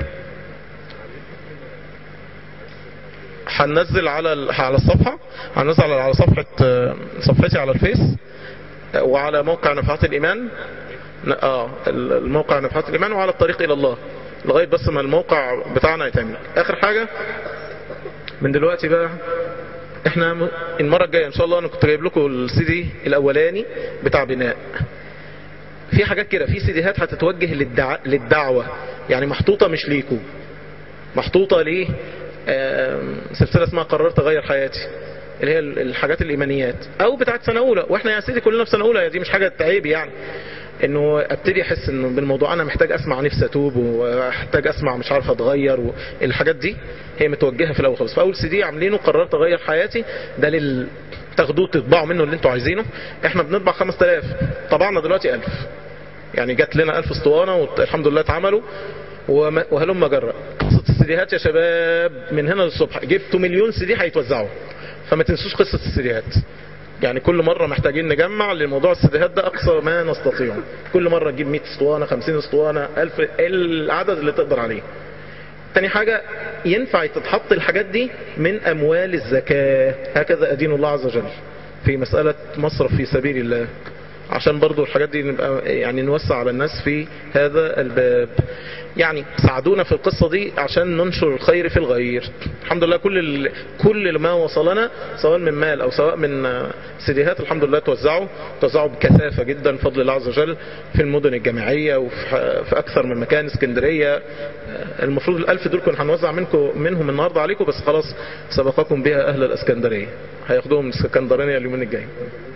هننزل على ال- على الصفحه هننزل على على صفحه آه، صفحتي على الفيس آه، وعلى موقع نفحات الايمان ن- اه ال- الموقع نفحات الايمان وعلى الطريق الى الله لغايه بس ما الموقع بتاعنا يتعمل اخر حاجه من دلوقتي بقى احنا م- المره الجايه ان شاء الله انا كنت جايب لكم السي دي الاولاني بتاع بناء في حاجات كده في سيديهات هتتوجه للدع... للدعوه يعني محطوطه مش ليكم محطوطه ليه آم، سلسله اسمها قررت اغير حياتي اللي هي ال- الحاجات الايمانيات او بتاعت سنه اولى واحنا يا سيدي كلنا في سنه اولى دي مش حاجه عيب يعني انه ابتدي احس انه بالموضوع انا محتاج اسمع نفسي اتوب واحتاج اسمع مش عارف اتغير والحاجات دي هي متوجهه في الاول خالص فاول سي دي عاملينه قررت اغير حياتي ده لل تاخدوه تطبعوا منه اللي انتوا عايزينه احنا بنطبع 5000 طبعنا دلوقتي 1000 يعني جات لنا 1000 اسطوانه والحمد لله اتعملوا وما- وهلم جرى قصه السيديهات يا شباب من هنا للصبح جبتوا مليون سي دي هيتوزعوا فما تنسوش قصه السيديهات يعني كل مرة محتاجين نجمع لموضوع السيديهات ده أقصى ما نستطيع كل مرة تجيب 100 اسطوانة 50 اسطوانة 1000 العدد اللي تقدر عليه تاني حاجة ينفع تتحط الحاجات دي من أموال الزكاة هكذا أدين الله عز وجل في مسألة مصرف في سبيل الله عشان برضو الحاجات دي نبقى يعني نوسع على الناس في هذا الباب يعني ساعدونا في القصة دي عشان ننشر الخير في الغير الحمد لله كل ال... كل ما وصلنا سواء من مال او سواء من آه، سيديهات الحمد لله توزعوا توزعوا بكثافة جدا بفضل الله عز وجل في المدن الجامعية وفي في اكثر من مكان اسكندرية آه، المفروض الالف دول كنا هنوزع منكم منهم النهاردة عليكم بس خلاص سبقكم بها اهل الاسكندرية هياخدوهم من الاسكندرانية اليومين الجايين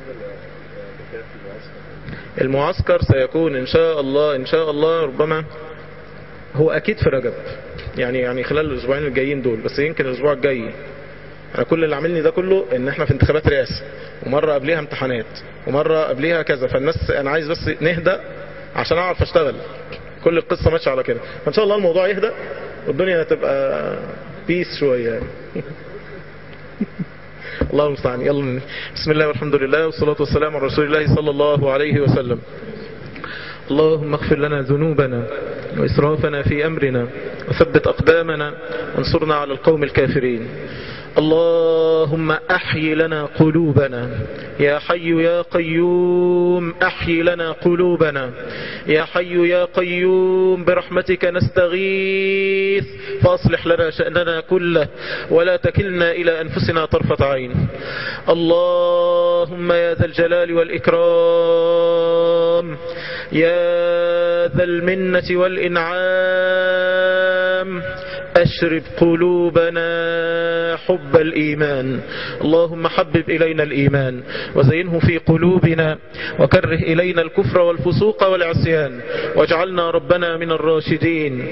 المعسكر سيكون ان شاء الله ان شاء الله ربما هو اكيد في رجب يعني يعني خلال الاسبوعين الجايين دول بس يمكن الاسبوع الجاي انا كل اللي عاملني ده كله ان احنا في انتخابات رئاسه ومره قبليها امتحانات ومره قبليها كذا فالناس انا عايز بس نهدى عشان اعرف اشتغل كل القصه ماشيه على كده فان شاء الله الموضوع يهدى والدنيا تبقى بيس شويه يعني. الله المستعان يلا بسم الله والحمد لله والصلاة والسلام على رسول الله صلى الله عليه وسلم اللهم اغفر لنا ذنوبنا وإسرافنا في أمرنا وثبت أقدامنا وانصرنا على القوم الكافرين اللهم أحي لنا قلوبنا يا حي يا قيوم أحي لنا قلوبنا يا حي يا قيوم برحمتك نستغيث فأصلح لنا شأننا كله ولا تكلنا إلى أنفسنا طرفة عين اللهم يا ذا الجلال والإكرام يا ذا المنة والإنعام أشرب قلوبنا حب الإيمان اللهم حبب إلينا الإيمان وزينه في قلوبنا وكره إلينا الكفر والفسوق والعصيان واجعلنا ربنا من الراشدين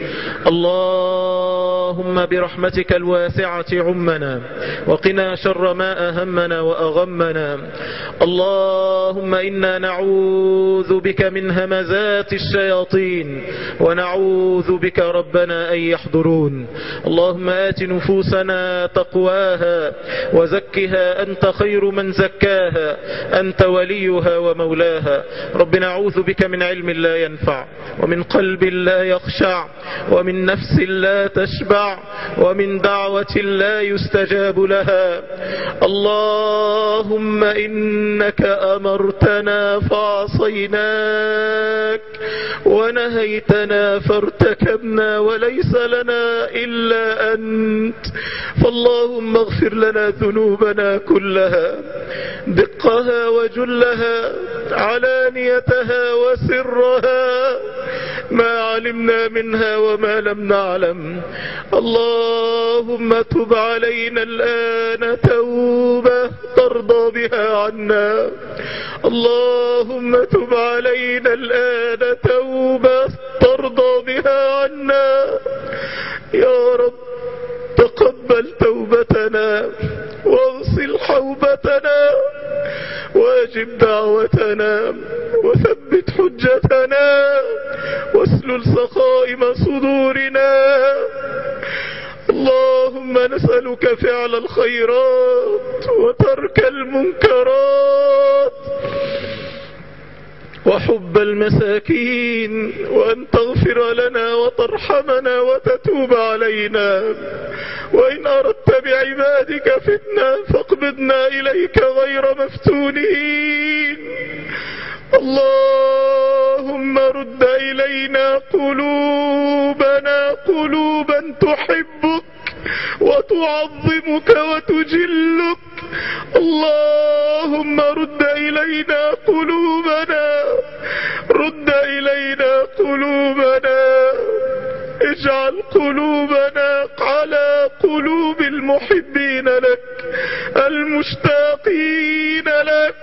اللهم برحمتك الواسعة عمنا وقنا شر ما أهمنا وأغمنا اللهم إنا نعوذ بك من همزات الشياطين ونعوذ بك ربنا أن يحضرون اللهم آت نفوسنا تقواها وزكها أنت خير من زكاها أنت وليها ومولاها رب نعوذ بك من علم لا ينفع ومن قلب لا يخشع ومن نفس لا تشبع ومن دعوة لا يستجاب لها اللهم إنك أمرتنا فعصيناك ونهيتنا فارتكبنا وليس لنا إلا أنت فاللهم اغفر لنا ذنوبنا كلها دقها وجلها علانيتها وسرها ما علمنا منها وما لم نعلم اللهم تب علينا الآن توبة ترضى بها عنا اللهم تب علينا الآن توبة ترضى بها عنا يا رب تقبل توبتنا واغسل حوبتنا واجب دعوتنا وثبت حجتنا واسلل سخائم صدورنا اللهم نسألك فعل الخيرات وترك المنكرات وحب المساكين وأن تغفر لنا وترحمنا وتتوب علينا وإن أردت بعبادك فتنة فاقبضنا إليك غير مفتونين اللهم رد إلينا قلوبنا قلوبا تحبك وتعظمك وتجلك اللهم رد إلينا قلوبنا رد إلينا قلوبنا اجعل قلوبنا على قلوب المحبين لك المشتاقين لك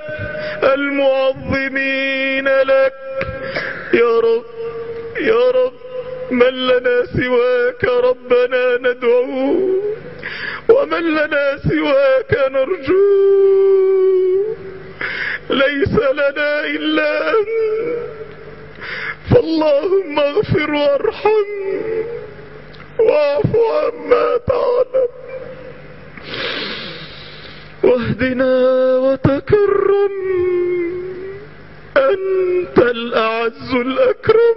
المعظمين لك يا رب يا رب من لنا سواك ربنا ندعوه ومن لنا سواك نرجوه ليس لنا إلا أنت فاللهم اغفر وارحم واعف عما تعلم واهدنا وتكرم أنت الأعز الأكرم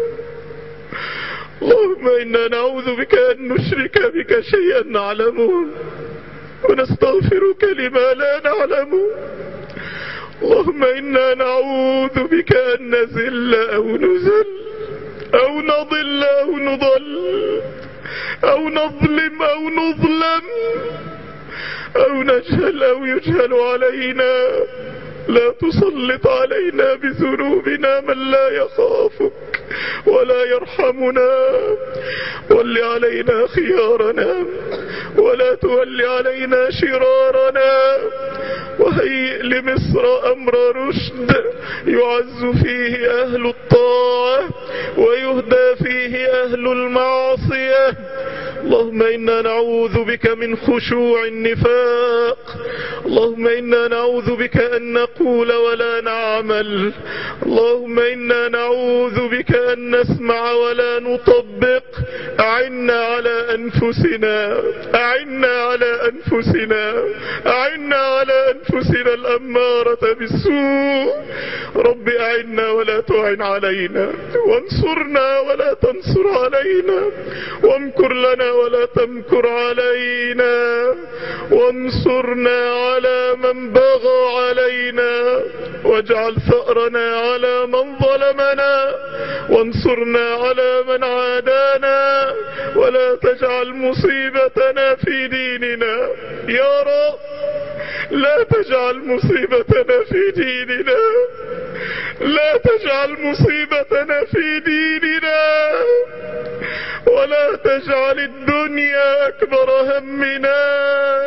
اللهم إنا نعوذ بك أن نشرك بك شيئا نعلمه ونستغفرك لما لا نعلمه اللهم إنا نعوذ بك أن نزل أو نزل أو نضل أو نضل أو نظلم أو نظلم أو نجهل أو يجهل علينا لا تسلط علينا بذنوبنا من لا يخافك ولا يرحمنا ول علينا خيارنا ولا تول علينا شرارنا وهيئ لمصر أمر رشد يعز فيه أهل الطاعة ويهدى فيه أهل المعصية اللهم إنا نعوذ بك من خشوع النفاق اللهم إنا نعوذ بك أن نقول ولا نعمل اللهم إنا نعوذ بك أن نسمع ولا نطبق أعنا على أنفسنا أعنا على أنفسنا أعنا على أنفسنا الأمارة بالسوء رب أعنا ولا تعن علينا وانصرنا ولا تنصر علينا وامكر لنا ولا تمكر علينا وانصرنا على من بغى علينا واجعل ثأرنا على من ظلمنا وانصرنا على من عادانا ولا تجعل مصيبتنا في ديننا يا رب لا تجعل مصيبتنا في ديننا لا تجعل مصيبتنا في ديننا ولا تجعل الدنيا أكبر همنا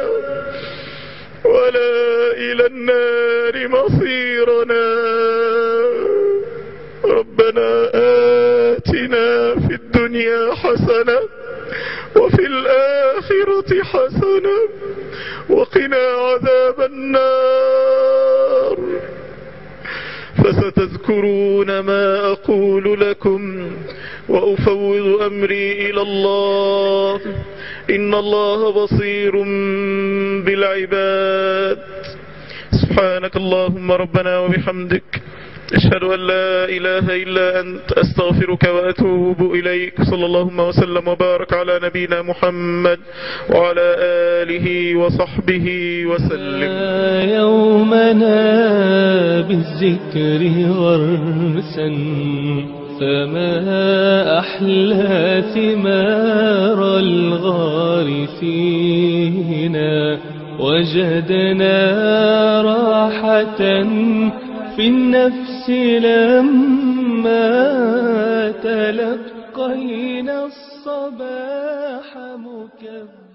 ولا إلى النار مصيرنا ربنا آتنا في الدنيا حسنة وفي الآخرة حسنة وقنا عذاب النار فستذكرون ما أقول لكم وأفوض أمري إلى الله إن الله بصير بالعباد سبحانك اللهم ربنا وبحمدك أشهد أن لا إله إلا أنت أستغفرك وأتوب إليك صلى اللهم وسلم وبارك على نبينا محمد وعلى آله وصحبه وسلم يومنا بالذكر غرسا فما أحلى ثمار الغارسين وجدنا راحة في النفس لما تلقينا الصباح مكبرا